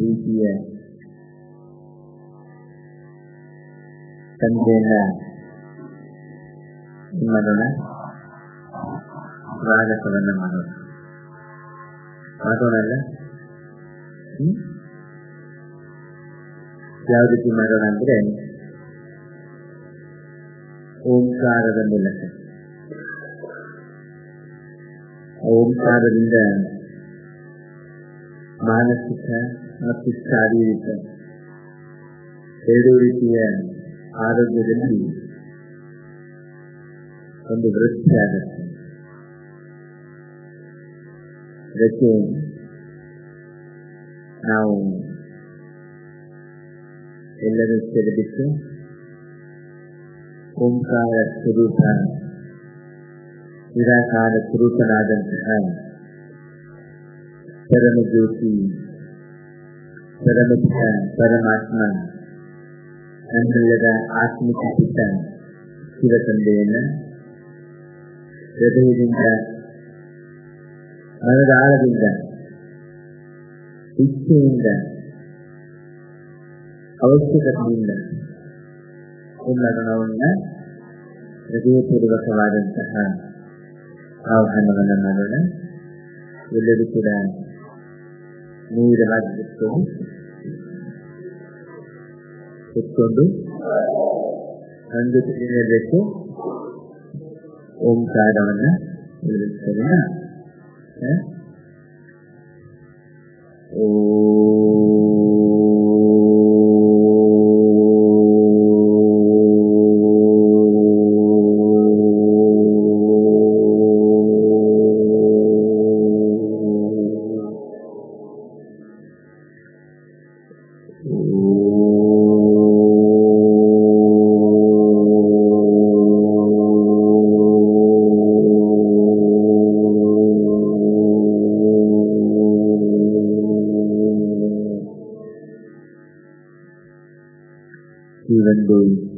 ರೀತಿಯ ತಂದೆಯನ್ನ ಮಾಡೋಣ ಸ್ವಾಗತವನ್ನ ಮಾಡೋಣ ಮಾಡೋಣಲ್ಲ ಹ್ಮ್ ಯಾವ ರೀತಿ ಮಾಡೋಣ ಅಂದ್ರೆ ಓಂಕಾರದ ಮೂಲಕ ಓಂಕಾರದಿಂದ ಮಾನಸಿಕ ಮತ್ತು ಶಾರೀರಿಕ ಎರಡು ರೀತಿಯ ಆರೋಗ್ಯದಲ್ಲಿ ಒಂದು ವೃತ್ತಿ ಆಗುತ್ತೆ ಅದಕ್ಕೆ ನಾವು ಎಲ್ಲರೂ ಸೇರಿಬಿಟ್ಟು ಓಂಕಾರ ಸ್ವರೂಪ ನಿರಾಕಾರ ಸ್ವರೂಪನಾದಂತಹ ಪರಮಜ್ಯೋತಿ ಪರಮಪಿತ ಪರಮಾತ್ಮ ನನ್ನೆಲ್ಲರ ಆತ್ಮಿಕ ಪಿತ ಶಿವ ತಂದೆಯನ್ನ ಹೃದಯದಿಂದ ಮನದ ಆಳದಿಂದ ಇಚ್ಛೆಯಿಂದ ಅವಶ್ಯಕತೆಯಿಂದ ಉನ್ನತನವನ್ನ ಹೃದಯಪೂರ್ವಕವಾದಂತಹ ಆಹ್ವಾನವನ್ನು ಮಾಡೋಣ ಎಲ್ಲರೂ ಕೂಡ ನೇರವಾಗಿ ಕೂತ್ಕೊಂಡು ಕೂತ್ಕೊಂಡು ಒಂದು ತಿಳಿಯಬೇಕು ಓಂಕಾರವನ್ನ ತಿಳಿಸ್ತೇನೆ ಈ ಒಂದು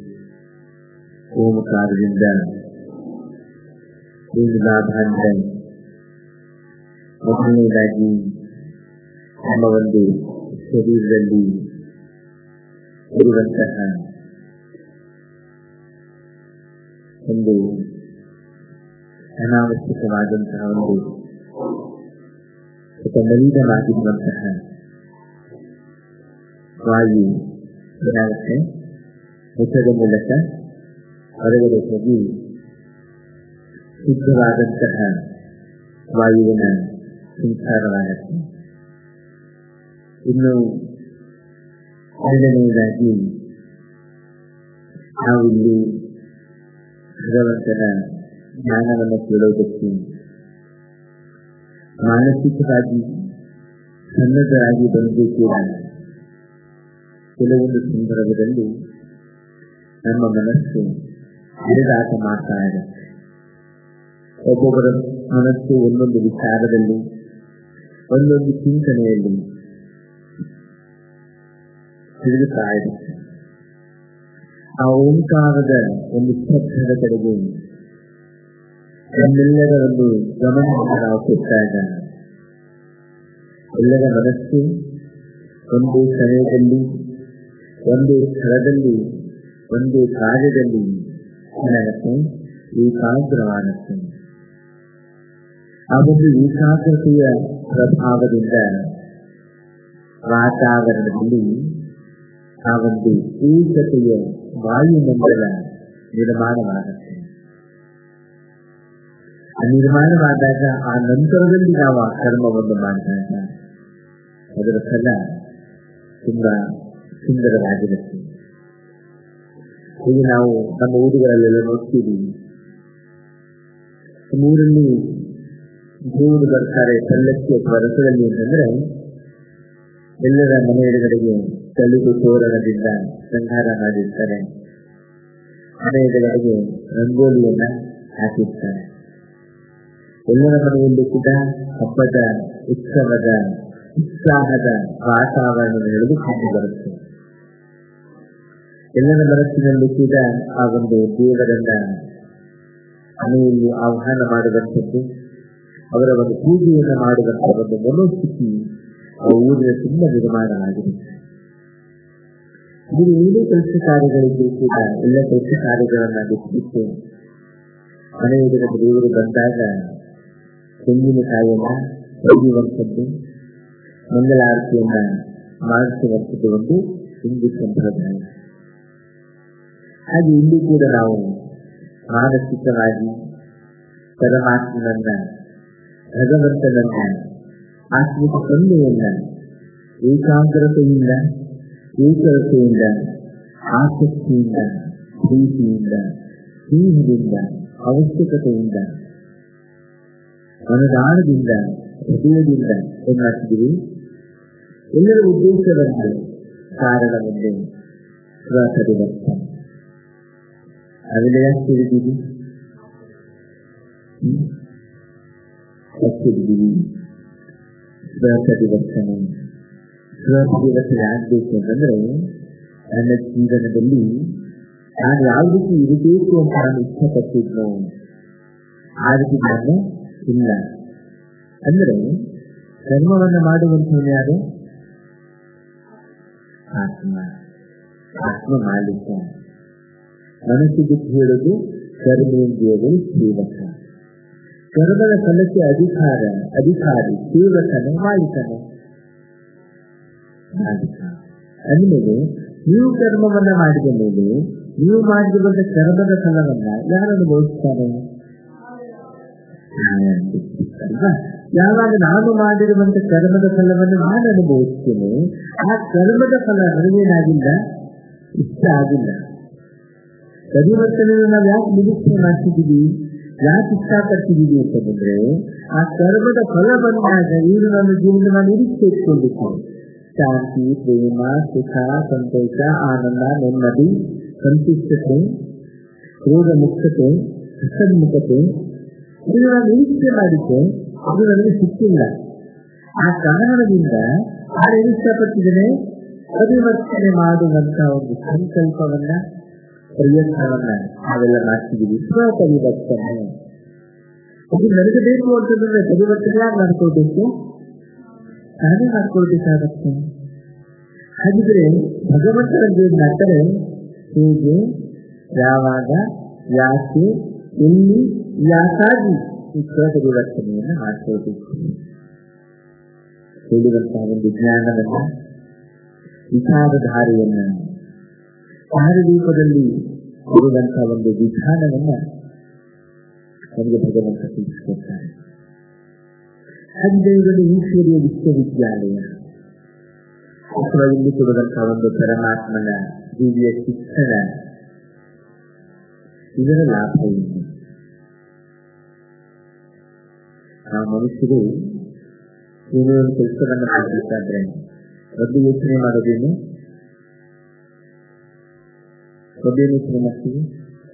ಓಮಕಾರದಿಂದ ಏನು ಲಾಭ ಅಂದ್ರೆ ಮೊದಲನೇದಾಗಿ ನಮ್ಮ ಒಂದು ಶರೀರದಲ್ಲಿ ಇರುವಂತಹ ಒಂದು ಅನಾವಶ್ಯಕವಾದಂತಹ ಒಂದು ಸ್ವಲ್ಪ ಮಲಿನವಾಗಿರುವಂತಹ ವಾಯು ಏನಾಗುತ್ತೆ ಮುಖದ ಮೂಲಕ ಹೊರಗಡೆ ಹೋಗಿ ಶುದ್ಧವಾದಂತಹ ವಾಯುವಿನ ಸಂಚಾರವಾಗುತ್ತೆ ಇನ್ನು ಎರಡನೆಯದಾಗಿ ನಾವು ಇಲ್ಲಿ ಭಗವಂತನ ಜ್ಞಾನವನ್ನು ಕೇಳೋದಕ್ಕೆ ಮಾನಸಿಕವಾಗಿ ಸನ್ನದ್ಧರಾಗಿ ಬಂದು ಕೂಡ ಕೆಲವೊಂದು ಸಂದರ್ಭದಲ್ಲಿ ನಮ್ಮ ಮನಸ್ಸು ಎಳೆದಾಟ ಮಾಡ್ತಾ ಇರುತ್ತೆ ಒಬ್ಬೊಬ್ಬರ ಮನಸ್ಸು ಒಂದೊಂದು ವಿಚಾರದಲ್ಲಿ ಒಂದೊಂದು ಚಿಂತನೆಯಲ್ಲಿ ತಿರುಗುತ್ತಾ ಇರುತ್ತೆ ಆ ಓಂಕಾರದ ಒಂದು ಶಬ್ದದ ಕಡೆಗೆ ನಮ್ಮೆಲ್ಲರ ಒಂದು ಗಮನವನ್ನು ನಾವು ಕೊಟ್ಟಾಗ ಎಲ್ಲರ ಮನಸ್ಸು ಒಂದು ಸಮಯದಲ್ಲಿ ಒಂದು ಸ್ಥಳದಲ್ಲಿ ಒಂದು ಕಾರ್ಯದಲ್ಲಿ ಏನಾಗುತ್ತೆ ಏಕಾಗ್ರವಾಗುತ್ತೆ ಆ ಒಂದು ಏಕಾಗ್ರತೆಯ ಪ್ರಭಾವದಿಂದ ವಾತಾವರಣದಲ್ಲಿ ಆ ಒಂದು ಏಕತೆಯ ವಾಯುಮಂಡಲ ನಿರ್ಮಾಣವಾಗುತ್ತೆ ಆ ನಿರ್ಮಾಣವಾದಾಗ ಆ ನಂತರದಲ್ಲಿ ನಾವು ಆ ಕರ್ಮವನ್ನು ಮಾಡಿದಾಗ ಅದರ ಫಲ ತುಂಬಾ ಸುಂದರವಾಗಿರುತ್ತೆ ಈಗ ನಾವು ನಮ್ಮ ಊರುಗಳಲ್ಲೆಲ್ಲ ನೋಡ್ತೀವಿ ಊರಲ್ಲಿ ದೇವರು ಬರ್ತಾರೆ ಪಲ್ಲಕ್ಕಿ ಅಥವಾ ರಸದಲ್ಲಿ ಅಂತಂದ್ರೆ ಎಲ್ಲರ ಮನೆ ಎದುರುಗಡೆಗೆ ತಳುಗು ತೋರಣದಿಂದ ಸಂಹಾರ ಮಾಡಿರ್ತಾರೆ ಮನೆ ಎದುರುಗಡೆಗೆ ರಂಗೋಲಿಯನ್ನ ಹಾಕಿರ್ತಾರೆ ಎಲ್ಲರ ಮನೆಯಲ್ಲೂ ಕೂಡ ಹಬ್ಬದ ಉತ್ಸವದ ಉತ್ಸಾಹದ ವಾತಾವರಣ ನಡೆದು ಕಂಡು ಬರುತ್ತೆ ಎಲ್ಲರ ಮನಸ್ಸಿನಲ್ಲೂ ಕೂಡ ಆ ಒಂದು ದೇವರನ್ನ ಮನೆಯಲ್ಲಿ ಆಹ್ವಾನ ಮಾಡುವಂಥದ್ದು ಅವರ ಒಂದು ಪೂಜೆಯನ್ನು ಮಾಡುವಂತಹ ಒಂದು ಮನೋಸ್ಥಿತಿ ಆ ಊರಿನ ತುಂಬ ನಿರ್ಮಾಣವಾಗಿದೆ ಇದು ಏನೇ ಕೆಲಸ ಕಾರ್ಯಗಳಿಗೂ ಕೂಡ ಎಲ್ಲ ಕೆಲಸ ಕಾರ್ಯಗಳನ್ನ ಬಿಟ್ಟು ಮನೆ ಎದುರ ದೇವರು ಬಂದಾಗ ತೆಂಗಿನಕಾಯಿಯನ್ನ ಹೊಡೆಯುವಂಥದ್ದು ಮಂಗಳಾರತಿಯನ್ನ ಮಾಡಿಸುವಂಥದ್ದು ಒಂದು ಹಿಂದೂ ಸಂಪ್ರದಾಯ ಹಾಗೆ ಇಲ್ಲಿ ಕೂಡ ನಾವು ಮಾನಸಿಕವಾಗಿ ಪರಮಾತ್ಮನನ್ನ ಭಗವಂತನನ್ನ ಆತ್ಮಿಕ ತಂದೆಯನ್ನ ಏಕಾಗ್ರತೆಯಿಂದ ಏಕತೆಯಿಂದ ಆಸಕ್ತಿಯಿಂದ ಪ್ರೀತಿಯಿಂದ ಸ್ನೇಹದಿಂದ ಅವಶ್ಯಕತೆಯಿಂದ ಮನದಾಳದಿಂದ ಹೃದಯದಿಂದ ಏನಾಗ್ತಿದ್ದೀವಿ ಎಲ್ಲರ ಉದ್ದೇಶವನ್ನು ಕಾರಣವೊಂದೇ ಸ್ವಪರಿವರ್ತನೆ ಅದೆಲ್ಲ ಯಾಕೆ ತಿಳಿದೀವಿ ತಿಳಿದೀವಿ ಸ್ವಪರಿವರ್ತನೆ ಸ್ವಪರಿವರ್ತನೆ ಆಗ್ಬೇಕು ಅಂತಂದ್ರೆ ನನ್ನ ಜೀವನದಲ್ಲಿ ನಾನು ಯಾವ ರೀತಿ ಇರಬೇಕು ಅಂತ ನಾನು ಇಷ್ಟಪಟ್ಟಿದ್ನೋ ಆ ರೀತಿ ನಾನು ಇಲ್ಲ ಅಂದ್ರೆ ಕರ್ಮವನ್ನ ಮಾಡುವಂಥವನು ಯಾರು ಆತ್ಮ ಆತ್ಮ ಮಾಲೀಕ ಮನಸ್ಸು ಬಿಟ್ಟು ಹೇಳುದು ಕರ್ಮೇಂದ್ರಿಯಗಳು ಸೇವಕ ಕರ್ಮದ ಫಲಕ್ಕೆ ಅಧಿಕಾರ ಅಧಿಕಾರಿ ಸೇವಕನ ಮಾಲೀಕನ ಮಾಲೀಕ ಅಂದಮೇಲೆ ನೀವು ಕರ್ಮವನ್ನ ಮಾಡಿದ ಮೇಲೆ ನೀವು ಮಾಡಿದ ಬಂದ ಕರ್ಮದ ಫಲವನ್ನ ಯಾರು ಅನುಭವಿಸ್ತಾರೆ ಅಲ್ವಾ ಯಾವಾಗ ನಾನು ಮಾಡಿರುವಂತ ಕರ್ಮದ ಫಲವನ್ನು ನಾನು ಅನುಭವಿಸ್ತೇನೆ ಆ ಕರ್ಮದ ಫಲ ನನಗೇನಾಗಿಲ್ಲ ಇಷ್ಟ ಆಗಿಲ್ಲ ಪರಿವರ್ತನೆ ನಾವು ಯಾಕೆ ನಿರೀಕ್ಷೆ ಮಾಡ್ತಿದ್ದೀವಿ ಯಾಕೆ ಇಷ್ಟಪಡ್ತಿದ್ದೀವಿ ಅಂತಂದ್ರೆ ಆ ಕರ್ಮದ ಫಲ ಬಂದಾಗ ಏನು ನನ್ನ ಜೀವನ ನಾನು ನಿರೀಕ್ಷೆ ಇಟ್ಕೊಂಡಿದ್ದೇನೆ ಶಾಂತಿ ಪ್ರೇಮ ಸುಖ ಸಂತೋಷ ಆನಂದ ನೆಮ್ಮದಿ ಸಂತುಷ್ಟತೆ ರೋಗ ಮುಕ್ತತೆ ಹಸನ್ಮುಖತೆ ಇದು ನಾನು ನಿರೀಕ್ಷೆ ಮಾಡಿದ್ದೆ ಅದು ನನಗೆ ಸಿಕ್ಕಿಲ್ಲ ಆ ಕಾರಣದಿಂದ ನಾನು ಏನು ಇಷ್ಟಪಟ್ಟಿದ್ದೇನೆ ಪರಿವರ್ತನೆ ಮಾಡುವಂತ ಒಂದು ಸಂಕಲ್ಪವನ್ನ ಪ್ರಯತ್ನವನ್ನ ನಾವೆಲ್ಲ ಮಾಡ್ತಿದ್ದೀವಿ ಸ್ವ ಪರಿವರ್ತನೆ ಅದು ನನಗೆ ಬೇಕು ಅಂತಂದ್ರೆ ಪರಿವರ್ತನೆ ಯಾರು ಮಾಡ್ಕೊಳ್ಬೇಕು ನಾನೇ ಮಾಡ್ಕೊಳ್ಬೇಕಾಗತ್ತೆ ಹಾಗಿದ್ರೆ ಭಗವಂತನ ಮಾಡ್ತಾರೆ ಹೇಗೆ ಯಾವಾಗ ಯಾಕೆ ಎಲ್ಲಿ ಯಾಕಾಗಿ ಈ ಸ್ವ ಪರಿವರ್ತನೆಯನ್ನು ಮಾಡ್ಕೊಳ್ಬೇಕು ಹೇಳುವಂತಹ ಒಂದು ಜ್ಞಾನವನ್ನ ವಿಚಾರಧಾರೆಯನ್ನ ಕಾರ್ಯರೂಪದಲ್ಲಿ ಇರುವಂತಹ ಒಂದು ವಿಧಾನವನ್ನ ನಮಗೆ ಭಗವಂತ ತಿಳಿಸಿಕೊಡ್ತಾರೆ ಹದಿನೈದನೇ ಈಶ್ವರಿಯ ವಿಶ್ವವಿದ್ಯಾಲಯ ಅಥವಾ ಇಲ್ಲಿ ಕೊಡುವಂತಹ ಒಂದು ಪರಮಾತ್ಮನ ದಿವ್ಯ ಶಿಕ್ಷಣ ಇದರ ಲಾಭ ಏನು ನಾವು ಮನುಷ್ಯರು ಏನೋ ಒಂದು ಕೆಲಸವನ್ನು ಮಾಡಬೇಕಾದ್ರೆ ಒಂದು ಯೋಚನೆ ಮಾಡೋದೇನು ಒಂದೇನು ಯೋಚನೆ ಮಾಡ್ತೀವಿ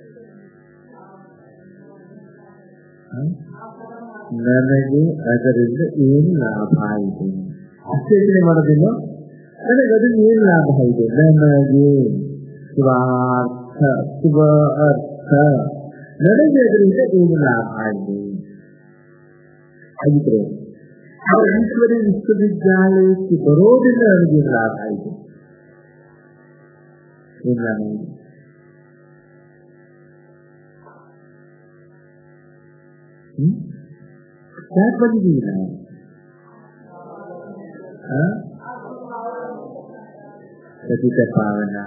ನನಗೆ ಅದರಿಂದ ಏನು ಲಾಭ ಇದೆ ಅಷ್ಟು ಯೋಚನೆ ಮಾಡೋದೇನು ನನಗೆ ಅದರಿಂದ ಏನು ಲಾಭ ಇದೆ ನನಗೆ ಸ್ವಾರ್ಥ ಸ್ವ ಅರ್ಥ ನನಗೆ ಅದರಿಂದ ಏನು ಲಾಭ ಇದೆ ಹಾಗಿದ್ರೆ ಆ ಈಶ್ವರಿ ವಿಶ್ವವಿದ್ಯಾಲಯಕ್ಕೆ ಬರೋದ್ರಿಂದ ನನಗೆ ಲಾಭ ಇದೆ ಏನು ಲಾಭ ಇದೆ ಯಾಕೆ ಬಂದಿದ್ದೀವಿ ನಾವು ಸತಿತ ಪಾವನ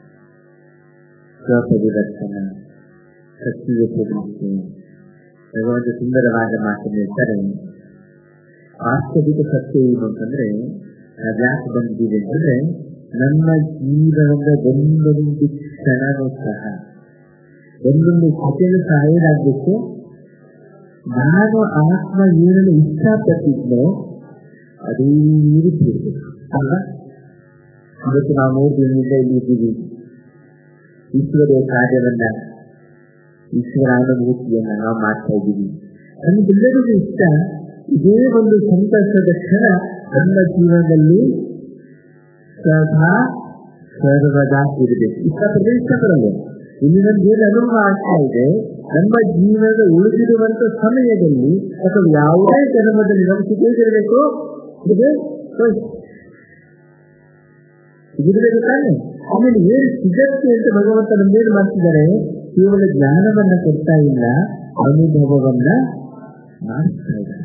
ಸ್ವಪರಿವರ್ತನ ಸತ್ಯ ಪ್ರತಿಷ್ಠೆ ಭಗವಂತ ಸುಂದರವಾದ ಮಾತನ್ನು ಹೇಳ್ತಾರೆ ವಾಸ್ತವಿಕ ಸತ್ಯ ಏನು ಅಂತಂದ್ರೆ ಯಾಕೆ ಬಂದಿದ್ದೀವಿ ಅಂತಂದ್ರೆ ನಮ್ಮ ಜೀವನದ ಒಂದೊಂದು ಕ್ಷಣನೂ ಸಹ ಒಂದೊಂದು ಸತ್ಯನೂ ಸಹ ಏನಾಗಬೇಕು ನಾನು ಆತ್ಮ ಏನನ್ನು ಇಷ್ಟಪಟ್ಟಿದ್ನೋ ಅದೇ ರೀತಿ ಇರಬೇಕು ಅಲ್ಲ ಇವತ್ತು ನಾವು ಮೂರು ದಿನದಿಂದ ಇಲ್ಲಿ ಇದ್ದೀವಿ ಈಶ್ವರ ಕಾರ್ಯವನ್ನ ಈಶ್ವರ ಅನುಭೂತಿಯನ್ನ ನಾವು ಮಾಡ್ತಾ ಇದ್ದೀವಿ ನಮಗೆಲ್ಲರಿಗೂ ಇಷ್ಟ ಇದೇ ಒಂದು ಸಂತೋಷದ ಕ್ಷಣ ನನ್ನ ಜೀವನದಲ್ಲಿ ಸದಾ ಸರ್ವದಾ ಇರಬೇಕು ಇಷ್ಟಪಟ್ಟರೆ ಇಷ್ಟಪಡಲ್ಲ ಇಲ್ಲಿ ನಮ್ಗೆ ಏನು ಅನುಭವ ಆಗ್ತಾ ಇದೆ ನಮ್ಮ ಜೀವನದ ಉಳಿದಿರುವಂತ ಸಮಯದಲ್ಲಿ ಅಥವಾ ಯಾವುದೇ ಜನ್ಮದಲ್ಲಿ ನಮ್ಗೆ ಹೇಗಿರಬೇಕು ಇದು ಸಿಗಬೇಕು ತಾನೆ ಆಮೇಲೆ ಏನು ಸಿಗತ್ತೆ ಅಂತ ಭಗವಂತ ನಮ್ಗೇನು ಮಾಡ್ತಿದ್ದಾರೆ ಕೇವಲ ಜ್ಞಾನವನ್ನ ಕೊಡ್ತಾ ಇಲ್ಲ ಅನುಭವವನ್ನ ಮಾಡಿಸ್ತಾ ಇದ್ದಾರೆ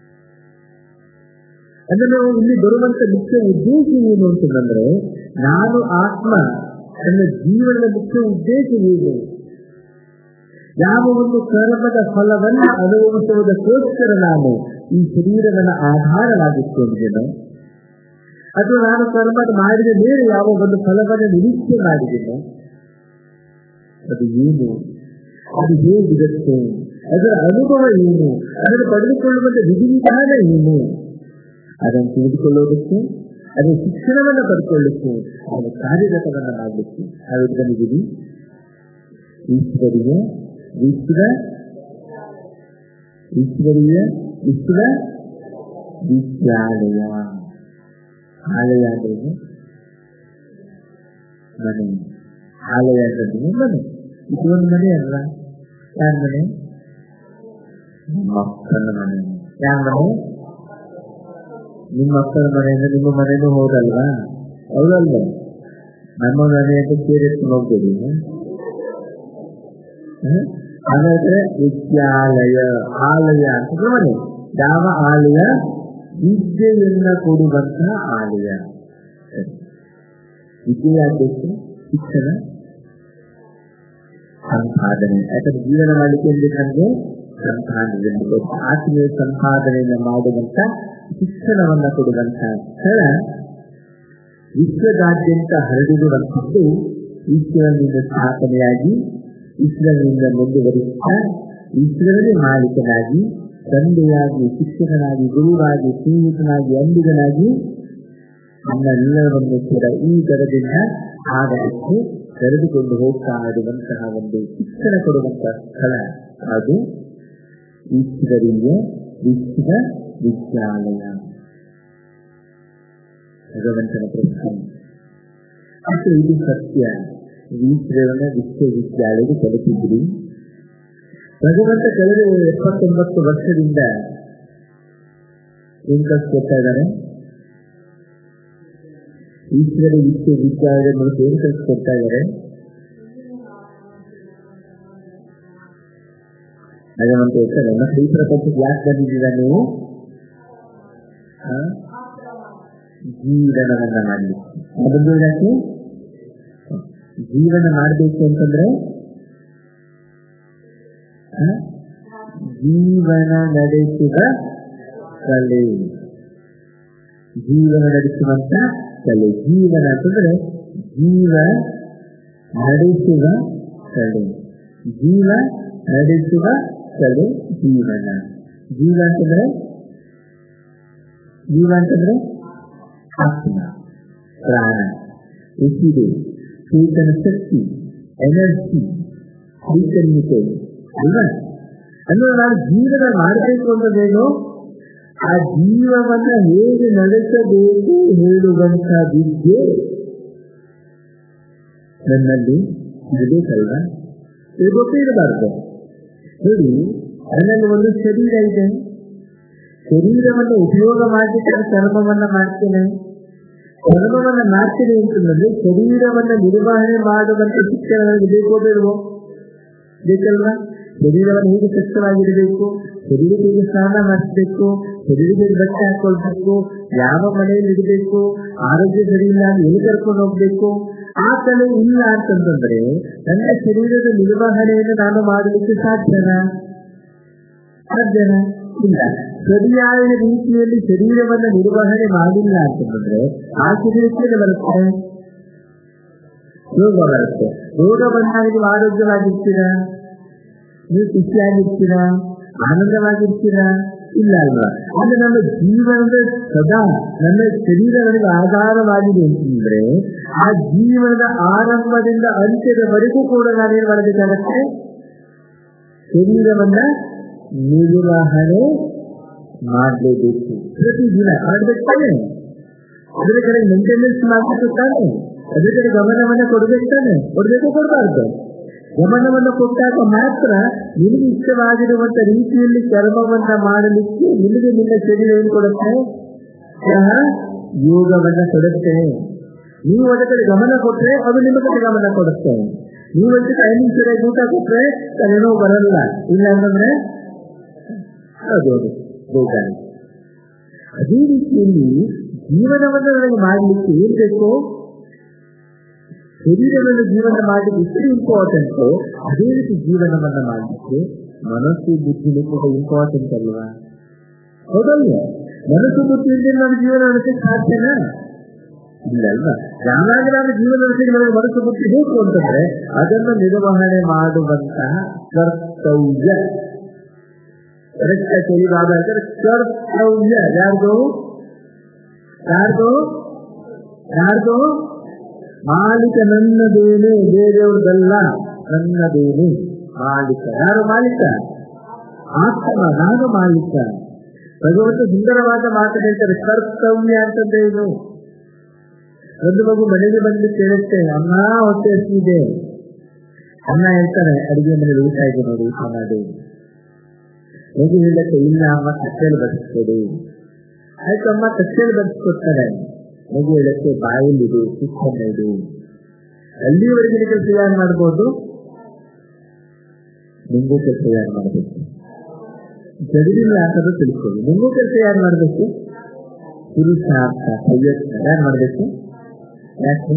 ಅಂದ್ರೆ ನಾವು ಇಲ್ಲಿ ಬರುವಂತ ಮುಖ್ಯ ಉದ್ದೇಶ ಏನು ಅಂತಂದ್ರೆ ನಾನು ಆತ್ಮ ನನ್ನ ಜೀವನದ ಮುಖ್ಯ ಉದ್ದೇಶ ಏನು ಯಾವ ಒಂದು ಕರ್ಮದ ಫಲವನ್ನ ಅನುಭವಿಸುವುದಕ್ಕೋಸ್ಕರ ನಾನು ಈ ಶರೀರವನ್ನು ಆಧಾರವಾಗಿಟ್ಕೊಂಡಿದ್ದೇನೆ ಅಥವಾ ನಾನು ಕರ್ಮ ಮಾಡಿದ ಮೇಲೆ ಯಾವ ಒಂದು ಫಲವನ್ನು ನಿರೀಕ್ಷೆ ಮಾಡಿದ್ದೇನೆ ಅದು ಏನು ಅದು ಹೇಗಿರುತ್ತೆ ಅದರ ಅನುಭವ ಏನು ಅದನ್ನು ಪಡೆದುಕೊಳ್ಳುವಂತ ವಿಧಿವಿಧಾನ ಏನು ಅದನ್ನು ತಿಳಿದುಕೊಳ್ಳೋದಕ್ಕೆ ಅದರ ಶಿಕ್ಷಣವನ್ನು ಪಡ್ಕೊಳ್ಳಿಕ್ಕೆ ಅದರ ಕಾರ್ಯಗತವನ್ನ ಮಾಡಲಿಕ್ಕೆ ನಾವು ಬಂದಿದ್ದೀವಿ ಈಶ್ವರಿಯ ವಿಶ್ವ ಈಶ್ವರಿಯ ವಿಶ್ವ ವಿದ್ಯಾಲಯ ಆಲಯ ಅಂದ್ರೆ ಮನೆ ಆಲಯ ಅಂದ್ರೆ ಮನೆ ಇದು ಒಂದು ಮನೆ ಅಲ್ಲ ಯಾರ ಮನೆ ಮಕ್ಕಳ ಮನೆ ಯಾರ ಮನೆ ನಿಮ್ಮ ಮಕ್ಕಳ ಮನೆ ಅಂದ್ರೆ ನಿಮ್ಮ ಮನೆನೂ ಹೋದಲ್ವಾ ಹೌದಲ್ವ ನಮ್ಮ ಮನೆ ಅಂತ ಸೇರಿಸ್ಕೊಂಡು ಹೋಗ್ಬೇಡಿ ಹಾಗಾದ್ರೆ ವಿದ್ಯಾಲಯ ಆಲಯ ಅಂತ ಮನೆ ಯಾವ ಆಲಯ ವಿದ್ಯೆಯನ್ನ ಕೊಡುವಂತ ಆಲಯ ವಿದ್ಯೆ ಯಾಕೆ ಶಿಕ್ಷಣ ಸಂಪಾದನೆ ಯಾಕಂದ್ರೆ ಜೀವನ ಮಾಡಲಿಕ್ಕೆ ನಮಗೆ ಸಂಪಾದನೆ ಆತ್ಮೀಯ ಸಂಪಾದನೆಯನ್ನು ಮಾಡುವಂತ ಶಿಕ್ಷಣವನ್ನ ಕೊಡುವಂತ ಸ್ಥಳ ವಿಶ್ವದಾದ್ಯಂತ ಹರಡಿರುವಂಥದ್ದು ಈಶ್ವರನಿಂದ ಸ್ಥಾಪನೆಯಾಗಿ ಈಶ್ವರನಿಂದ ಮುಂದುವರಿಸುತ್ತಾ ಈಶ್ವರನೇ ಮಾಲೀಕನಾಗಿ ತಂದೆಯಾಗಿ ಶಿಕ್ಷಕನಾಗಿ ಗುರುವಾಗಿ ಸ್ನೇಹಿತನಾಗಿ ಅಂಬಿಗನಾಗಿ ನಮ್ಮೆಲ್ಲರನ್ನು ಕೂಡ ಈ ದರದಿಂದ ಆದಕ್ಕೆ ತೆರೆದುಕೊಂಡು ಹೋಗ್ತಾ ಇರುವಂತಹ ಒಂದು ಶಿಕ್ಷಣ ಕೊಡುವಂತಹ ಸ್ಥಳ ಅದು ಈಶ್ವರೀಯ ವಿಶ್ವ ವಿದ್ಯಾಲಯ ಭಗವಂತನ ಪ್ರಶ್ನೆ ಮತ್ತು ಇದು ಸತ್ಯ ಈಶ್ವರನ ವಿಶ್ವವಿದ್ಯಾಲಯಕ್ಕೆ ತಲುಪಿದ್ರಿ ಭಗವಂತ ಕಳೆದ ಎಪ್ಪತ್ತೊಂಬತ್ತು ವರ್ಷದಿಂದ ಏನ್ ಕಲ್ಸ್ಕೊಡ್ತಾ ಇದ್ದಾರೆ ಈಶ್ವರ ವಿಶ್ವವಿದ್ಯಾಲಯದ ಮೂಲಕ ಏನ್ ಕಲ್ಸ್ಕೊಡ್ತಾ ಇದ್ದಾರೆ ಭಗವಂತ ಹೇಳ್ತಾರೆ ಮತ್ತೆ ಈ ಪ್ರಪಂಚಕ್ಕೆ ಯಾಕೆ ಬಂದಿದ್ದೀರಾ ನೀವು ಜೀವನವನ್ನ ಮಾಡಲಿಕ್ಕೆ ಅದೊಂದು ಯಾಕೆ ಜೀವನ ಮಾಡಬೇಕು ಅಂತಂದ್ರೆ ಜೀವನ ನಡೆಸುವ ಕಲೆ ಜೀವನ ನಡೆಸುವಂತ ಕಲೆ ಜೀವನ ಅಂತಂದ್ರೆ ಜೀವ ನಡೆಸುವ ಕಲೆ ಜೀವ ನಡೆಸುವ ಕಲೆ ಜೀವನ ಜೀವ ಅಂತಂದ್ರೆ ಜೀವ ಅಂತಂದ್ರೆ ಆತ್ಮ ಪ್ರಾಣ ಉಸಿರು ಚೇತನ ಶಕ್ತಿ ಎನರ್ಜಿ ಚೈತನ್ಯತೆ ಅಲ್ವಾ ಅಂದ್ರೆ ನಾವು ಜೀವನ ಮಾಡಬೇಕು ಅನ್ನೋದೇನು ಆ ಜೀವವನ್ನ ಹೇಗೆ ನಡೆಸಬೇಕು ಹೇಳುವಂತ ವಿದ್ಯೆ ನನ್ನಲ್ಲಿ ಇರಬೇಕಲ್ವ ಇದು ಗೊತ್ತೇ ಇರಬಾರ್ದು ನೋಡಿ ನನ್ನಲ್ಲಿ ಒಂದು ಶರೀರ ಇದೆ ಶರೀರವನ್ನು ಉಪಯೋಗ ಮಾಡಲಿಕ್ಕೆ ಕರ್ಮವನ್ನ ಮಾಡ್ತೇನೆ ಕರ್ಮವನ್ನ ಮಾಡ್ತೇನೆ ಅಂತಂದ್ರೆ ಶರೀರವನ್ನ ನಿರ್ವಹಣೆ ಮಾಡುವಂತ ಶಿಕ್ಷಣ ನನಗೆ ಬೇಕೋ ಬೇಡವೋ ಬೇಕಲ್ವಾ ಶರೀರವನ್ನು ಹೇಗೆ ಸ್ವಚ್ಛವಾಗಿರಬೇಕು ಶರೀರಕ್ಕೆ ಹೇಗೆ ಸ್ನಾನ ಮಾಡಿಸ್ಬೇಕು ಶರೀರಕ್ಕೆ ಬಟ್ಟೆ ಹಾಕೊಳ್ಬೇಕು ಯಾವ ಮನೆಯಲ್ಲಿ ಇಡಬೇಕು ಆರೋಗ್ಯ ಸರಿ ಇಲ್ಲ ಎಲ್ಲಿ ಕರ್ಕೊಂಡು ಹೋಗ್ಬೇಕು ಆ ಕಲೆ ಇಲ್ಲ ಅಂತಂದ್ರೆ ನನ್ನ ಶರೀರದ ನಿರ್ವಹಣೆಯನ್ನು ನಾನು ಮಾಡಲಿಕ್ಕೆ ಸಾಧ್ಯನಾ ಸಾಧ್ಯನಾ ಇಲ್ಲ ಸರಿಯಾದ ರೀತಿಯಲ್ಲಿ ಶರೀರವನ್ನ ನಿರ್ವಹಣೆ ಮಾಡಿಲ್ಲ ಅಂತಂದ್ರೆ ಆ ಶರೀರಕ್ಕೆ ಬರುತ್ತೆ ರೋಗ ಬರುತ್ತೆ ರೋಗ ಬಂದಾಗ ನೀವು ಆರೋಗ್ಯವಾಗಿರ್ತೀರಾ ನೀವು ಖುಷಿಯಾಗಿರ್ತೀರಾ ಆನಂದವಾಗಿರ್ತೀರಾ ಇಲ್ಲ ಅಲ್ವಾ ಅಂದ್ರೆ ನಮ್ಮ ಜೀವನದ ಸದಾ ನನ್ನ ಶರೀರ ನನಗೆ ಆಧಾರವಾಗಿದೆ ಅಂತಂದ್ರೆ ಆ ಜೀವನದ ಆರಂಭದಿಂದ ಅಂತ್ಯದವರೆಗೂ ಕೂಡ ನಾನೇನ್ ಮಾಡಬೇಕಾಗತ್ತೆ ಶರೀರವನ್ನ ನಿರ್ವಹಣೆ ಮಾಡಲೇಬೇಕು ಪ್ರತಿದಿನ ಮಾಡ್ಬೇಕು ತಾನೆ ಅದರ ಕಡೆ ಮೇಂಟೆನೆನ್ಸ್ ಮಾಡ್ಬೇಕು ತಾನೆ ಅದರ ಕಡೆ ಗಮನವನ್ನ ಕೊಡ್ಬೇಕು ತಾನೆ ಕೊಡ್ಬೇಕು ಕೊಡಬಾರ್ದು ಗಮನವನ್ನು ಕೊಟ್ಟಾಗ ಮಾತ್ರ ನಿನಗೆ ಇಷ್ಟವಾಗಿರುವಂತ ರೀತಿಯಲ್ಲಿ ಕರ್ಮವನ್ನ ಮಾಡಲಿಕ್ಕೆ ನಿನಗೆ ನಿನ್ನ ಶರೀರ ಏನು ಕೊಡುತ್ತೆ ಸಹ ಯೋಗವನ್ನ ಕೊಡುತ್ತೆ ನೀವು ಅದ ಕಡೆ ಗಮನ ಕೊಟ್ರೆ ಅದು ನಿಮ್ಮ ಕಡೆ ಗಮನ ಕೊಡುತ್ತೆ ನೀವು ಅದಕ್ಕೆ ಟೈಮಿಂಗ್ ಸರಿಯಾಗಿ ಊಟ ಕೊಟ್ರೆ ತಲೆನೋವು ಬರಲ್ಲ ಇಲ್ಲ ಅಂತಂದ್ರೆ ಅದು ಅದು ಬೇಕಾಗಿ ಅದೇ ರೀತಿಯಲ್ಲಿ ಜೀವನವನ್ನು ನನಗೆ ಮಾಡಲಿಕ್ಕೆ ಏನ್ ಬೇಕು ಶರೀರವನ್ನು ಜೀವನ ಮಾಡಲಿಕ್ಕೆ ಎಷ್ಟು ಇಂಪಾರ್ಟೆಂಟ್ ಅದೇ ರೀತಿ ಜೀವನವನ್ನ ಮಾಡಲಿಕ್ಕೆ ಮನಸ್ಸು ಬುದ್ಧಿನೂ ಕೂಡ ಇಂಪಾರ್ಟೆಂಟ್ ಅಲ್ವಾ ಹೌದಲ್ವ ಮನಸ್ಸು ಬುದ್ಧಿ ಇಲ್ಲದೆ ನಾನು ಜೀವನ ನಡೆಸಕ್ಕೆ ಸಾಧ್ಯನಾ ಇಲ್ಲ ಅಲ್ವಾ ಯಾವಾಗ ನಾನು ಜೀವನ ನಡೆಸಲಿಕ್ಕೆ ನನಗೆ ಮನಸ್ಸು ಬುದ್ಧಿ ಬೇಕು ಅಂತಂದ್ರೆ ಅದನ್ನು ನಿರ್ವಹಣೆ ಮಾಡುವಂತಹ ಕರ್ತವ್ಯ ಕರೆಕ್ಟ್ ಸರಿವಾದ ಕರ್ತವ್ಯ ಯಾರ್ದು ಯಾರ್ದು ಯಾರ್ದು ಮಾಲೀಕ ನನ್ನದೇನೆ ಬೇರೆಯವ್ರದಲ್ಲ ನನ್ನದೇನೆ ಮಾಲೀಕ ಯಾರು ಮಾಲೀಕ ಆತ್ಮ ನಾನು ಮಾಲೀಕ ಭಗವಂತ ಸುಂದರವಾದ ಮಾತು ಹೇಳ್ತಾರೆ ಕರ್ತವ್ಯ ಅಂತಂದ್ರೆ ಏನು ಒಂದು ಮಗು ಮನೆಗೆ ಬಂದು ಕೇಳುತ್ತೆ ಅನ್ನ ಹೊಟ್ಟೆ ಹಸಿದೆ ಅನ್ನ ಹೇಳ್ತಾರೆ ಅಡಿಗೆ ಮನೇಲಿ ಊಟ ಇದೆ ನೋಡಿ ಊಟ ಮಾಡಿ ಮಗು ಹೇಳಕ್ಕೆ ಇಲ್ಲ ಅಮ್ಮ ಕಚ್ಚೆಯಲ್ಲಿ ಬಡಿಸ್ಕೊಡಿ ಆಯ್ತು ಅಮ್ಮ ಕಚ್ಚೆಯಲ್ಲಿ ಬಡಿಸ್ಕೊಡ್ತಾರೆ ಮಗು ಹೇಳಕ್ಕೆ ಬಾಯಲ್ಲಿಡು ಸಿಕ್ಕನ್ನ ಇಡು ಅಲ್ಲಿವರೆಗೆ ಕೆಲಸ ಯಾರು ಮಾಡ್ಬೋದು ನಿಂಗೂ ಕೆಲಸ ಯಾರು ಮಾಡಬೇಕು ಜಗದಿಲ್ಲ ಅಂತದ್ದು ತಿಳ್ಕೊಳ್ಳಿ ನಿಂಗೂ ಕೆಲಸ ಯಾರು ಮಾಡಬೇಕು ಪುರುಷಾರ್ಥ ಪ್ರಯತ್ನ ಯಾರು ಮಾಡಬೇಕು ಯಾಕೆ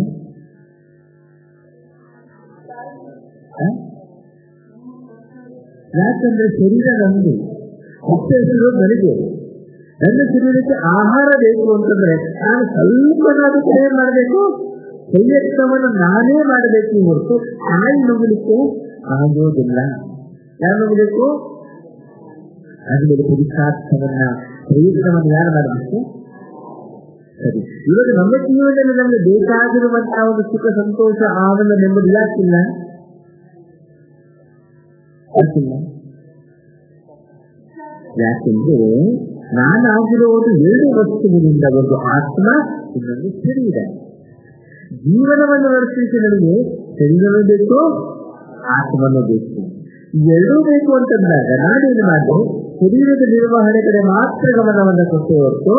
ಯಾಕಂದ್ರೆ ಶರೀರ ನಮ್ದು ಹೊಟ್ಟೆ ಹೆಸರು ನನಗೆ ನನ್ನ ಶರೀರಕ್ಕೆ ಆಹಾರ ಬೇಕು ಅಂತಂದ್ರೆ ನಾನು ಸ್ವಲ್ಪನಾದ್ರೂ ಏನ್ ಮಾಡಬೇಕು ಪ್ರಯತ್ನವನ್ನು ನಾನೇ ಮಾಡಬೇಕು ಹೊರತು ತಾಯಿ ನುಗ್ಗಲಿಕ್ಕೆ ಆಗೋದಿಲ್ಲ ಯಾರು ನುಗ್ಗಬೇಕು ಆದ್ಮೇಲೆ ಪುರುಷಾರ್ಥವನ್ನ ಪ್ರಯತ್ನವನ್ನು ಯಾರು ಮಾಡಬೇಕು ಸರಿ ಇವಾಗ ನಮ್ಮ ಜೀವನದಲ್ಲಿ ನಮಗೆ ಬೇಕಾಗಿರುವಂತಹ ಒಂದು ಸುಖ ಸಂತೋಷ ಆನಂದ ನೆಮ್ಮದಿ ಯಾಕಿಲ್ಲ ಯಾಕಿಲ್ಲ ಯಾಕೆಂದ್ರೆ ನಾನಾಗಿರುವುದು ಎರಡು ವಸ್ತುವಿನಿಂದ ಒಂದು ಆತ್ಮ ಇನ್ನೊಂದು ಶರೀರ ಜೀವನವನ್ನು ನಡೆಸಲಿಕ್ಕೆ ನನಗೆ ಶರೀರವೇ ಬೇಕು ಆತ್ಮನೂ ಬೇಕು ಎರಡೂ ಬೇಕು ಅಂತಂದಾಗ ನಾನೇನು ಮಾಡಿ ಶರೀರದ ನಿರ್ವಹಣೆ ಕಡೆ ಮಾತ್ರ ಗಮನವನ್ನು ಕೊಟ್ಟು ಹೊರತು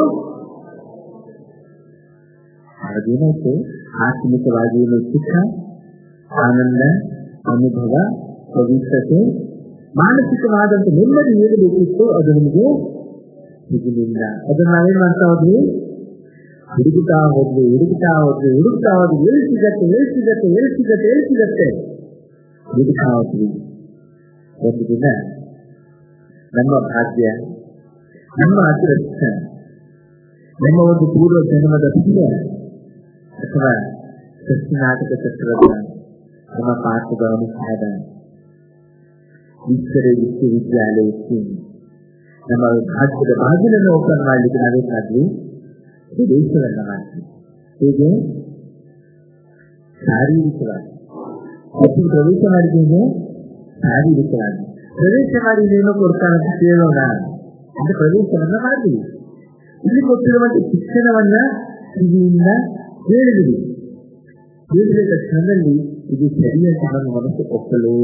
ಅದೇನಾಯ್ತು ಆತ್ಮಿಕವಾಗಿ ಏನು ಸುಖ ಆನಂದ ಅನುಭವ ಪವಿತ್ರತೆ ಮಾನಸಿಕವಾದಂತ ನೆಮ್ಮದಿ ಏನು ಬೇಕಿತ್ತು ಅದು ನಿಮಗೆ ಸಿಗಲಿಲ್ಲ ಅದನ್ನ ನಾವೇನ್ ಮಾಡ್ತಾ ಹೋದ್ವಿ ಹುಡುಗುತ್ತಾ ಹೋದ್ವಿ ಹುಡುಗುತ್ತಾ ಹೋದ್ವಿ ಹುಡುಕ್ತಾ ಹೋದ್ವಿ ಎಲ್ಲಿ ಸಿಗತ್ತೆ ಎಲ್ಲಿ ಸಿಗತ್ತೆ ಎಲ್ಲಿ ಸಿಗತ್ತೆ ಎಲ್ಲಿ ಸಿಗತ್ತೆ ಹುಡುಕ್ತಾ ಹೋದ್ವಿ ಒಂದು ದಿನ ನಮ್ಮ ಭಾಗ್ಯ ನಮ್ಮ ಅದೃಷ್ಟ ನಮ್ಮ ಒಂದು ಪೂರ್ವ ಜನ್ಮದ ಪುಣ್ಯ ಅಥವಾ ಸಸ್ಯನಾಟಕ ಚಕ್ರದ ನಮ್ಮ ಪಾಠದ ಅನುಸಾರ ಈಶ್ವರ ವಿಶ್ವವಿದ್ಯಾಲಯಕ್ಕೆ ನಮ್ಮ ಭಾಗ್ಯದ ಬಾಗಿಲನ್ನು ಓಪನ್ ಮಾಡಲಿಕ್ಕೆ ನಾವೇನಾದ್ವಿ ಪ್ರವೇಶವನ್ನ ಮಾಡ್ತೀವಿ ಹೇಗೆ ಶಾರೀರಿಕವಾಗಿ ಮತ್ತು ಪ್ರವೇಶ ಮಾಡಿದ್ದೇನೆ ಶಾರೀರಿಕವಾಗಿ ಪ್ರವೇಶ ಮಾಡಿ ಏನೋ ಕೊಡ್ತಾರಂತ ಕೇಳೋಣ ಅಂತ ಪ್ರವೇಶವನ್ನ ಮಾಡಿದ್ವಿ ಇಲ್ಲಿ ಕೊಟ್ಟಿರುವಂತ ಶಿಕ್ಷಣವನ್ನ ಕಿವಿಯಿಂದ ಕೇಳಿದ್ವಿ ಕೇಳಿದ ತಕ್ಷಣದಲ್ಲಿ ಇದು ಸರಿಯಾಗಿ ನಮ್ಮ ಮನಸ್ಸು ಒಪ್ಪಲೇ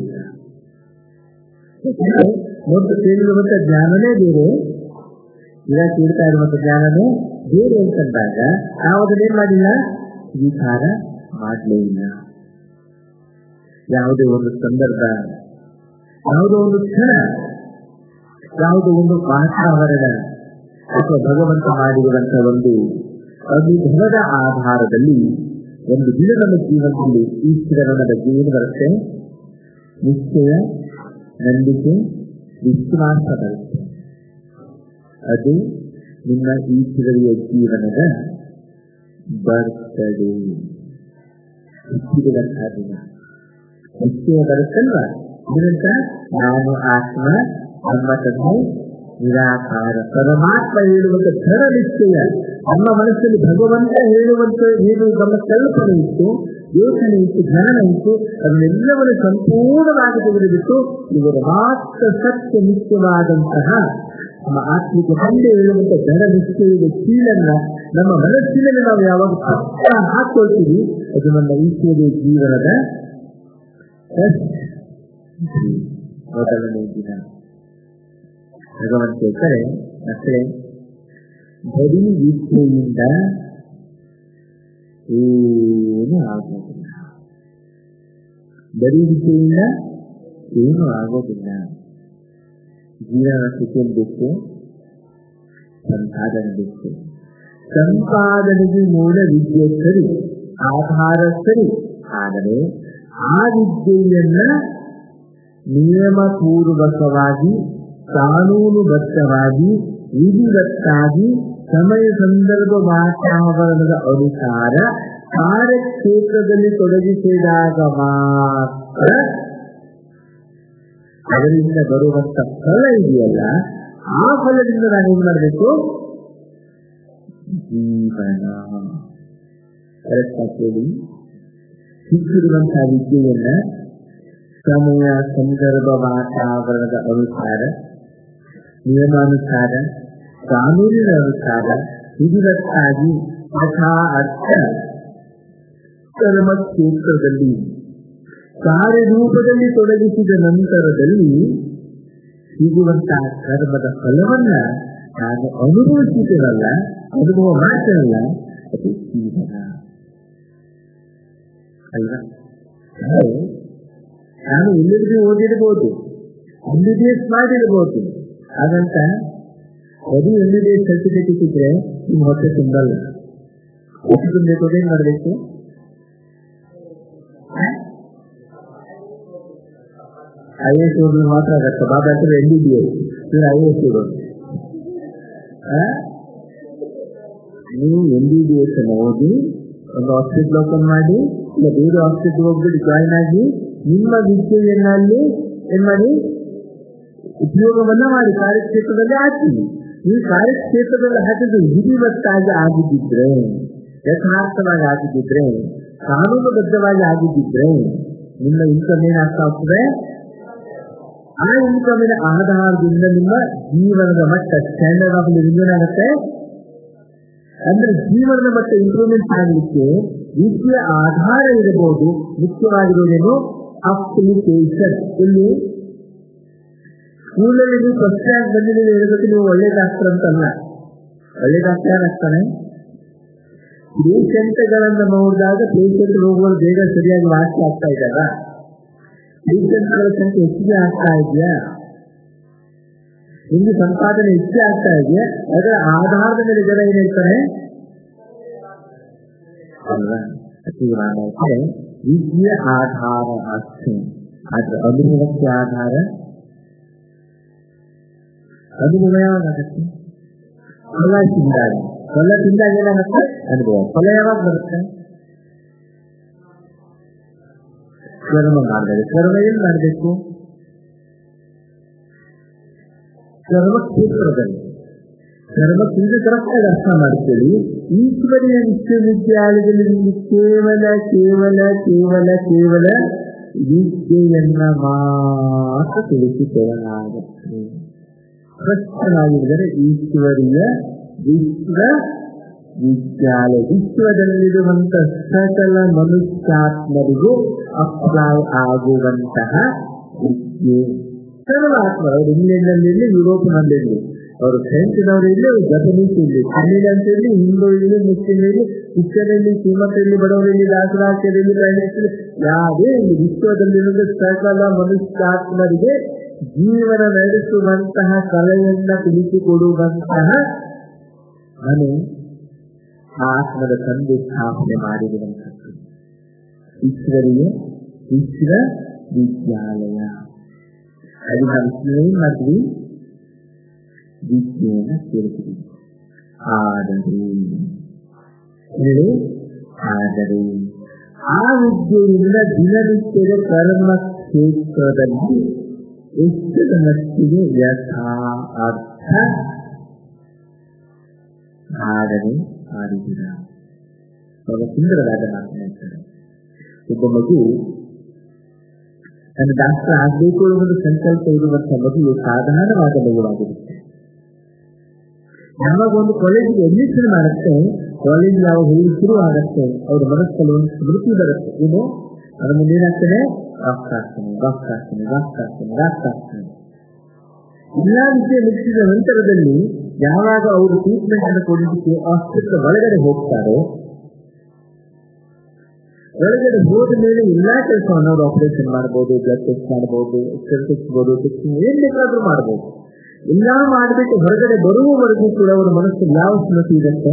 ಇಲ್ಲ ಮೊದಲು ಕೇಳಿರುವಂತ ಜ್ಞಾನನೇ ಬೇರೆ ಈಗ ಕೇಳ್ತಾ ಇರುವಂತ ಜ್ಞಾನನೇ ಬೇರೆ ಅಂತಂದಾಗ ನಾವು ಅದನ್ನೇನ್ ಮಾಡಿಲ್ಲ ಸ್ವೀಕಾರ ಮಾಡಲೇ ಇಲ್ಲ ಯಾವುದೇ ಒಂದು ಸಂದರ್ಭ ಯಾವುದೋ ಒಂದು ಕ್ಷಣ ಯಾವುದೋ ಒಂದು ವಾತಾವರಣ ಅಥವಾ ಭಗವಂತ ಮಾಡಿರುವಂತಹ ಒಂದು ಅನುಭವದ ಆಧಾರದಲ್ಲಿ ಒಂದು ದಿನ ನಮ್ಮ ಜೀವನದಲ್ಲಿ ಈಶ್ವರನ ಬಗ್ಗೆ ಏನು ಬರುತ್ತೆ ನಿಶ್ಚಯ ನಂಬಿಕೆ ವಿಶ್ವಾಸ ಬರುತ್ತೆ ಅದು ನಿಮ್ಮ ಈಶ್ವರಿಯ ಜೀವನದ ಬರ್ತಡೆ ಹುಟ್ಟಿರುವಂತಹ ದಿನ ನಿಶ್ಚಯ ಬರುತ್ತಲ್ವಾ ಏನಂತ ನಾನು ಆತ್ಮ ನಮ್ಮ ತಂದೆ ನಿರಾಕಾರ ಪರಮಾತ್ಮ ಹೇಳುವಂತ ದೃಢ ನಿಶ್ಚಯ ನಮ್ಮ ಮನಸ್ಸಲ್ಲಿ ಭಗವಂತ ಹೇಳುವಂತ ಏನು ನಮ್ಮ ಕಲ್ಪನೆ ಇತ್ತು ಯೋಚನೆ ಇತ್ತು ಜ್ಞಾನ ಇತ್ತು ಅದನ್ನೆಲ್ಲವನ್ನು ಸಂಪೂರ್ಣವಾಗಿ ತೆಗೆದುಬಿಟ್ಟು ಇವರ ಮಾತ್ರ ಸತ್ಯ ನಿತ್ಯವಾದಂತಹ ನಮ್ಮ ಆತ್ಮಿಕ ತಂದೆ ಹೇಳುವಂತ ದೃಢ ನಿಶ್ಚಯದ ಕೀಳನ್ನ ನಮ್ಮ ಮನಸ್ಸಿನಲ್ಲಿ ನಾವು ಯಾವಾಗ ಪಕ್ಕ ಹಾಕೊಳ್ತೀವಿ ಅದು ನಮ್ಮ ಈಶ್ವರಿಯ ಜೀವನದ ಮೊದಲನೇ ದಿನ ಭಗವಂತ ಹೇಳ್ತಾರೆ ಮತ್ತೆ ಬರೀ ವಿದ್ಯೆಯಿಂದ ಏನು ಆಗೋದಿಲ್ಲ ಬರೀ ವಿದ್ಯೆಯಿಂದ ಏನು ಆಗೋದಿಲ್ಲ ಜೀವನ ಸ್ಥಿತಿಯಲ್ಲಿ ಬೇಕು ಸಂಪಾದನೆ ಬೇಕು ಸಂಪಾದನೆಗೆ ಮೂಲ ವಿದ್ಯೆ ಸರಿ ಆಧಾರ ಸರಿ ಆದರೆ ಆ ವಿದ್ಯೆಯನ್ನ ನಿಯಮಪೂರ್ವಕವಾಗಿ ಕಾನೂನುಬದ್ಧವಾಗಿ ವಿಧಿವತ್ತಾಗಿ ಸಮಯ ಸಂದರ್ಭ ವಾತಾವರಣದ ಅನುಸಾರ ಕಾರ್ಯಕ್ಷೇತ್ರದಲ್ಲಿ ತೊಡಗಿಸಿದಾಗ ಮಾತ್ರ ಅದರಿಂದ ಬರುವಂತ ಫಲ ಇದೆಯಲ್ಲ ಆ ಫಲದಿಂದ ನಾನೇನ್ ಮಾಡಬೇಕು ಜೀವನ ಕರೆಕ್ಟ್ ಕೇಳಿ ಸಿಕ್ಕಿರುವಂತಹ ವಿದ್ಯೆಯನ್ನ ಸಮಯ ಸಂದರ್ಭ ವಾತಾವರಣದ ಅನುಸಾರ ನಿಯಮಾನುಸಾರ ಕಾನೂನಿನ ಅನುಸಾರ ವಿಧಿವತ್ತಾಗಿ ಯಥಾ ಅರ್ಥ ಕರ್ಮ ಕ್ಷೇತ್ರದಲ್ಲಿ ಕಾರ್ಯರೂಪದಲ್ಲಿ ತೊಡಗಿಸಿದ ನಂತರದಲ್ಲಿ ಸಿಗುವಂತಹ ಕರ್ಮದ ಫಲವನ್ನ ನಾನು ಅನುಭವಿಸಿದನಲ್ಲ ಅನುಭವ ಮಾಡ್ತೇನಲ್ಲ ಅದು ಜೀವನ ಅಲ್ವಾ ನಾನು ಎಲ್ಲರಿಗೂ ಓದಿರ್ಬೋದು ಎಂ ಬಿ ಎಸ್ ಮಾಡಿರ್ಬೋದು ಹಾಗಂತ ಬರೀ ಎಂ ಬಿ ಎಸ್ ಸರ್ಟಿಫಿಕೇಟ್ ಇದ್ರೆ ನಿಮ್ ಹೊಟ್ಟೆ ತುಂಬಲ್ಲ ಹೊಟ್ಟೆ ತುಂಬಬೇಕು ಏನ್ ಮಾಡ್ಬೇಕು ಐ ಎಸ್ ಓದಿ ಮಾತ್ರ ಆಗತ್ತೆ ಬಾಬಾ ಹತ್ರ ಎಂ ಬಿ ಬಿ ಎಸ್ ಇವ್ರು ಐ ಎಸ್ ಓದೋದು ನೀವು ಎಂ ಬಿ ಬಿ ಎಸ್ ಅನ್ನು ಓದಿ ಒಂದು ಹಾಸ್ಪಿಟಲ್ ಓಪನ್ ಮಾಡಿ ಇಲ್ಲ ಬೇರೆ ಹಾಸ್ಪಿಟಲ್ ಹೋಗ್ಬಿಟ್ಟು ಜಾಯಿನ್ ಆಗಿ ನಿಮ್ಮ ವಿದ್ಯೆಯನ್ನಲ್ಲಿ ಏನ್ ಮಾಡಿ ಉಪಯೋಗವನ್ನ ಮಾಡಿ ಕಾರ್ಯಕ್ಷೇತ್ರದಲ್ಲಿ ಹಾಕಿ ಈ ಕಾರ್ಯಕ್ಷೇತ್ರದಲ್ಲಿ ಹಾಕಿದ್ದು ವಿಧಿವತ್ತಾಗಿ ಆಗಿದ್ದಿದ್ರೆ ಯಥಾರ್ಥವಾಗಿ ಆಗಿದ್ದಿದ್ರೆ ಕಾನೂನುಬದ್ಧವಾಗಿ ಆಗಿದ್ದಿದ್ರೆ ನಿಮ್ಮ ಇನ್ಕಮ್ ಏನಾಗ್ತಾ ಹೋಗ್ತದೆ ಆ ಇನ್ಕಮಿನ ಆಧಾರದಿಂದ ನಿಮ್ಮ ಜೀವನದ ಮಟ್ಟ ಸ್ಟ್ಯಾಂಡರ್ಡ್ ಆಫ್ ಲಿವಿಂಗ್ ಏನಾಗುತ್ತೆ ಅಂದ್ರೆ ಜೀವನದ ಮಟ್ಟ ಇಂಪ್ರೂವ್ಮೆಂಟ್ ಆಗಲಿಕ್ಕೆ ವಿದ್ಯೆ ಆಧಾರ ಇರಬಹುದು ಮುಖ್ಯವಾಗಿರೋದೇನು ಅಪ್ಲಿಕೇಶನ್ ಇಲ್ಲಿ ಸ್ಕೂಲಲ್ಲಿ ನೀವು ಫಸ್ಟ್ ರ್ಯಾಂಕ್ ಬಂದಿದ್ದೀವಿ ಹೇಳಬೇಕು ನೀವು ಒಳ್ಳೆ ಡಾಕ್ಟರ್ ಅಂತಲ್ಲ ಒಳ್ಳೆ ಡಾಕ್ಟರ್ ಯಾರಾಗ್ತಾನೆ ಪೇಷಂಟ್ಗಳನ್ನ ನೋಡಿದಾಗ ಪೇಷಂಟ್ ರೋಗಗಳು ಬೇಗ ಸರಿಯಾಗಿ ವಾಸಿ ಆಗ್ತಾ ಇದ್ದಾರ ಪೇಷಂಟ್ಗಳ ಸಂಖ್ಯೆ ಹೆಚ್ಚಿಗೆ ಆಗ್ತಾ ಇದೆಯಾ ನಿಮ್ಗೆ ಸಂಪಾದನೆ ಹೆಚ್ಚೆ ಆಗ್ತಾ ಇದೆಯಾ ಅದರ ಆಧಾರದ ಮೇಲೆ ಜನ ಏನ್ ಹೇಳ್ತಾರೆ ಅಲ್ವಾ ಅತಿ ವಿದ್ಯೆ ಆಧಾರ ಅಷ್ಟೇ ಆದ್ರೆ ಅನುಭವಕ್ಕೆ ಆಧಾರ ಅನುಭವ ಯಾವಾಗತ್ತೆ ಫಲ ತಿಂದಾಗ ಫಲ ತಿಂದಾಗ ಏನಾಗುತ್ತೆ ಅನುಭವ ಫಲ ಯಾವಾಗ ಬರುತ್ತೆ ಕರ್ಮ ಮಾಡಿದಾಗ ಕರ್ಮ ಏನ್ ಮಾಡಬೇಕು ಕರ್ಮ ಕ್ಷೇತ್ರದಲ್ಲಿ ಕರ್ಮ ಕ್ಷೇತ್ರ ಕರೆಕ್ಟಾಗಿ ಅರ್ಥ ಮಾಡ್ಕೊಳ್ಳಿ ಈಶ್ವರಿಯ ವಿಶ್ವವಿದ್ಯಾಲಯದಲ್ಲಿ ನಿಮಗೆ ಕೇವಲ ಕೇವಲ ಕೇವಲ ಕೇವಲ ವಿದ್ಯೆಯನ್ನ ಮಾತ್ರ ತಿಳಿಸಿಕೊಡಲಾಗುತ್ತೆ ಸ್ಪಷ್ಟವಾಗಿದ್ದರೆ ಈಶ್ವರಿಯ ವಿಶ್ವ ವಿದ್ಯಾಲಯ ವಿಶ್ವದಲ್ಲಿರುವಂತ ಸಕಲ ಮನುಷ್ಯಾತ್ಮರಿಗೂ ಅಪ್ಲೈ ಆಗುವಂತಹ ವಿದ್ಯೆ ಸರ್ವಾತ್ಮ ಅವರು ಇಂಗ್ಲೆಂಡ್ನಲ್ಲಿ ಇರಲಿ ಯುರೋಪ್ನಲ್ಲಿರಲಿ ಅವರು ಫ್ರೆಂಚ್ನವರು ಇರಲಿ ಅವರು ಜಪನೀಸ್ ಇರಲಿ ತಮಿಳ್ ಅಂತ ಇರಲಿ ಹಿಂದೂ ಇರಲಿ ಮುಸ್ಲಿಂ ಇರಲಿ ಕ್ರಿಶ್ಚಿಯನಲ್ಲಿ ಶ್ರೀಮಂತರಲ್ಲಿ ಬಡವರಲ್ಲಿ ದಾಸರಾಜ್ಯದಲ್ಲಿ ಪ್ರಯಾಣಿಸಲಿ ಯಾವುದೇ ಇಲ್ಲಿ ವಿಶ್ವದಲ್ಲಿರುವ ಸಕಲ ಮನುಷ್ಯಾತ್ಮರಿಗೆ ಜೀವನ ನಡೆಸುವಂತಹ ಕಲೆಯನ್ನ ತಿಳಿಸಿಕೊಡುವಂತಹ ಮನೆ ಆತ್ಮದ ತಂದೆ ಸ್ಥಾಪನೆ ಮಾಡಿರುವಂಥದ್ದು ಈಶ್ವರಿಯ ವಿಶ್ವ ವಿದ್ಯಾಲಯ ಅದು ನಾವು ಏನ್ ಮಾಡಿದ್ವಿ ವಿದ್ಯೆಯನ್ನ ಸೇರಿದ್ವಿ ಆದರೆ ಹೇಳಿ ಆದರೆ ಆ ವಿದ್ಯೆಯಿಂದ ದಿನನಿತ್ಯದ ಕರ್ಮ ಕ್ಷೇತ್ರದಲ್ಲಿ ಎಷ್ಟರ ಮಟ್ಟಿಗೆ ಯಥಾ ಅರ್ಥ ಸಾಧನೆ ಮಾಡಿದಿರ ಬಹಳ ಸುಂದರವಾದ ಮಾತನಾಡ್ತಾರೆ ಒಬ್ಬ ಮಗು ನನ್ನ ಡಾಕ್ಟರ್ ಆಗಬೇಕು ಅನ್ನೋದು ಸಂಕಲ್ಪ ಇರುವಂತಹ ಮಗು ಸಾಧಾರಣವಾದ ಮಗುವಾಗಿರುತ್ತೆ ಯಾವಾಗ ಒಂದು ಕಾಲೇಜಿಗೆ ಅಡ್ಮಿಷನ್ ಮಾಡುತ್ತೆ ಕಾಲೇಜ್ ಯಾವ ಹೋಗಿ ಶುರು ಆಗತ್ತೆ ಅವ್ರ ಮನಸ್ಸಲ್ಲಿ ಒಂದು ಸ್ಮೃತಿ ಬರುತ್ತೆ ಏನು ಅದ್ರ ಮುಂದೆ ಏನಾಗ್ತಾನೆ ಡಾಕ್ಟರ್ ಆಗ್ತಾನೆ ಡಾಕ್ಟರ್ ಆಗ್ತಾನೆ ಡಾಕ್ಟರ್ ಆಗ್ತಾನೆ ಡಾಕ್ಟರ್ ಆಗ್ತಾನೆ ಎಲ್ಲಾ ವಿಷಯ ಮುಗಿಸಿದ ನಂತರದಲ್ಲಿ ಯಾವಾಗ ಅವರು ಟ್ರೀಟ್ಮೆಂಟ್ ಅನ್ನು ಕೊಡಲಿಕ್ಕೆ ಆಸ್ಪತ್ರೆ ಒಳಗಡೆ ಹೋಗ್ತಾರೋ ಒಳಗಡೆ ಹೋದ ಮೇಲೆ ಎಲ್ಲಾ ಕೆಲಸವನ್ನು ಅವ್ರು ಆಪರೇಷನ್ ಮಾಡಬಹುದು ಬ್ಲಡ್ ಟೆಸ್ಟ್ ಮಾಡಬಹುದು ಎಕ್ಸರ್ಸೈಸ್ಬೋದು ಟೆಸ್ಟಿಂಗ್ ಏನ್ ಬೇಕಾದ್ರೂ ಮಾಡಬಹುದು ಎಲ್ಲ ಮಾಡಿಬಿಟ್ಟು ಹೊರಗಡೆ ಬರುವವರೆಗೂ ಕೂಡ ಅವರ ಮನಸ್ಸು ಯಾವ ಸ್ಮೃತಿ ಇರುತ್ತೆ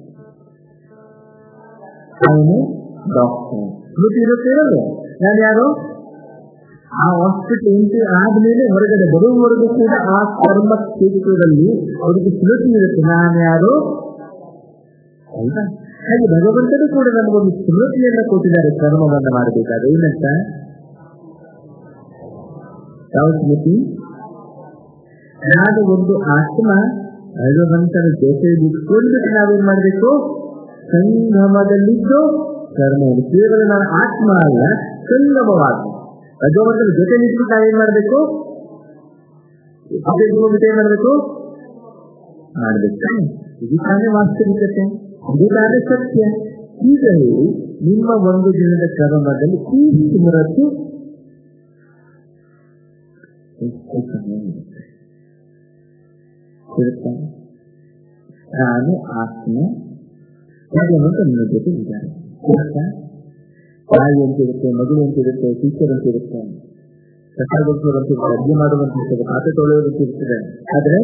ಅವನು ಡಾಕ್ಟರ್ ಸ್ಮೃತಿ ಇರುತ್ತಿರಲ್ಲ ನಾನು ಯಾರು ಆ ಹಾಸ್ಪಿಟಲ್ ಎಂಟ್ರಿ ಆದ್ಮೇಲೆ ಹೊರಗಡೆ ಬರುವವರೆಗೂ ಕೂಡ ಆ ಕರ್ಮ ಕ್ಷೇತ್ರದಲ್ಲಿ ಅವರಿಗೆ ಸ್ಮೃತಿ ಇರುತ್ತೆ ನಾನು ಯಾರು ಹೌದಾ ಹಾಗೆ ಭಗವಂತನು ಕೂಡ ನಮಗೊಂದು ಸ್ಮೃತಿಯನ್ನ ಕೊಟ್ಟಿದ್ದಾರೆ ಕರ್ಮವನ್ನ ಮಾಡಬೇಕಾದ್ರೆ ಏನಂತ ಯಾವ ಸ್ಮೃತಿ ನಾನು ಒಂದು ಆತ್ಮ ಭಗವಂತನ ಜೊತೆ ಬಿಟ್ಕೊಂಡು ನಾವೇನ್ ಮಾಡ್ಬೇಕು ಸಂಗಮದಲ್ಲಿದ್ದು ಕರ್ಮವನ್ನು ಕೇವಲ ನಾನು ಆತ್ಮ ಅಲ್ಲ ಸಂಗಮವಾದ ಭಗವಂತನ ಜೊತೆ ನಿಂತು ನಾವೇನ್ ಮಾಡ್ಬೇಕು ಹೋಗ್ಬಿಟ್ಟು ಏನ್ ಮಾಡ್ಬೇಕು ಮಾಡ್ಬೇಕು ಇದು ತಾನೇ ವಾಸ್ತವಿಕತೆ ಇದು ತಾನೇ ಸತ್ಯ ಈಗ ಹೇಳಿ ನಿಮ್ಮ ಒಂದು ದಿನದ ಕರ್ಮದಲ್ಲಿ ಈ ಸ್ಮೃತಿ ಎಷ್ಟು ಸಮಯ ಇರುತ್ತೆ ಇರುತ್ತಾ ನಾನು ಆತ್ಮ ಭಗವಂತ ನನ್ನ ಜೊತೆ ಇದ್ದಾರೆ ಇರುತ್ತಾ ತಾಯಿ ಅಂತಿರುತ್ತೆ ಮಗು ಅಂತಿರುತ್ತೆ ಟೀಚರ್ ಅಂತಿರುತ್ತೆ ಕಸಾಗೋಸ್ಕರ ಅಂತಿರುತ್ತೆ ಅಡ್ಗೆ ಮಾಡುವಂತಿರ್ತದೆ ಪಾತ್ರೆ ತೊಳೆಯೋದಂತಿರ್ತದೆ ಆದ್ರೆ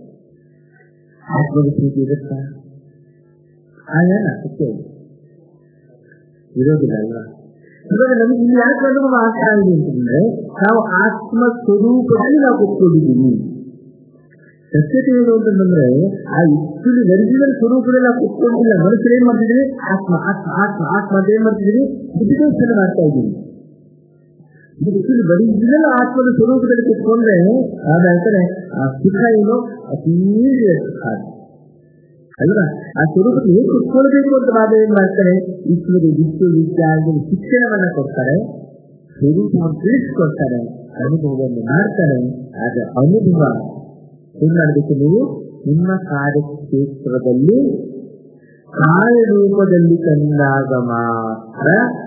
ಆತ್ಮದ ಪ್ರೀತಿ ಇರುತ್ತಾ ಆಯಾನ ಸತ್ಯ ಇರೋದಿಲ್ಲ ಅಲ್ವಾ ಇವಾಗ ನಮ್ಗೆ ಇಲ್ಲಿ ಯಾಕೆ ಅನುಭವ ಆಗ್ತಾ ಇದೆ ಅಂತಂದ್ರೆ ನಾವು ಆತ್ಮ ಸ್ವರೂಪದಲ್ಲಿ ನಾವು ಕೂತ್ಕೊಂಡಿದ್ದೀವಿ ಸತ್ಯತೆ ಏನು ಅಂತಂದ್ರೆ ಆ ಇಷ್ಟುಲಿ ಒರಿಜಿನಲ್ ಸ್ವರೂಪದಲ್ಲಿ ನಾವು ಕೂತ್ಕೊಂಡಿಲ್ಲ ಮನುಷ್ಯರು ಏನ್ ಮಾಡ್ತಿದ್ದೀವಿ ಆತ್ಮ ಆತ್ಮ ಆತ್ಮ ಆತ್ಮ ಅಂತ ಏನ್ ಮಾಡ್ತಿದ್ದೀವಿ ಬುದ್ಧಿಗೋಸ್ಕರ ಮಾಡ್ತಾ ಇದ್ದೀವಿ ಇದು ಒರಿಜಿನಲ್ ಆತ್ಮದ ಸ್ವರೂಪದಲ್ಲಿ ಕೂತ್ಕೊಂಡ್ರೆ ಅದಂತಾರೆ ಆ ಸುಖ ಏನು ಅತೀ ಸುಖ ಅಲ್ವಾ ಆ ಸ್ವರೂಪಕ್ಕೆ ಹೇಗೆ ಕುತ್ಕೊಳ್ಬೇಕು ಅಂತ ಬಾಬಾ ಏನ್ ಮಾಡ್ತಾರೆ ಈಶ್ವರ ವಿಶ್ವವಿದ್ಯಾಲಯ ಶಿಕ್ಷಣವನ್ನ ಕೊಡ್ತಾರೆ ಸ್ವರೂಪವನ್ನು ತಿಳಿಸ್ಕೊಡ್ತಾರೆ ಅನುಭವವನ್ನು ಮಾಡ್ತಾರೆ ಆದ ಅನುಭವ ಏನ್ ಮಾಡಬೇಕು ನೀವು ನಿಮ್ಮ ಕಾರ್ಯಕ್ಷೇತ್ರದಲ್ಲಿ ಕಾರ್ಯರೂಪದಲ್ಲಿ ತಂದಾಗ ಮಾತ್ರ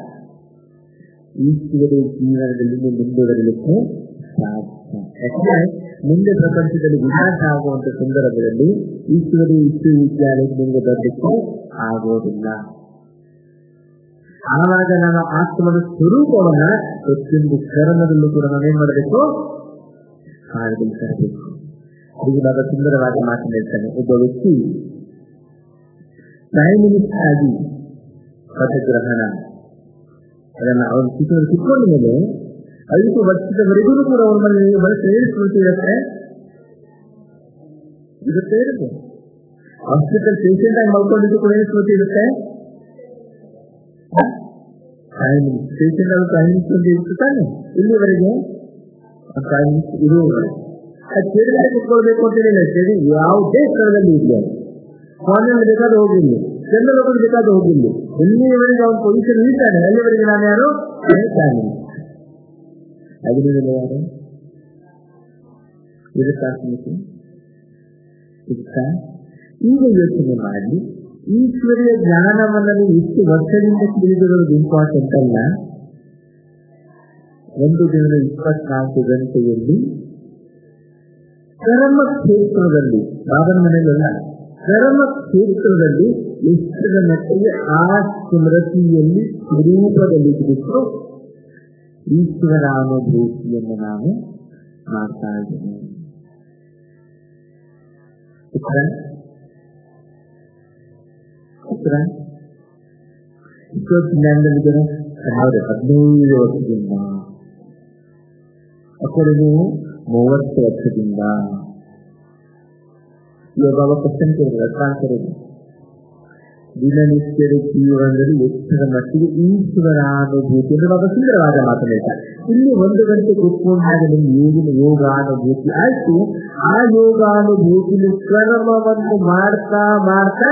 ಈಶ್ವರ ಜೀವನದಲ್ಲಿ ನೀವು ಮುಂದುವರಲಿಕ್ಕೆ ಸಾಧ್ಯ ಯಾಕಂದ್ರೆ ಮುಂದೆ ಪ್ರಪಂಚದಲ್ಲಿ ವಿನಾಶ ಆಗುವಂತ ಸಂದರ್ಭದಲ್ಲಿ ಈಶ್ವರಿ ವಿಶ್ವವಿದ್ಯಾಲಯಕ್ಕೆ ನಿಮಗೆ ಬರಲಿಕ್ಕೆ ಆಗೋದಿಲ್ಲ ಆವಾಗ ನಾನು ಆತ್ಮದ ಸ್ವರೂಪವನ್ನ ಪ್ರತಿಯೊಂದು ಕರ್ಮದಲ್ಲೂ ಕೂಡ ನಾವೇನ್ ಮಾಡಬೇಕು ಕಾರ್ಯದಲ್ಲಿ ತರಬೇಕು ಇದು ಬಹಳ ಸುಂದರವಾಗಿ ಮಾತನಾಡ್ತಾನೆ ಒಬ್ಬ ವ್ಯಕ್ತಿ ಪ್ರೈಮ್ ಮಿನಿಸ್ಟರ್ ಆಗಿ ಪದಗ್ರಹಣ ಅದನ್ನ ಅವನು ಚಿತ್ರ ಕಿತ್ಕೊಂಡ ಮೇಲೆ ಐದು ವರ್ಷದವರೆಗೂ ಕೂಡ ಅವರ ಮನೆ ಬಳಸಿ ಏರಿಸ್ಕೊಳ್ತಿ ಇರುತ್ತೆ ಇರುತ್ತೆ ಇರುತ್ತೆ ಹಾಸ್ಪಿಟಲ್ ಪೇಷಂಟ್ ಆಗಿ ಮಲ್ಕೊಂಡಿದ್ದು ಕೂಡ ಏರಿಸ್ಕೊಳ್ತಿ ಇರುತ್ತೆ ಪೇಷಂಟ್ ಆಗಿ ಪ್ರೈಮ್ ಮಿನಿಸ್ಟರ್ ಇರುತ್ತೆ ತಾನೆ ಇಲ್ಲಿವರೆಗೆ ಪ್ರೈಮ್ ಮಿನಿಸ್ಟರ್ ಇರುವವರೆಗೆ ಅದು ಕೆಳಗಡೆ ಕುತ್ಕೊಳ್ಬೇಕು ಅಂತ ಹೇಳಿಲ್ಲ ಸರಿ ಯಾವುದೇ ಸ್ಥಳದಲ್ಲಿ ಇಲ್ಲ ಫಾರಿನಲ್ಲಿ ಬೇಕಾದ್ರೆ ಹೋಗಿಲ್ಲ ಜನರಲ್ ಹೋಗೋದು ಬೇಕಾದ್ರೆ ಹೋಗಿಲ್ಲ ಎಲ್ಲಿವರೆಗೆ ಅವನ ಪೊಸಿಷನ್ ಇರ್ತಾನೆ ಅಲ್ಲಿವರೆಗೆ ನಾನು ಯಾರು ಹೇಳ್ತಾನೆ ಅಗ್ನಿಗಳು ಯಾರು ಇರುತ್ತಾ ಸ್ಮೃತಿ ಇರುತ್ತಾ ಈಗ ಯೋಚನೆ ಮಾಡಿ ಈಶ್ವರಿಯ ಜ್ಞಾನವನ್ನ ನೀವು ಇಷ್ಟು ವರ್ಷದಿಂದ ತಿಳಿದಿರೋದು ಇಂಪಾರ್ಟೆಂಟ್ ಅಲ್ಲ ಒಂದು ದಿನದ ಇಪ್ಪತ್ನಾಲ್ಕು ಗಂಟೆಯಲ್ಲಿ ಕರ್ಮ ಕ್ಷೇತ್ರದಲ್ಲಿ ಬಾಬನ ಮನೆಯಲ್ಲ ಕರ್ಮ ಕ್ಷೇತ್ರದಲ್ಲಿ ಎಷ್ಟರ ಮಟ್ಟಿಗೆ ಆ ಸ್ಮೃತಿಯಲ್ಲಿ ಸ್ವರೂಪದಲ್ಲಿ ಬಿಟ್ಟು ಈಶ್ವರ ಅನುಭೂತಿಯನ್ನು ನಾವು ಮಾಡ್ತಾ ಇದ್ದೇವೆ ಉತ್ತರ ಉತ್ತರ ಇಷ್ಟೊತ್ತಿನ ಹೌದು ಹದಿನೈದು ವರ್ಷದಿಂದ ಅಕ್ಕಡೆ ನೀವು ಮೂವತ್ತು ವರ್ಷದಿಂದ ಇವಾಗ ಬಾಬಾ ಕ್ವಶನ್ ಕೇಳಿದ್ರೆ ಅರ್ಥಾಂತರ ದಿನನಿತ್ಯದ ಜೀವನದಲ್ಲಿ ಎಷ್ಟರ ಮಟ್ಟಿಗೆ ಈಶ್ವರ ಅನುಭೂತಿ ಎಂದು ಬಾಬಾ ಸುಂದರವಾದ ಮಾತನಾಡ್ತಾರೆ ಇಲ್ಲಿ ಒಂದು ಗಂಟೆ ಕೂತ್ಕೊಂಡಾಗ ನಿಮ್ಗೆ ಯೋಗಿನ ಯೋಗಾನುಭೂತಿ ಆಯ್ತು ಆ ಯೋಗಾನುಭೂತಿ ಕರ್ಮವನ್ನು ಮಾಡ್ತಾ ಮಾಡ್ತಾ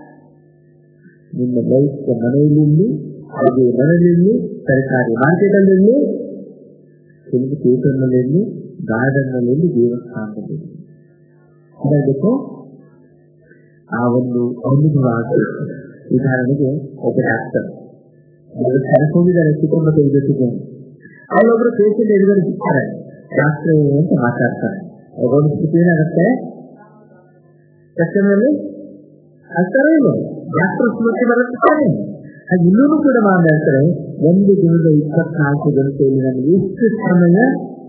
ನಿಮ್ಮ ಲೈಫ್ ಮನೆಯಲ್ಲಿ ಹಾಗೆ ಮನೆಯಲ್ಲಿ ಸರ್ಕಾರಿ ಮಾರ್ಕೆಟಲ್ಲಿ ಕೆಲವು ಥಿಯೇಟರ್ನಲ್ಲಿ ಗಾರ್ಡನ್ ನಲ್ಲಿ ದೇವಸ್ಥಾನದಲ್ಲಿ ಹೇಳಬೇಕು ಆ ಒಂದು ಅನುಭವ ಆಗಬೇಕು ಉದಾಹರಣೆಗೆ ಒಬ್ಬ ಡಾಕ್ಟರ್ ದೇವಸ್ಥಾನಕ್ಕೆ ಹೋಗಿದ್ದಾರೆ ಚಿಕ್ಕಮ್ಮ ತೆಗೆದು ಅವರೊಬ್ರು ಪೇಷಂಟ್ ಎದುರು ಸಿಗ್ತಾರೆ ಡಾಕ್ಟರ್ ಅಂತ ಮಾತಾಡ್ತಾರೆ ಅವರೊಂದು ಸ್ಥಿತಿ ಏನಾಗುತ್ತೆ ಕಷ್ಟದಲ್ಲಿ ಆಗ್ತಾರೆ ಇಲ್ಲ ಡಾಕ್ಟರ್ ಸ್ಮೃತಿ ಬರುತ್ತೆ ತಾನೆ ಹಾಗೆ ಇನ್ನೂ ಕೂಡ ಮಾತಾಡ್ತಾರೆ ಒಂದು ದಿನದ ಇಪ್ಪತ್ನಾಲ್ಕು ಗಂಟೆಯಲ್ಲಿ ನನಗೆ ಎಷ್ಟು ಸಮಯ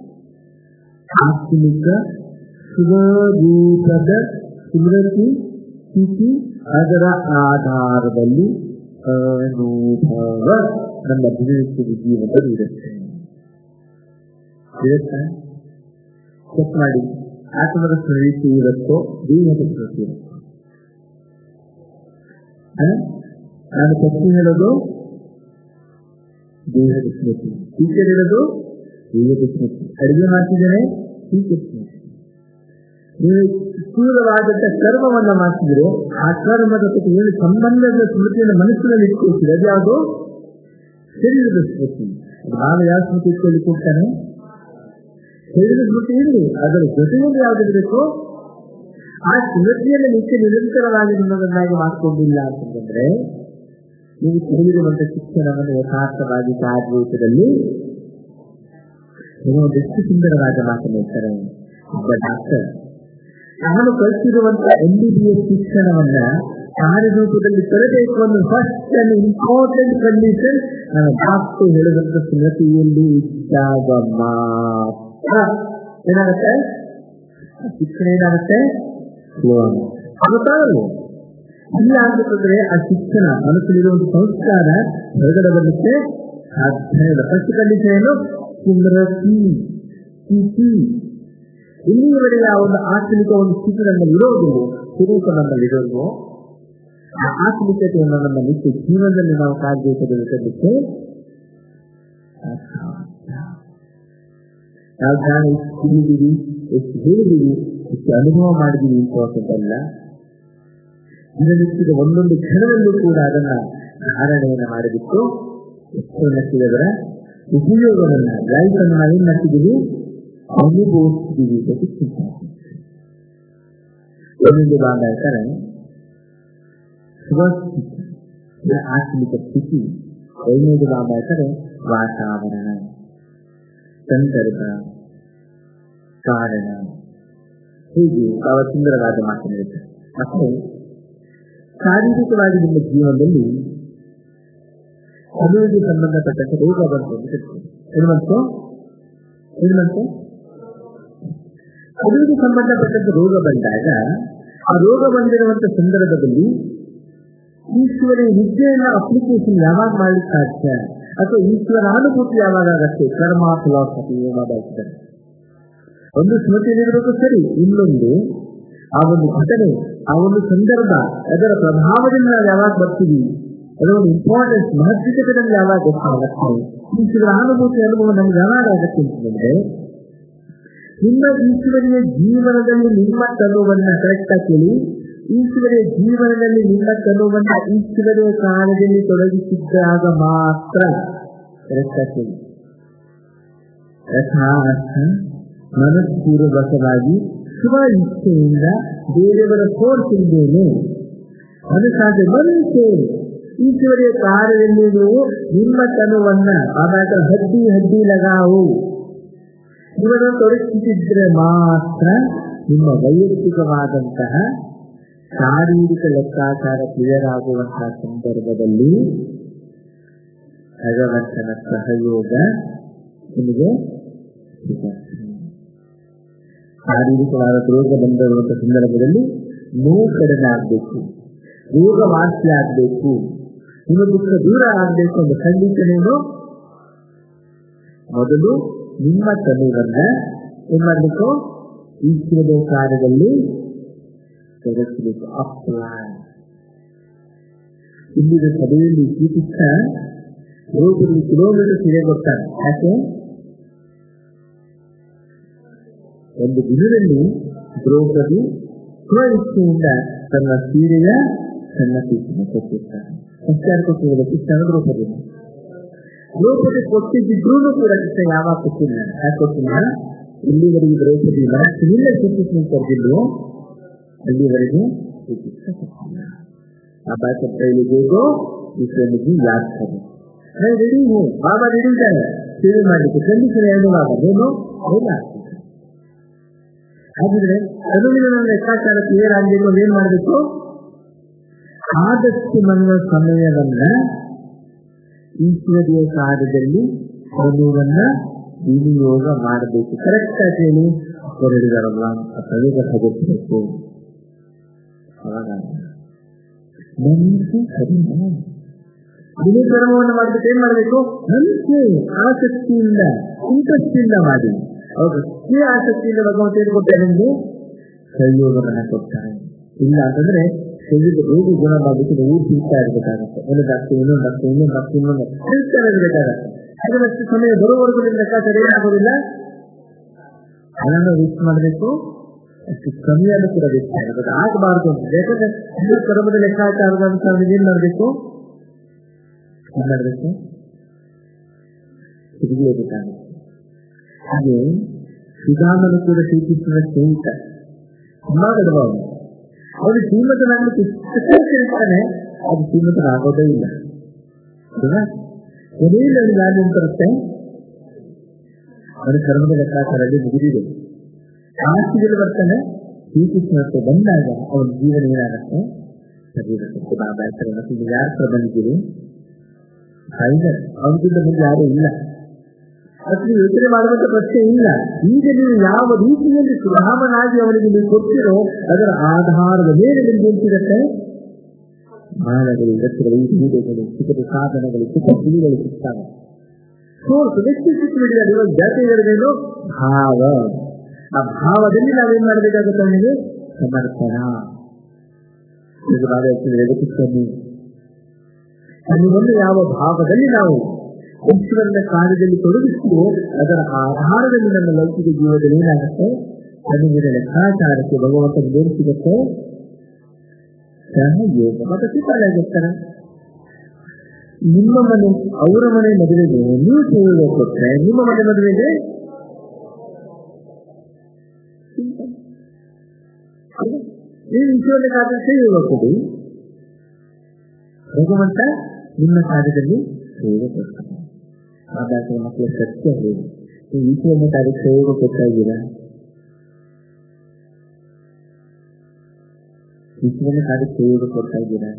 ಆತ್ಮಿಕ ಸ್ವರೂಪದ ಸ್ಮೃತಿ ಸ್ಥಿತಿ ಅದರ ಆಧಾರದಲ್ಲಿ ಅನುಭವ ನಮ್ಮ ದಿನನಿತ್ಯದ ಜೀವನದಲ್ಲಿ ಇರುತ್ತೆ ಇರುತ್ತಾ ಚೆಕ್ ಮಾಡಿ ಆತ್ಮದ ಸ್ಮೃತಿ ಇರುತ್ತೋ ದೇಹದ ಸ್ಮೃತಿ ಇರುತ್ತೋ ನಾನು ಪಕ್ಷಿ ಹೇಳೋದು ದೇಹದ ಸ್ಮೃತಿ ಟೀಚರ್ ಹೇಳೋದು ದೇಹದ ಸ್ಮೃತಿ ಅಡಿಗೆ ಮಾಡ್ತಿದ್ದೇನೆ ಟೀಚರ್ ಸ್ಮೃತಿ ನೀವು ಸ್ಥೂಲವಾದಂತ ಕರ್ಮವನ್ನ ಮಾಡ್ತಿದ್ರೆ ಆ ಕರ್ಮದ ಜೊತೆ ಏನು ಸಂಬಂಧದ ಸ್ಮೃತಿಯನ್ನು ಮನಸ್ಸಿನಲ್ಲಿ ಇಟ್ಕೊಳ್ತೀರಿ ಅದ್ಯಾವುದು ಶರೀರದ ಸ್ಮೃತಿ ನಾನು ಯಾವ ಸ್ಮೃತಿ ಇಟ್ಕೊಳ್ಳಿಕ್ಕೆ ಹೋಗ್ತಾನೆ ಶರೀರದ ಸ್ಮೃತಿ ಇರಲಿ ಅದರ ಜೊತೆಯಲ್ಲಿ ಯಾವ್ದಿರಬೇಕು ಆ ಸ್ಮೃತಿಯನ್ನು ನಿತ್ಯ ನಿರಂತರವಾಗಿ ನಿಮ್ಮದನ್ನಾಗಿ ಮಾಡ್ಕೊಂಡಿಲ್ಲ ಅಂತಂದ್ರೆ ನೀವು ತಿಳಿದಿರುವಂತ ಶಿಕ್ಷಣವನ್ನು ಯಥಾರ್ಥವಾಗಿ ಕಾರ್ಯರೂಪದಲ್ಲಿ ಒಂದೆಷ್ಟು ಸುಂದರವಾದ ಮಾತನ್ನು ಹೇಳ್ತಾರೆ ಒಬ್ಬ ಡಾಕ್ಟರ್ ನಾನು ಕಲಿಸಿರುವಂತ ಎಂ ಬಿ ಬಿ ಎಸ್ ಶಿಕ್ಷಣವನ್ನ ಕಾರ್ಯರೂಪದಲ್ಲಿ ತರಬೇಕು ಅನ್ನೋ ಫಸ್ಟ್ ಅಂಡ್ ಇಂಪಾರ್ಟೆಂಟ್ ಕಂಡೀಷನ್ ನಾನು ಡಾಕ್ಟರ್ ಹೇಳಿದಂತ ಸ್ಮೃತಿಯಲ್ಲಿ ಇದ್ದಾಗ ಮಾತ್ರ ಏನಾಗುತ್ತೆ ಶಿಕ್ಷಣ ಏನಾಗುತ್ತೆ ಸ್ಲೋ ಆಗುತ್ತಾಗಲ್ಲ ಇಲ್ಲ ಅಂತಂದ್ರೆ ಆ ಶಿಕ್ಷಣ ಮನಸ್ಸಲ್ಲಿರುವಂತ ಸಂಸ್ಕಾರ ಹೊರಗಡೆ ಬರಲಿಕ್ಕೆ ಸಾಧ್ಯ ಇಲ್ಲ ಫಸ್ಟ್ ಕಂಡೀಷನ್ ಏನು ಸ್ಮೃತಿ ಸ್ಥಿತಿ ಇಲ್ಲಿಯವರೆಗೆ ಆ ಒಂದು ಆತ್ಮಿಕ ಒಂದು ಸ್ಥಿತಿ ನಮ್ಮಲ್ಲಿ ಇರೋದು ಸ್ವರೂಪ ನಮ್ಮಲ್ಲಿ ಇರೋದು ಆ ಆತ್ಮಿಕತೆಯನ್ನು ನಮ್ಮ ನಿತ್ಯ ಜೀವನದಲ್ಲಿ ನಾವು ಕಾರ್ಯದಲ್ಲಿ ತರಲಿಕ್ಕೆ ನಾವು ಜ್ಞಾನ ಎಷ್ಟು ತಿಳಿದೀವಿ ಎಷ್ಟು ಹೇಳಿದೀವಿ ಎಷ್ಟು ಅನುಭವ ಮಾಡಿದೀವಿ ಇಂಪಾರ್ಟೆಂಟ್ ಅಲ್ಲ ದಿನನಿತ್ಯದ ಒಂದೊಂದು ಕ್ಷಣದಲ್ಲೂ ಕೂಡ ಅದನ್ನ ಧಾರಣೆಯನ್ನ ಮಾಡಿಬಿಟ್ಟು ಎಷ್ಟು ನಟ್ಟಿದವರ ಉಪಯೋಗವನ್ನ ಲೈಫ್ ಅನ್ನು ನಾವೇನ್ ಮಾಡ್ತಿದ್ದೀವಿ ಅನುಭವಿಸ್ತೀವಿ ಅಂತ ಚಿಂತೆ ಒಂದೊಂದು ಭಾಗ ಹೇಳ್ತಾರೆ ಸ್ವಸ್ಥಿತಿ ಆತ್ಮಿಕ ಸ್ಥಿತಿ ಐದನೇದು ಭಾಗ ಹೇಳ್ತಾರೆ ವಾತಾವರಣ ಸಂದರ್ಭ ಕಾರಣ ಹೀಗೆ ಬಹಳ ಸುಂದರವಾದ ಮಾತನಾಡುತ್ತೆ ಮತ್ತೆ ಶಾರೀರಿಕವಾಗಿ ನಿಮ್ಮ ಜೀವನದಲ್ಲಿ ಅಭಿವೃದ್ಧಿ ಸಂಬಂಧಪಟ್ಟಂತೆ ರೋಗ ಬಂತು ಅಂತ ಹೇಳ್ತೀವಿ ಏನು ಬಂತು ಏನು ಬಂತು ಅಭಿವೃದ್ಧಿ ಸಂಬಂಧಪಟ್ಟಂತೆ ರೋಗ ಬಂದಾಗ ಆ ರೋಗ ಬಂದಿರುವಂತ ಸಂದರ್ಭದಲ್ಲಿ ಈಶ್ವರ ವಿದ್ಯೆಯನ್ನ ಅಪ್ಲಿಕೇಶನ್ ಯಾವಾಗ ಮಾಡ್ಲಿಕ್ಕೆ ಸಾಧ್ಯ ಅಥವಾ ಈಶ್ವರ ಅನುಭೂತಿ ಯಾವಾಗ ಆಗತ್ತೆ ಕರ್ಮ ಫಿಲಾಸಫಿ ಏನಾಗ್ತಾರೆ ಒಂದು ಸ್ಮೃತಿಯಲ್ಲಿರಬೇಕು ಸರಿ ಇನ್ನೊಂದು ಆ ಒಂದು ಘಟನೆ ಆ ಒಂದು ಸಂದರ್ಭ ಅದರ ಪ್ರಭಾವದಿಂದ ನಾವು ಯಾವಾಗ ಬರ್ತೀವಿ ಅದರ ಒಂದು ಇಂಪಾರ್ಟೆನ್ಸ್ ಮಹತ್ವತೆ ನಮ್ಗೆ ಯಾವಾಗ ಗೊತ್ತಾಗತ್ತೆ ಈಶ್ವರ ಅನುಭೂತಿ ಅನುಭವ ನಮ್ಗೆ ಯಾವಾಗ ಆಗತ್ತೆ ಅಂತಂದ್ರೆ ನಿಮ್ಮ ಈಶ್ವರಿಯ ಜೀವನದಲ್ಲಿ ನಿಮ್ಮ ತನುವನ್ನ ಕರೆಕ್ಟ್ ಆಗಿ ಕೇಳಿ ಈಶ್ವರಿಯ ಜೀವನದಲ್ಲಿ ನಿಮ್ಮ ತನುವನ್ನ ಈಶ್ವರಿಯ ಕಾಲದಲ್ಲಿ ತೊಡಗಿಸಿದ್ದಾಗ ಮಾತ್ರ ಕರೆಕ್ಟ್ ಆಗಿ ಕೇಳಿ ಯಥಾರ್ಥ ಮನಸ್ಪೂರ್ವಕವಾಗಿ ಶುಭ ಇಚ್ಛೆಯಿಂದ ಬೇರೆಯವರ ಫೋರ್ಸ್ ಇದ್ದೇನೆ ಅದು ಸಾಧ್ಯ ಮನುಷ್ಯ ಈಶ್ವರಿಯ ಕಾರ್ಯದಲ್ಲಿ ನೀವು ನಿಮ್ಮ ತನುವನ್ನ ಆದಾಗ ಹಡ್ಡಿ ಹಡ್ಡಿ ಲಗಾವು ಇವರನ್ನು ತೊಡಗಿಸಿದ್ರೆ ಮಾತ್ರ ನಿಮ್ಮ ವೈಯಕ್ತಿಕವಾದಂತಹ ಶಾರೀರಿಕ ಲೆಕ್ಕಾಚಾರ ಕ್ಲಿಯರ್ ಆಗುವಂತಹ ಸಂದರ್ಭದಲ್ಲಿ ಭಗವಂತನ ಸಹಯೋಗ ನಿಮಗೆ ಶಾರೀರಿಕವಾದ ರೋಗ ಬಂದಿರುವಂತಹ ಸಂದರ್ಭದಲ್ಲಿ ನೋವು ಕಡಿಮೆ ಆಗ್ಬೇಕು ರೋಗ ವಾಸಿ ಆಗ್ಬೇಕು ನಿಮ್ಮ ದುಃಖ ದೂರ ಆಗ್ಬೇಕು ಅಂತ ಕಂಡೀಷನ್ ಏನು ಮೊದಲು ನಿಮ್ಮ ತನುವನ್ನ ಏನ್ ಮಾಡ್ಬೇಕು ಈಶ್ವರ ಕಾರ್ಯದಲ್ಲಿ ತೆಗೆಸಬೇಕು ಅಪ್ಲೈ ಇಲ್ಲಿನ ಸಭೆಯಲ್ಲಿ ಶ್ರೀಕೃಷ್ಣ ದ್ರೌಪದಿ ಕಿಲೋಮೀಟರ್ ಸೀರೆ ಕೊಡ್ತಾನೆ ಯಾಕೆ ಒಂದು ದಿನದಲ್ಲಿ ದ್ರೌಪದಿ ಸ್ವ ಇಚ್ಛೆಯಿಂದ ತನ್ನ ಸೀರೆಯ ಸಣ್ಣ ಪೀಸನ್ನು ಕೊಟ್ಟಿರ್ತಾನೆ ಸಂಸ್ಕಾರ ಕೊಟ್ಟಿರುವ ಕೃಷ್ಣ ದ್ರೌಪದಿ ದ್ರೌಪದಿ ಕೊಟ್ಟಿದ್ದಿದ್ರೂ ಕೂಡ ಕೃಷ್ಣ ಯಾವಾಗ ಕೊಟ್ಟಿಲ್ಲ ಯಾಕೆ ಕೊಟ್ಟಿಲ್ಲ ಇಲ್ಲಿವರೆಗೆ ದ್ರೌಪದಿ ಮನಸ್ಸಿನಿಂದ ಶ್ರೀಕೃಷ್ಣ ಕರೆದಿಲ್ವೋ ಅಲ್ಲಿವರೆಗೆ ಶ್ರೀಕೃಷ್ಣ ಕೊಟ್ಟಿಲ್ಲ ಆ ಬಾತ ಕೈಲಿಗೇಗೋ ಈಶ್ವರನಿಗೆ ಯಾದ್ ಕರೆ ನಾನು ರೆಡಿ ಹೂ ಬಾಬಾ ರೆಡಿ ಇದ್ದಾರೆ ಸೇವೆ ಮಾಡಲಿಕ್ಕೆ ಕಂಡೀಷನ್ ಏನು ಬಾಬಾ ಏನು ಹೌದಾ ಹಾಗಿದ್ರೆ ಅನುವಿನ ಲೆಕ್ಕಾಚಾರ ಕ್ಲಿಯರ್ ಆಗಬೇಕು ಏನ್ ಮಾಡಬೇಕು ಆದಷ್ಟು ನನ್ನ ಸಮಯವನ್ನ ಈಶ್ವರಿಯ ಕಾರ್ಯದಲ್ಲಿ ಸಮಯವನ್ನ ವಿನಿಯೋಗ ಮಾಡಬೇಕು ಕರೆಕ್ಟ್ ಆಗಿ ಹೇಳಿ ಅವರು ಹೇಳಿದಾರಲ್ಲ ಆ ಪ್ರಯೋಗ ತಗೋಬೇಕು ಅವಾಗ ಮನಸ್ಸು ಕಡಿಮೆ ದಿನ ಕರ್ಮವನ್ನು ಮಾಡ್ಬೇಕು ಏನ್ ಮಾಡ್ಬೇಕು ನಂಬಿಕೆ ಆಸಕ್ತಿಯಿಂದ ಇಂಟ್ರೆಸ್ಟ್ ಇಂದ ಮಾಡಿ ಅವಾಗ ಅಷ್ಟೇ ಆಸಕ್ತಿಯಿಂದ ಭಗವಂತ ಏನು ಕೊಡ್ತಾರೆ ನಿಮ್ಗೆ ಸಹಯೋಗವನ್ನ ಕೊಡ್ತಾರೆ ಇಲ್ಲ ಅಂತಂದ್ರೆ ಶರೀರದ ರೋಗಿ ಗುಣ ಮಾಡಲಿಕ್ಕೆ ನೀವು ಊರು ತಿಂತಾ ಇರ್ಬೇಕಾಗತ್ತೆ ಒಂದು ಡಾಕ್ಟರ್ ಇನ್ನೊಂದು ಡಾಕ್ಟರ್ ಇನ್ನೊಂದು ಡಾಕ್ಟರ್ ಇನ್ನೊಂದು ಹೇಳ್ತಾ ಇರಬೇಕಾಗತ್ತೆ ಅದರಷ್ಟು ಸಮಯ ಬರುವವರೆಗೂ ನಿಮ್ಮ ಲೆಕ್ಕಾಚಾರ ಏನಾಗೋದಿಲ್ಲ ಹಣನ ವೇಸ್ಟ್ ಮಾಡಬೇಕು ಅಷ್ಟು ಕಮ್ಮಿಯನ್ನು ಕೂಡ ವೇಸ್ಟ್ ಮಾಡಬೇಕು ಆಗಬಾರ್ದು ಅಂತ ಯಾಕಂದ್ರೆ ಹಿಂದೂ ಕರ್ಮದ ಲೆಕ್ಕಾಚಾರದ ಅನುಸಾರ ಏನ್ ಮಾಡಬೇಕು ಏನ್ ಮಾಡಬೇಕು ತಿರುಗಿಬೇಕಾಗುತ್ತೆ ಹಾಗೆ ಸುಧಾಮನು ಕೂಡ ಶ್ರೀಕೃಷ್ಣನ ಸ್ನೇಹಿತ ತುಂಬಾ ದೊಡ್ಡವನು ಅವನು ಶ್ರೀಮಂತನಾಗಲಿಕ್ಕೆ ಇರ್ತಾನೆ ಅದು ಶ್ರೀಮಂತನಾಗೋದೇ ಇಲ್ಲ ಹೌದಾ ಕೊನೆಯಲ್ಲಿ ಅವನಿಗೆ ಯಾರು ಬರುತ್ತೆ ಅವನ ಕರ್ಮದ ಲೆಕ್ಕಾಚಾರದಲ್ಲಿ ಮುಗಿದಿದೆ ಆಸ್ತಿಗಳು ಬರ್ತಾನೆ ಶ್ರೀಕೃಷ್ಣಕ್ಕೆ ಬಂದಾಗ ಅವನ ಜೀವನ ಏನಾಗತ್ತೆ ಸರಿ ಇರುತ್ತೆ ಬಾಬಾ ಹೆಸರು ಮತ್ತೆ ಯಾರ ಹತ್ರ ಬಂದಿದ್ದೀರಿ ಫೈನಲ್ ಅವನಿಗಿಂತ ಮುಂದೆ ಯಾರು ಇಲ್ಲ ಅದಕ್ಕೆ ಯೋಚನೆ ಮಾಡುವಂತ ಪ್ರಶ್ನೆ ಇಲ್ಲ ಈಗ ನೀವು ಯಾವ ರೀತಿಯಲ್ಲಿ ಸುಧಾಮನಾಗಿ ಅವನಿಗೆ ನೀವು ಕೊಡ್ತೀರೋ ಅದರ ಆಧಾರದ ಮೇಲೆ ನಿಮ್ಗೆ ಏನ್ ಸಿಗತ್ತೆ ಮಾನಗಳು ವ್ಯಕ್ತಿಗಳು ಕ್ರೀಡೆಗಳು ಚಿಕ್ಕ ಸಾಧನಗಳು ಚಿಕ್ಕ ಕಿವಿಗಳು ಸಿಗ್ತವೆ ಸೋರ್ಸ್ ವ್ಯಕ್ತಿ ಸಿಕ್ಕಿಬಿಡಿದ ಜಾತಿ ಹೇಳಿದೇನು ಭಾವ ಆ ಭಾವದಲ್ಲಿ ನಾವೇನ್ ಮಾಡಬೇಕಾಗುತ್ತೆ ಅವನಿಗೆ ಸಮರ್ಪಣ ಇದು ಬಾಳ ಎದುರಿಸ್ಕೊಂಡು ಒಂದು ಯಾವ ಭಾವದಲ್ಲಿ ನಾವು ಈಶ್ವರನ ಕಾರ್ಯದಲ್ಲಿ ತೊಡಗಿಸ್ತೀವೋ ಅದರ ಆಧಾರದಲ್ಲಿ ನಮ್ಮ ಲೌಕಿಕ ಜೀವನದಲ್ಲಿ ಏನಾಗುತ್ತೆ ನಮಗೆ ಲೆಕ್ಕಾಚಾರಕ್ಕೆ ಭಗವಂತನ ಏನು ಸಿಗುತ್ತೆ ಸಹಯೋಗ ಮತ್ತೆ ಸಿದ್ಧಾಗಿರ್ತಾರೆ ನಿಮ್ಮ ಮನೆ ಅವರ ಮನೆ ಮದುವೆಗೆ ನೀವು ಸಹಯೋಗ ಕೊಟ್ಟರೆ ನಿಮ್ಮ ಮನೆ ಮದುವೆಗೆ ನೀವು ಈಶ್ವರನ ಕಾರ್ಯ ಸಹಯೋಗ ಕೊಡಿ ಭಗವಂತ ನಿಮ್ಮ ಕಾರ್ಯದಲ್ಲಿ ಸಹಯೋಗ ಕೊಡ್ತಾನೆ ಹಾಗಾಗಿ ಮಕ್ಕಳ ಸತ್ಯ ಹೇಳಿ ನೀವು ಈಶ್ವರನ ಕಾರ್ಯಕ್ಕೆ ಸಹಯೋಗ ಕೊಡ್ತಾ ಇದ್ದೀರಾ ಈಶ್ವರನ ಕಾರ್ಯಕ್ಕೆ ಸಹಯೋಗ ಕೊಡ್ತಾ ಇದ್ದೀರಾ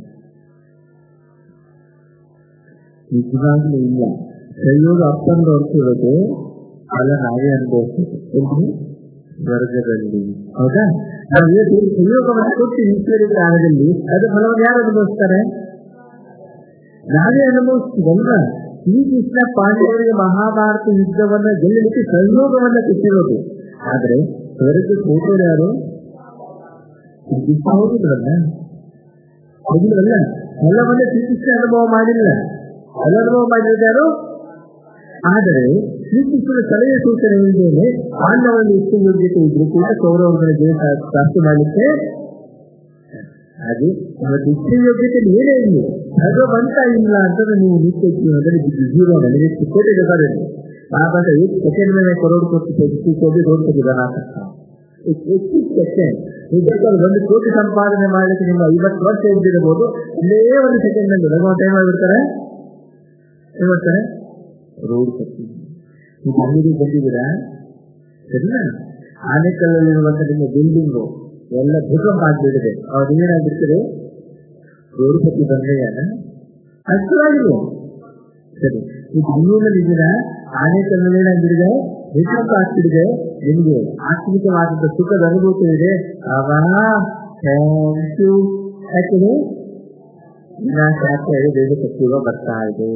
ನಿಜವಾಗ್ಲೂ ಇಲ್ಲ ಸಹಯೋಗ ಅಪ್ಪಂದು ಹೊರಟಿರೋದು ಫಲ ನಾವೇ ಅನುಭವಿಸ್ಬೇಕು ಎಲ್ಲಿ ಸ್ವರ್ಗದಲ್ಲಿ ಹೌದಾ ನಾವು ಏನು ಸಹಯೋಗವನ್ನು ಕೊಡ್ತೀವಿ ಈಶ್ವರಿ ಕಾಲದಲ್ಲಿ ಅದು ಫಲವನ್ನು ಯಾರು ಅನುಭವಿಸ್ತಾರೆ ನಾವೇ ಅನುಭವಿಸ್ತೀವಲ್ವ ಈ ಕೃಷ್ಣ ಪಾಂಡವರಿಗೆ ಮಹಾಭಾರತ ಯುದ್ಧವನ್ನ ಗೆಲ್ಲಲಿಕ್ಕೆ ಸಹಯೋಗವನ್ನ ಕೊಟ್ಟಿರೋದು ಆದ್ರೆ ಸ್ವರ್ಗ ಹೋಗೋರು ಯಾರು ಹೋಗಿದ್ರಲ್ಲ ಹೋಗಿದ್ರಲ್ಲ ಫಲವನ್ನ ಶ್ರೀಕೃಷ್ಣ ಅನುಭವ ಮಾಡಿಲ್ಲ ಫಲ ಅನುಭವ ಮಾಡಿರೋದು ಯಾರು ಆದರೆ ಶ್ರೀಕೃಷ್ಣನ ಸಲಹೆ ಸೂಚನೆ ಇಲ್ಲದೇನೆ ಪಾಂಡವರಲ್ಲಿ ಎಷ್ಟು ಯೋಗ್ಯತೆ ಇದ್ರು ಕೂಡ ಕೌರವಗಳ ಜಯ ಪ್ರಾಪ್ತಿ ಮಾಡಲಿಕ್ಕೆ ಹಾಗೆ ಇವತ್ತು ಇಷ್ಟ ಯೋಗ್ಯತೆ ಏನೇ ಇಲ್ಲ ಭಗವಂತ ಇಲ್ಲ ಅಂತಂದ್ರೆ ನೀವು ನಿತ್ಯ ಜೀವನದಲ್ಲಿ ಜೀವ ನನಗೆ ಕೋಟಿ ಬೇಕಾದ್ರೆ ಬಾಬಾ एक सेकंड में मैं करोड़ कोटि व्यक्ति को भी रोड पे बना सकता हूँ एक ಸೆಕೆಂಡ್ ನೀವು ಬೇಕಾದ್ರೆ ಒಂದು ಕೋಟಿ ಸಂಪಾದನೆ ಮಾಡಲಿಕ್ಕೆ ನಿಮ್ಮ ಐವತ್ತು ವರ್ಷ ಇದ್ದಿರಬಹುದು ಇಲ್ಲೇ ಒಂದು ಸೆಕೆಂಡ್ ನಲ್ಲಿ ಭಗವಂತ ಏನ್ ಮಾಡ್ಬಿಡ್ತಾರೆ ಏನ್ ಮಾಡ್ತಾರೆ ರೋಡ್ ಕಟ್ಟಿ ನೀವು ಅಂಗಡಿ ಬಂದಿದ್ದೀರಾ ಸರಿನಾ ಆನೆಕಲ್ಲಲ್ಲಿರುವಂತ ನಿಮ್ಮ ಬಿಲ್ಡಿಂಗು ಎಲ್ಲ ಭೂಕಂಪ ಆಗ್ಬಿಟ್ಟಿದೆ ಅವ್ರು ಏನಾಗಿರ್ತಾರೆ ರೋಡ್ ಕಟ್ಟಿ ಬಂದೆಯಾನ ಅಷ್ಟರಾಗಿಲ್ಲ ಸರಿ ನೀವು ಬೆಂಗಳೂರಲ್ಲಿ ಇದ್ದೀರಾ ಆನೆಕಲ್ಲಲ್ಲಿ ಏನಾಗ್ಬಿಟ್ಟಿದೆ ಭೂಕಂಪ ಆಗ್ತಿದೆ ನಿಮ್ಗೆ ಆತ್ಮಿಕವಾದಂತ ಸುಖದ ಅನುಭೂತಿ ಇದೆ ಆವಾ ಥ್ಯಾಂಕ್ ಯು ಯಾಕಂದ್ರೆ ವಿನಾಶ ಆಗ್ತಾ ಇದೆ ಬೇಗ ಸತ್ಯುಗ ಬರ್ತಾ ಇದೆ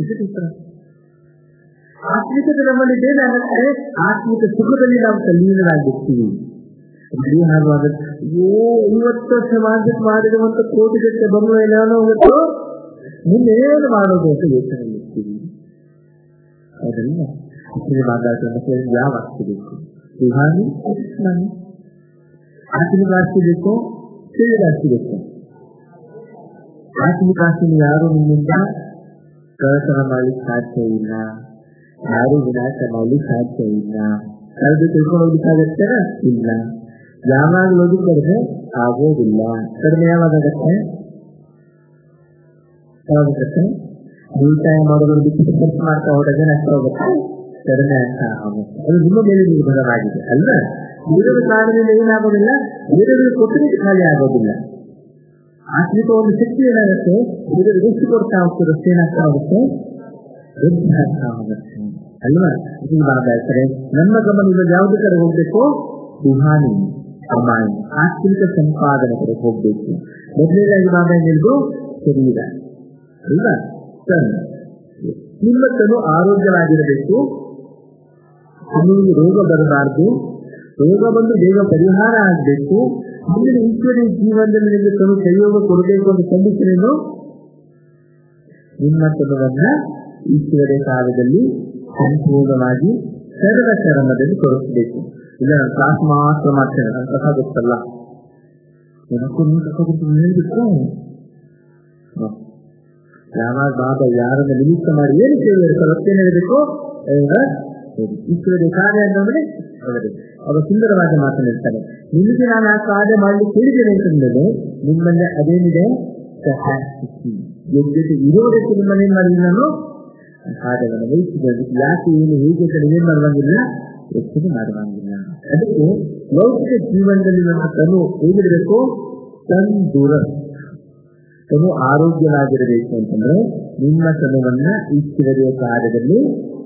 ಆತ್ಮಿಕತೆ ನಮ್ಮಲ್ಲಿ ಏನಾಗುತ್ತೆ ಆತ್ಮಿಕ ಸುಖದಲ್ಲಿ ನಾವು ತಲ್ಲೀನರಾಗಿರ್ತೀವಿ ಬರೀ ಹಾರುವಾಗ ಅಯ್ಯೋ ಐವತ್ತು ವರ್ಷ ಮಾರ್ಕೆಟ್ ಮಾಡಿರುವಂತ ಕೋಟಿಗಟ್ಟೆ ಬರುವ ಎಲ್ಲಾನೋ ಇವತ್ತು ಮುಂದೇನು ಮಾಡೋದು ಅಂತ ಯೋಚನೆ ಇರ್ತೀವಿ ಅದರಿಂದ ಮಾತಾಡ್ತಾರೆ ಯಾವ ಆಗ್ತಿಬೇಕು ಸುಹಾನಿ ನಾನು ಆತ್ಮಿಕ ಆಸ್ತಿ ಬೇಕು ಸೇವೆದ ಆಸ್ತಿ ಬೇಕು ಆತ್ಮಿಕ ಆಸ್ತಿನ ಯಾರು ನಿಮ್ಮಿಂದ ಕಳತನ ಮಾಡ್ಲಿಕ್ಕೆ ಸಾಧ್ಯ ಇಲ್ಲ ಯಾರು ವಿನಾಶ ಮಾಡ್ಲಿಕ್ಕೆ ಸಾಧ್ಯ ಇಲ್ಲ ಕಳೆದು ತಿಳ್ಕೊಂಡು ಹೋಗ್ಲಿಕ್ಕಾಗತ್ತೆ ಇಲ್ಲ ಯಾವಾಗ ಹೋಗಿ ಕಡಿಮೆ ಆಗೋದಿಲ್ಲ ಕಡಿಮೆ ಯಾವಾಗತ್ತೆ ಯಾವಾಗತ್ತೆ ಉಳಿತಾಯ ಮಾಡೋದ್ರ ಬಿಟ್ಟು ಖರ್ಚು ಮಾಡ್ತಾ ಹೋದಾಗ ನಷ್ಟ ಹೋಗುತ್ತೆ ಕಡಿಮೆ ಅಂತ ಆಗುತ್ತೆ ಅದು ನಿಮ್ಮ ಮೇಲೆ ನಿರ್ಭರವಾಗಿದೆ ಅಲ್ಲ ಬೇರೆಯವ್ರ ಕಾರಣದಿಂದ ಏನಾಗೋದಿಲ್ಲ ಬೇರೆಯವ್ರಿಗೆ ಕೊಟ್ಟರೆ ಖಾಲಿ ಆಗೋದಿಲ್ಲ ಆತ್ಮಿಕ ಒಂದು ಶಕ್ತಿ ಏನಾಗುತ್ತೆ ಬೇರೆಯವ್ರಿಗೆ ಎಷ್ಟು ಕೊಡ್ತಾ ಹೋಗ್ತದೆ ಏನಾಗ್ತಾ ಹೋಗುತ್ತೆ ವೃದ್ಧಾಶ್ರಮಾಗತ್ತೆ ಅಲ್ವಾ ಇದು ಬಾಬಾ ಹೇಳ್ತಾರೆ ನಮ್ಮ ಗಮನ ಇವಾಗ ಯಾವ್ದು ಕಡೆ ಹೋಗ್ಬೇಕು ರುಹಾನಿ ಅಮಾಯಿ ಆರ್ಥಿಕ ಸಂಪಾದನೆ ಕಡೆ ಹೋಗ್ಬೇಕು ಮೊದಲನೇದಾಗಿ ಬಾಬಾ ಏನ್ ಹೇಳಿದ್ರು ಶರೀರ ಅಲ್ವಾ ತನ್ ನಿಮ್ಮ ತನು ಆರೋಗ್ಯವಾಗಿರಬೇಕು ನಿಮಗೆ ರೋಗ ಬರಬಾರದು ರೋಗ ಬಂದು ಬೇಗ ಪರಿಹಾರ ಆಗಬೇಕು ಮುಂದಿನ ಈಶ್ವರಿ ಜೀವನದಲ್ಲಿ ನಿಮಗೆ ತನು ಸಹಯೋಗ ಕೊಡಬೇಕು ಅಂತ ಕಂಡೀಷನ್ ನಿಮ್ಮ ತನುವನ್ನ ಈಶ್ವರ ಕಾಲದಲ್ಲಿ ಸಂಪೂರ್ಣವಾಗಿ ಸರ್ವ ಚರಮದಲ್ಲಿ ತೋರಿಸಬೇಕು ಇಲ್ಲ ನಾನು ಕ್ಲಾಸ್ ಮಾತ್ರ ಮಾಡ್ತೇನೆ ನನ್ನ ಕಥಾ ಗೊತ್ತಲ್ಲ ಏನಕ್ಕೂ ನೀವು ಕಥಾ ಗೊತ್ತು ಹೇಳ್ಬೇಕು ಯಾವಾಗ ಬಾಬಾ ಯಾರನ್ನ ನಿಮಿತ್ತ ಮಾಡಿ ಏನು ಕೇಳಿದ್ರೆ ಸತ್ಯನೇ ಇರಬೇಕು ಈಶ್ವರ ಕಾರ್ಯ ಅಂತಂದ್ರೆ ಅವರೇ ಅವರು ಸುಂದರವಾದ ಮಾತನಾಡ್ತಾರೆ ನಿಮಗೆ ನಾನು ಆ ಕಾರ್ಯ ಮಾಡಲಿಕ್ಕೆ ಹೇಳಿದ್ದೇನೆ ಅಂತಂದ್ರೆ ನಿಮ್ಮಲ್ಲಿ ಅದೇನಿದೆ ಕೆಪಾಸಿಟಿ ಯೋಗ್ಯತೆ ಇರೋದಕ್ಕೆ ನಿಮ್ಮನ್ನೇನ್ ಮಾಡಿಲ್ಲ ನಾನು ಆ ಕಾರ್ಯವನ್ನು ವಹಿಸಿದೆ ಯಾಕೆ ಏನು ಹೇಗೆ ಅಂತ ನೀವೇನ್ ಮಾಡುವಂಗಿಲ್ಲ ಯೋಚನೆ ಮಾಡುವಂಗಿಲ್ಲ ಅದಕ್ಕೆ ಲೌಕಿಕ ಜೀವನದಲ್ಲಿ ನಮ್ಮ ತನು ಹೇಗಿರಬೇಕು ತನ್ ದೂರ ತನು ಆರೋಗ್ಯವಾಗಿರಬೇಕು ಅಂತಂದ್ರೆ ನಿಮ್ಮ ತನುವನ್ನ ಈಶ್ವರಿಯ ಕಾರ್ಯದಲ್ಲಿ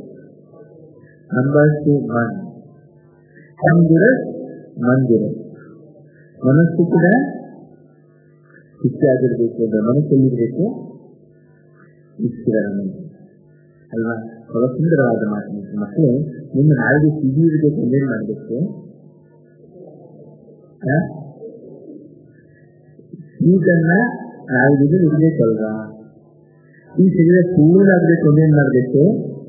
ನಂಬರ್ ಟು ಮನ್ ಮಂದಿರ ಮಂದಿರ ಮನಸ್ಸು ಕೂಡ ಖುಷಿಯಾಗಿರ್ಬೇಕು ಅಂದ್ರೆ ಮನಸ್ಸಲ್ಲಿರ್ಬೇಕು ಈಶ್ವರನ ಮನಸ್ಸು ಅಲ್ವಾ ಬಹಳ ಸುಂದರವಾದ ಮಾತು ಮಕ್ಕಳು ನಿಮ್ಮ ನಾಳೆಗೆ ಸಿಗಿ ಇರಬೇಕು ಏನ್ ಮಾಡ್ಬೇಕು ಈಗನ್ನ ನಾಳೆಗೆ ಇರ್ಬೇಕಲ್ವಾ ಈ ಶರೀರ ಪೂರ್ಣ ಆಗ್ಬೇಕು ಏನ್ ಮಾಡ್ಬೇಕು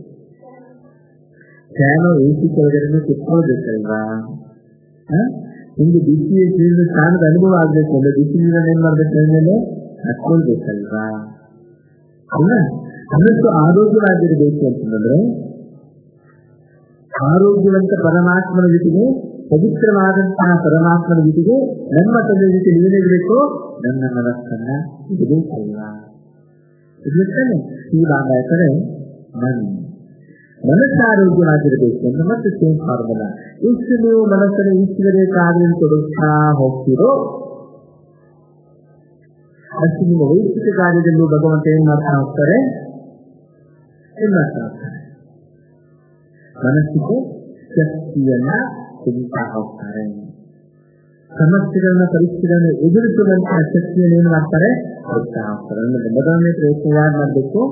ಫ್ಯಾನು ಎ ಸಿ ಕೆಳಗಡೆ ಕುತ್ಕೊಳ್ಬೇಕಲ್ವಾ ನಿಮ್ಗೆ ಬಿಸಿ ನೀರಿನ ಸ್ಥಾನದ ಅನುಭವ ಆಗ್ಬೇಕು ಅಂದ್ರೆ ಬಿಸಿ ನೀರನ್ನ ಏನ್ ಮಾಡ್ಬೇಕು ಅಂದ್ಮೇಲೆ ಹತ್ಕೊಳ್ಬೇಕಲ್ವಾ ಅಲ್ಲ ಅದಷ್ಟು ಆರೋಗ್ಯವಾಗಿರಬೇಕು ಅಂತಂದ್ರೆ ಆರೋಗ್ಯವಂತ ಪರಮಾತ್ಮನ ಜೊತೆಗೆ ಪವಿತ್ರವಾದಂತಹ ಪರಮಾತ್ಮನ ಜೊತೆಗೆ ನಮ್ಮ ತಂದೆ ಜೊತೆ ನೀವೇನಿರಬೇಕು ನನ್ನ ಮನಸ್ಸನ್ನ ಇಡಬೇಕಲ್ವಾ ಇರ್ತಾನೆ ಈ ಭಾಗ ಹೇಳ್ತಾರೆ ಮನ್ ಮನಸ್ಸು ಆರೋಗ್ಯವಾಗಿರಬೇಕು ಅಂತ ಮತ್ತೆ ಸೇಮ್ ಫಾರ್ಮುಲಾ ಎಷ್ಟು ನೀವು ಮನಸ್ಸನ್ನು ಈಶ್ವರೇ ಕಾರ್ಯ ಕೊಡುತ್ತಾ ಹೋಗ್ತೀರೋ ಅಷ್ಟು ನಿಮ್ಮ ವೈಯಕ್ತಿಕ ಕಾರ್ಯದಲ್ಲಿ ಭಗವಂತ ಏನ್ ಮಾಡ್ತಾ ಹೋಗ್ತಾರೆ ಏನ್ ಮಾಡ್ತಾ ಹೋಗ್ತಾರೆ ಮನಸ್ಸಿಗೆ ಶಕ್ತಿಯನ್ನ ತೆಗಿತಾ ಹೋಗ್ತಾರೆ ಸಮಸ್ಯೆಗಳನ್ನ ಪರೀಕ್ಷೆಗಳನ್ನ ಎದುರಿಸುವಂತಹ ಶಕ್ತಿಯನ್ನು ಏನ್ ಮಾಡ್ತಾರೆ ಕೊಡ್ತಾ ಹೋಗ್ತಾರೆ ಅಂದ್ರೆ ಮೊದಲನೇ ಪ್ರಯತ್ನ ಯಾರು ಮಾಡ್ಬೇಕು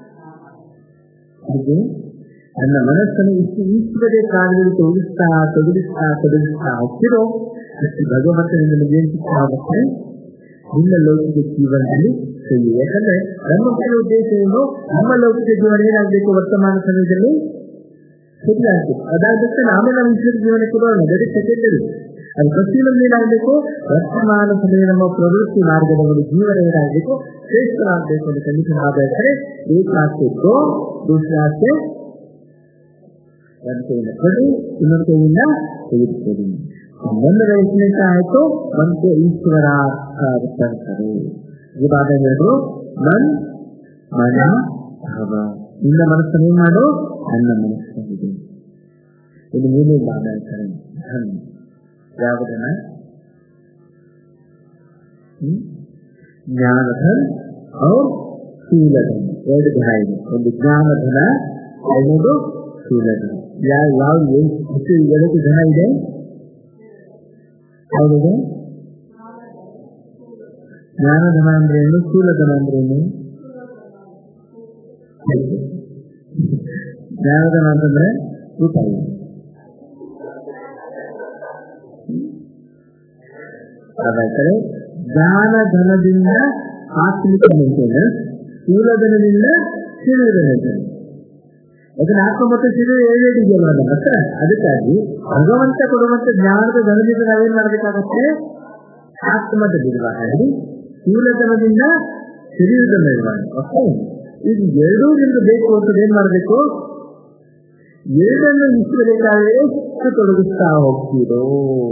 ಹಾಗೆ ನನ್ನ ಮನಸ್ಸನ್ನು ಇಷ್ಟು ಈಶ್ವರ ಕಾರ್ಯದಲ್ಲಿ ತೊಡಗಿಸ್ತಾ ತೊಡಗಿಸ್ತಾ ತೊಡಗಿಸ್ತಾ ಹೋಗ್ತಿರೋ ಅಷ್ಟು ಭಗವಂತನಿಂದ ನಿಮಗೆ ಸಿಗ್ತಾ ಹೋಗುತ್ತೆ ನಿಮ್ಮ ಲೌಕಿಕ ಜೀವನದಲ್ಲಿ ಸರಿ ಯಾಕಂದ್ರೆ ನಮ್ಮ ಮುಖ್ಯ ಉದ್ದೇಶ ಏನು ನಮ್ಮ ಲೌಕಿಕ ಜೀವನ ಏನಾಗಬೇಕು ವರ್ತಮಾನ ಸಮಯದಲ್ಲಿ ಸರಿಯಾಗಬೇಕು ಅದಾಗುತ್ತೆ ಆಮೇಲೆ ನಮ್ಮ ಈಶ್ವರ ಜೀವನ ಕೊಡೋಣ ವೆರಿ ಸೆಕೆಂಡರಿ ಅದು ಪ್ರತಿಯೊಂದು ಏನಾಗಬೇಕು ವರ್ತಮಾನ ಸಮಯ ನಮ್ಮ ಪ್ರವೃತ್ತಿ ಮಾರ್ಗದ ಒಂದು ಜೀವನ ಏನಾಗಬೇಕು ಶ್ರೇಷ್ಠವಾಗಬೇಕು ಅಂತ ಕಂಡೀಷನ್ ಆಗಬೇಕಾದ್ರೆ ಏಕಾಗ್ತಿತ್ತು ದೂಸರಾಸೆ ಒಂದು ಕೈಯಿಂದ ಕೊಡಿ ಇನ್ನೊಂದು ಕೈಯಿಂದ ತೆಗೆದುಕೊಡಿ ಒಂದು ವಯಸ್ಸಿನಿಂದ ಆಯ್ತು ಮತ್ತೆ ಈಶ್ವರ ಬರ್ತಾರೆ ಇವಾಗ ಹೇಳಿದ್ರು ಮನ್ ಮನ ಭಾವ ನಿನ್ನ ಮನಸ್ಸನ್ನು ಏನ್ ಮಾಡು ನನ್ನ ಮನಸ್ಸಾಗಿದೆ ಇದು ಮೂರನೇ ಭಾಗ ಹೇಳ್ತಾರೆ ಧನ್ ಯಾವುದನ್ನ ಜ್ಞಾನಧನ್ ಅವ್ರ ಶೀಲಧನ್ ಎರಡು ಧನ ಇದೆ ಒಂದು ಜ್ಞಾನಧನ ಇನ್ನೊಂದು ಶೀಲಧನ ಯಾವ ಯಾವ ಎಷ್ಟು ಎರಡು ಧನ ಇದೆ ಯಾವುದಿದೆ ಜ್ಞಾನಧನ ಅಂದ್ರೆ ಏನು ಶೂಲಧನ ಅಂದ್ರೆ ಏನು ಜ್ಞಾನಧನ ಅಂತಂದ್ರೆ ರೂಪಾಯಿ ಹಾಗಾದ್ರೆ ಜ್ಞಾನಧನದಿಂದ ಆತ್ಮಿಕ ಮೇಂಟೆನೆನ್ಸ್ ಶೂಲಧನದಿಂದ ಶಿವದ ಮೇಂಟೆನೆನ್ಸ್ ಯಾಕಂದ್ರೆ ಆತ್ಮ ಮತ್ತು ಶಿವ ಏಳಿದೆಯಲ್ಲ ನಮ್ಮ ಹತ್ರ ಅದಕ್ಕಾಗಿ ಭಗವಂತ ಕೊಡುವಂತ ಜ್ಞಾನದ ಧನದಿಂದ ನಾವೇನ್ ಮಾಡ್ಬೇಕಾಗತ್ತೆ ಆತ್ಮದ ನಿರ್ವಹಣೆ ಶೂಲಧನದಿಂದ ಶರೀರದ ನಿರ್ವಹಣೆ ಓಕೆ ಇದು ಎರಡೂ ನಿಮ್ಗೆ ಬೇಕು ಅಂತ ಏನ್ ಮಾಡಬೇಕು ಎರಡನ್ನು ಈಶ್ವರಕ್ಕಾಗಿ ಎಷ್ಟು ತೊಡಗಿಸ್ತಾ ಹೋಗ್ತೀರೋ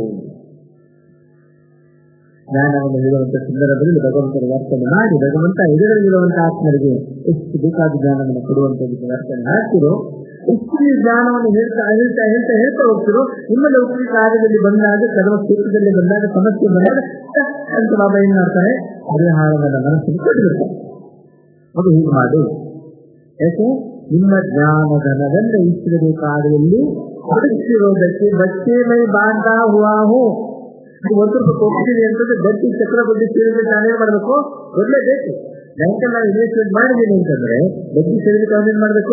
ಜ್ಞಾನವನ್ನು ನೀಡುವಂತ ಸಂದರ್ಭದಲ್ಲಿ ಭಗವಂತನ ವರ್ತನೆ ಮಾಡಿ ಭಗವಂತ ಇದರಲ್ಲಿರುವಂತ ಆತ್ಮರಿಗೆ ಎಷ್ಟು ಬೇಕಾದ ಜ್ಞಾನವನ್ನು ಕೊಡುವಂತ ವರ್ತನೆ ಹಾಕ್ತಿರೋ ಎಷ್ಟು ಜ್ಞಾನವನ್ನು ಹೇಳ್ತಾ ಹೇಳ್ತಾ ಹೇಳ್ತಾ ಹೇಳ್ತಾ ಹೋಗ್ತಿರೋ ನಿಮ್ಮ ಲೌಕಿಕ ಕಾರ್ಯದಲ್ಲಿ ಬಂದಾಗ ಸರ್ವ ಕ್ಷೇತ್ರದಲ್ಲಿ ಬಂದಾಗ ಸಮಸ್ಯೆ ಬಂದಾಗ ಅಂತ ಬಾಬಾ ಏನ್ ಮಾಡ್ತಾರೆ ಪರಿಹಾರವನ್ನ ಮನಸ್ಸಿಗೆ ಕೊಟ್ಟಿರ್ತಾರೆ ಅದು ಹೀಗೆ ಮಾಡು ಯಾಕೆ ನಿಮ್ಮ ಜ್ಞಾನಧನವನ್ನು ಈಶ್ವರ ಕಾರ್ಯದಲ್ಲಿ ತೊಡಗಿಸಿರೋದಕ್ಕೆ ಬಚ್ಚೆ ಮೈ ಬಾಂಧ ಹುವಾಹು ಒಂದು ರೂಪಾಯಿ ಕೊಡ್ತೀವಿ ಅಂತಂದ್ರೆ ಗಟ್ಟಿ ಚಕ್ರ ಬಡ್ಡಿ ಸೇರಿದ್ರೆ ನಾನೇನ್ ಮಾಡ್ಬೇಕು ಒಳ್ಳೆ ಬೇಕು ಬ್ಯಾಂಕಲ್ಲಿ ನಾನು ಇನ್ವೆಸ್ಟ್ಮೆಂಟ್ ಮಾಡಿದ್ದೀನಿ ಅಂತಂದ್ರೆ ಬಡ್ಡಿ ಸೇರಿದ್ರೆ ನಾವೇನ್ ಮಾಡ್ಬೇಕು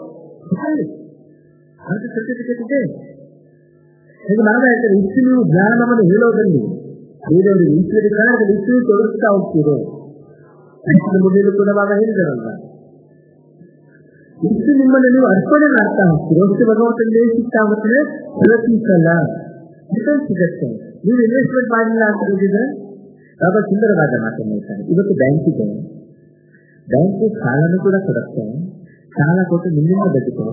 ಅದಕ್ಕೆ ಸರ್ಟಿಫಿಕೇಟ್ ಇದೆ ಈಗ ನಾನು ಹೇಳ್ತೇನೆ ಇಷ್ಟು ನೀವು ಜ್ಞಾನವನ್ನು ಹೇಳೋದಲ್ಲಿ ಬೇರೆಯವರಿಗೆ ಈಶ್ವರಿ ಕಾರಣದಲ್ಲಿ ಇಷ್ಟು ತೊಡಗಿಸ್ತಾ ಹೋಗ್ತೀರೋ ಮುಂದೆ ಕೂಡ ಭಾಗ ಹೇಳಿದಾರಲ್ಲ ಇಷ್ಟು ನಿಮ್ಮನ್ನು ನೀವು ಅರ್ಪಣೆ ಮಾಡ್ತಾ ಹೋಗ್ತೀರೋ ಅಷ್ಟು ಭಗವಂತನಿಗೆ ಸಿಗ್ತಾ ಹೋಗ್ತದೆ ಪ್ರತಿ ಸಲ ರಿಟರ್ನ್ ಸಿಗತ್ತೆ ನೀವು ಇನ್ವೆಸ್ಟ್ಮೆಂಟ್ ಮಾಡಿಲ್ಲ ಅಂತ ಹೇಳಿದ್ರೆ ಬಹಳ ಸುಂದರವಾದ ಮಾತನ್ನು ಹೇಳ್ತಾರೆ ಇವತ್ತು ಬ್ಯಾಂಕ್ ಇದೆ ಬ್ಯಾಂಕ್ ಸಾಲನೂ ಕೂಡ ಕೊಡುತ್ತೆ ಸಾಲ ಕೊಟ್ಟು ನಿಮ್ಮಿಂದ ಬದುಕು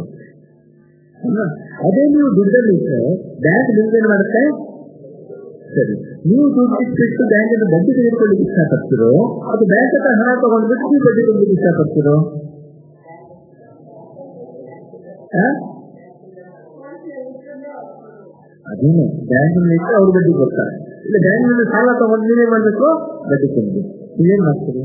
ಅದೇ ನೀವು ದುಡ್ಡಲ್ಲಿ ಇಟ್ಟರೆ ಬ್ಯಾಂಕ್ ನಿಮ್ಗೇನು ಮಾಡುತ್ತೆ ಸರಿ ನೀವು ದುಡ್ಡು ಇಟ್ಬಿಟ್ಟು ಬ್ಯಾಂಕ್ ಅನ್ನು ಬಡ್ಡಿ ತೆಗೆದುಕೊಳ್ಳಿಕ್ಕೆ ಇಷ್ಟಪಡ್ತೀರೋ ಅದು ಬ್ಯಾಂಕ್ ಹತ್ರ ಹಣ ತಗೊಂಡ್ಬಿಟ್ಟು ನೀವು ಬಡ್ಡಿ ಕೊಡ್ಲಿಕ್ಕೆ ಇಷ್ಟಪಡ್ತೀರೋ ಅದೇನೆ ಬ್ಯಾಂಕ್ ಇಟ್ಟು ಅವ್ರು ಬಡ್ಡಿ ಕೊಡ್ತಾರೆ ಇಲ್ಲ ಬ್ಯಾಂಕ್ ನಲ್ಲಿ ಸಾಲ ತಗೊಂಡು ನೀವೇ ಮಾಡ್ಬೇಕು ಬಡ್ಡಿ ಕೊಂಡು ನೀವೇನ್ ಮಾಡ್ತೀರಿ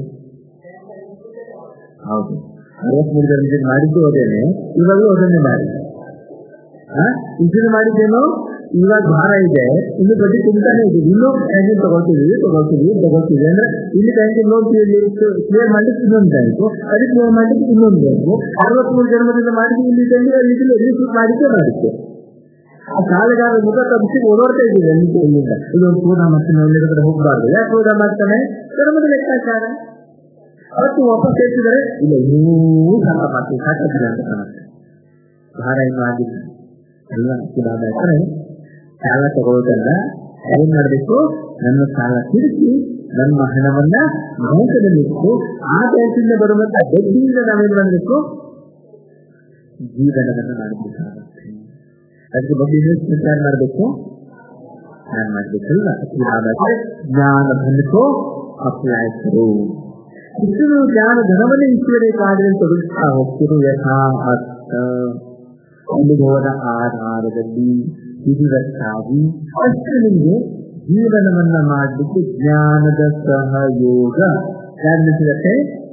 ಹೌದು ಅರವತ್ಮೂರು ಜನ ಮಾಡಿದ್ದು ಅದೇನೆ ಇವಾಗಲೂ ಅದನ್ನೇ ಮಾಡಿ ಇದನ್ನು ಮಾಡಿದ್ದೇನೋ ಇವಾಗ ಭಾರ ಇದೆ ಇನ್ನು ಬಡ್ಡಿ ತುಂಬಾನೇ ಇದೆ ಇನ್ನೂ ಬ್ಯಾಂಕಿಂಗ್ ತಗೊಳ್ತೀವಿ ತಗೊಳ್ತೀವಿ ತಗೊಳ್ತೀವಿ ಅಂದ್ರೆ ಇಲ್ಲಿ ಬ್ಯಾಂಕಿಂಗ್ ಲೋನ್ ಕ್ಲಿಯರ್ ಮಾಡ್ಲಿಕ್ಕೆ ಇನ್ನೊಂದು ಬ್ಯಾಂಕು ಅದಕ್ಕೆ ಕ್ಲಿಯರ್ ಮಾಡ್ಲಿಕ್ಕೆ ಇನ್ನೊಂದು ಬ್ಯಾಂಕು ಅರವತ್ಮೂರು ಜನ್ಮದಿಂದ ಮಾಡಿದ್ದು ಇಲ್ಲಿ ಅಲ್ಲಿ ರಿಸೀವ್ ಮಾಡಿದ್ದೆ ಮಾಡಿದ್ದೆ ಆ ಸಾಲಗಾರ ಮುಖ ತಪ್ಪಿಸಿ ಓಡಾಡ್ತಾ ಇದ್ದೀವಿ ಅಲ್ಲಿಂದ ಇಲ್ಲಿಂದ ಇದೊಂದು ಪೂರ್ಣ ಮಾಡ್ತಾನೆ ಒಳ್ಳೆ ಕಡೆ ಹೋಗಬಾರ್ದು ಯಾಕೆ ಪೂರ್ಣ ಮಾಡ್ತಾನೆ ಧರ್ಮದ ಲೆಕ್ಕಾಚಾರ ಅವತ್ತು ವಾಪಸ್ ಹೇಳ್ತಿದ್ದಾರೆ ಇಲ್ಲ ಇನ್ನೂ ಸಾಲ ಮಾಡ್ತೀವಿ ಸಾಕಾಗಿದೆ ಅಂತ ಕಾಣುತ್ತೆ ಭಾರ ಇನ್ನೂ ಆಗಿಲ್ಲ ಎಲ್ಲ ಇದಾದ್ರೆ ಸಾಲ ತಗೊಳ್ಳೋದಲ್ಲ ಏನ್ ಮಾಡಬೇಕು ನನ್ನ ಸಾಲ ತಿರುಗಿ ನನ್ನ ಹಣವನ್ನ ಬ್ಯಾಂಕದಲ್ಲಿ ಇಟ್ಟು ಆ ಬ್ಯಾಂಕಿಂದ ಬರುವಂತ ಬಡ್ಡಿಯಿಂದ ನಾವೇನ್ ಮಾಡಬೇಕು ಜೀವನವನ್ನು ಮಾಡಬೇಕಾಗುತ್ತೆ ಅದಕ್ಕೆ ಬಗ್ಗೆ ಇನ್ವೆಸ್ಟ್ಮೆಂಟ್ ಯಾರು ಮಾಡಬೇಕು ಯಾರು ಮಾಡ್ಬೇಕಲ್ಲ ಜ್ಞಾನ ಬಂದು ಅಪ್ಲಾಯಿಸರು ಇಷ್ಟು ಜ್ಞಾನ ಧನವನ್ನೇ ಈಶ್ವರೇ ಕಾರ್ಯದಲ್ಲಿ ತೊಡಗಿಸ್ತಾ ಹೋಗ್ತಿರು ಯಥಾ ಅರ್ಥ ಅನುಭವದ ಆಧಾರದಲ್ಲಿ ವಿಧಿವತ್ತಾಗಿ ಅಷ್ಟು ನಿಮಗೆ ಜೀವನವನ್ನ ಮಾಡಲಿಕ್ಕೆ ಜ್ಞಾನದ ಸಹಯೋಗ ಯಾರು ಸಿಗತ್ತೆ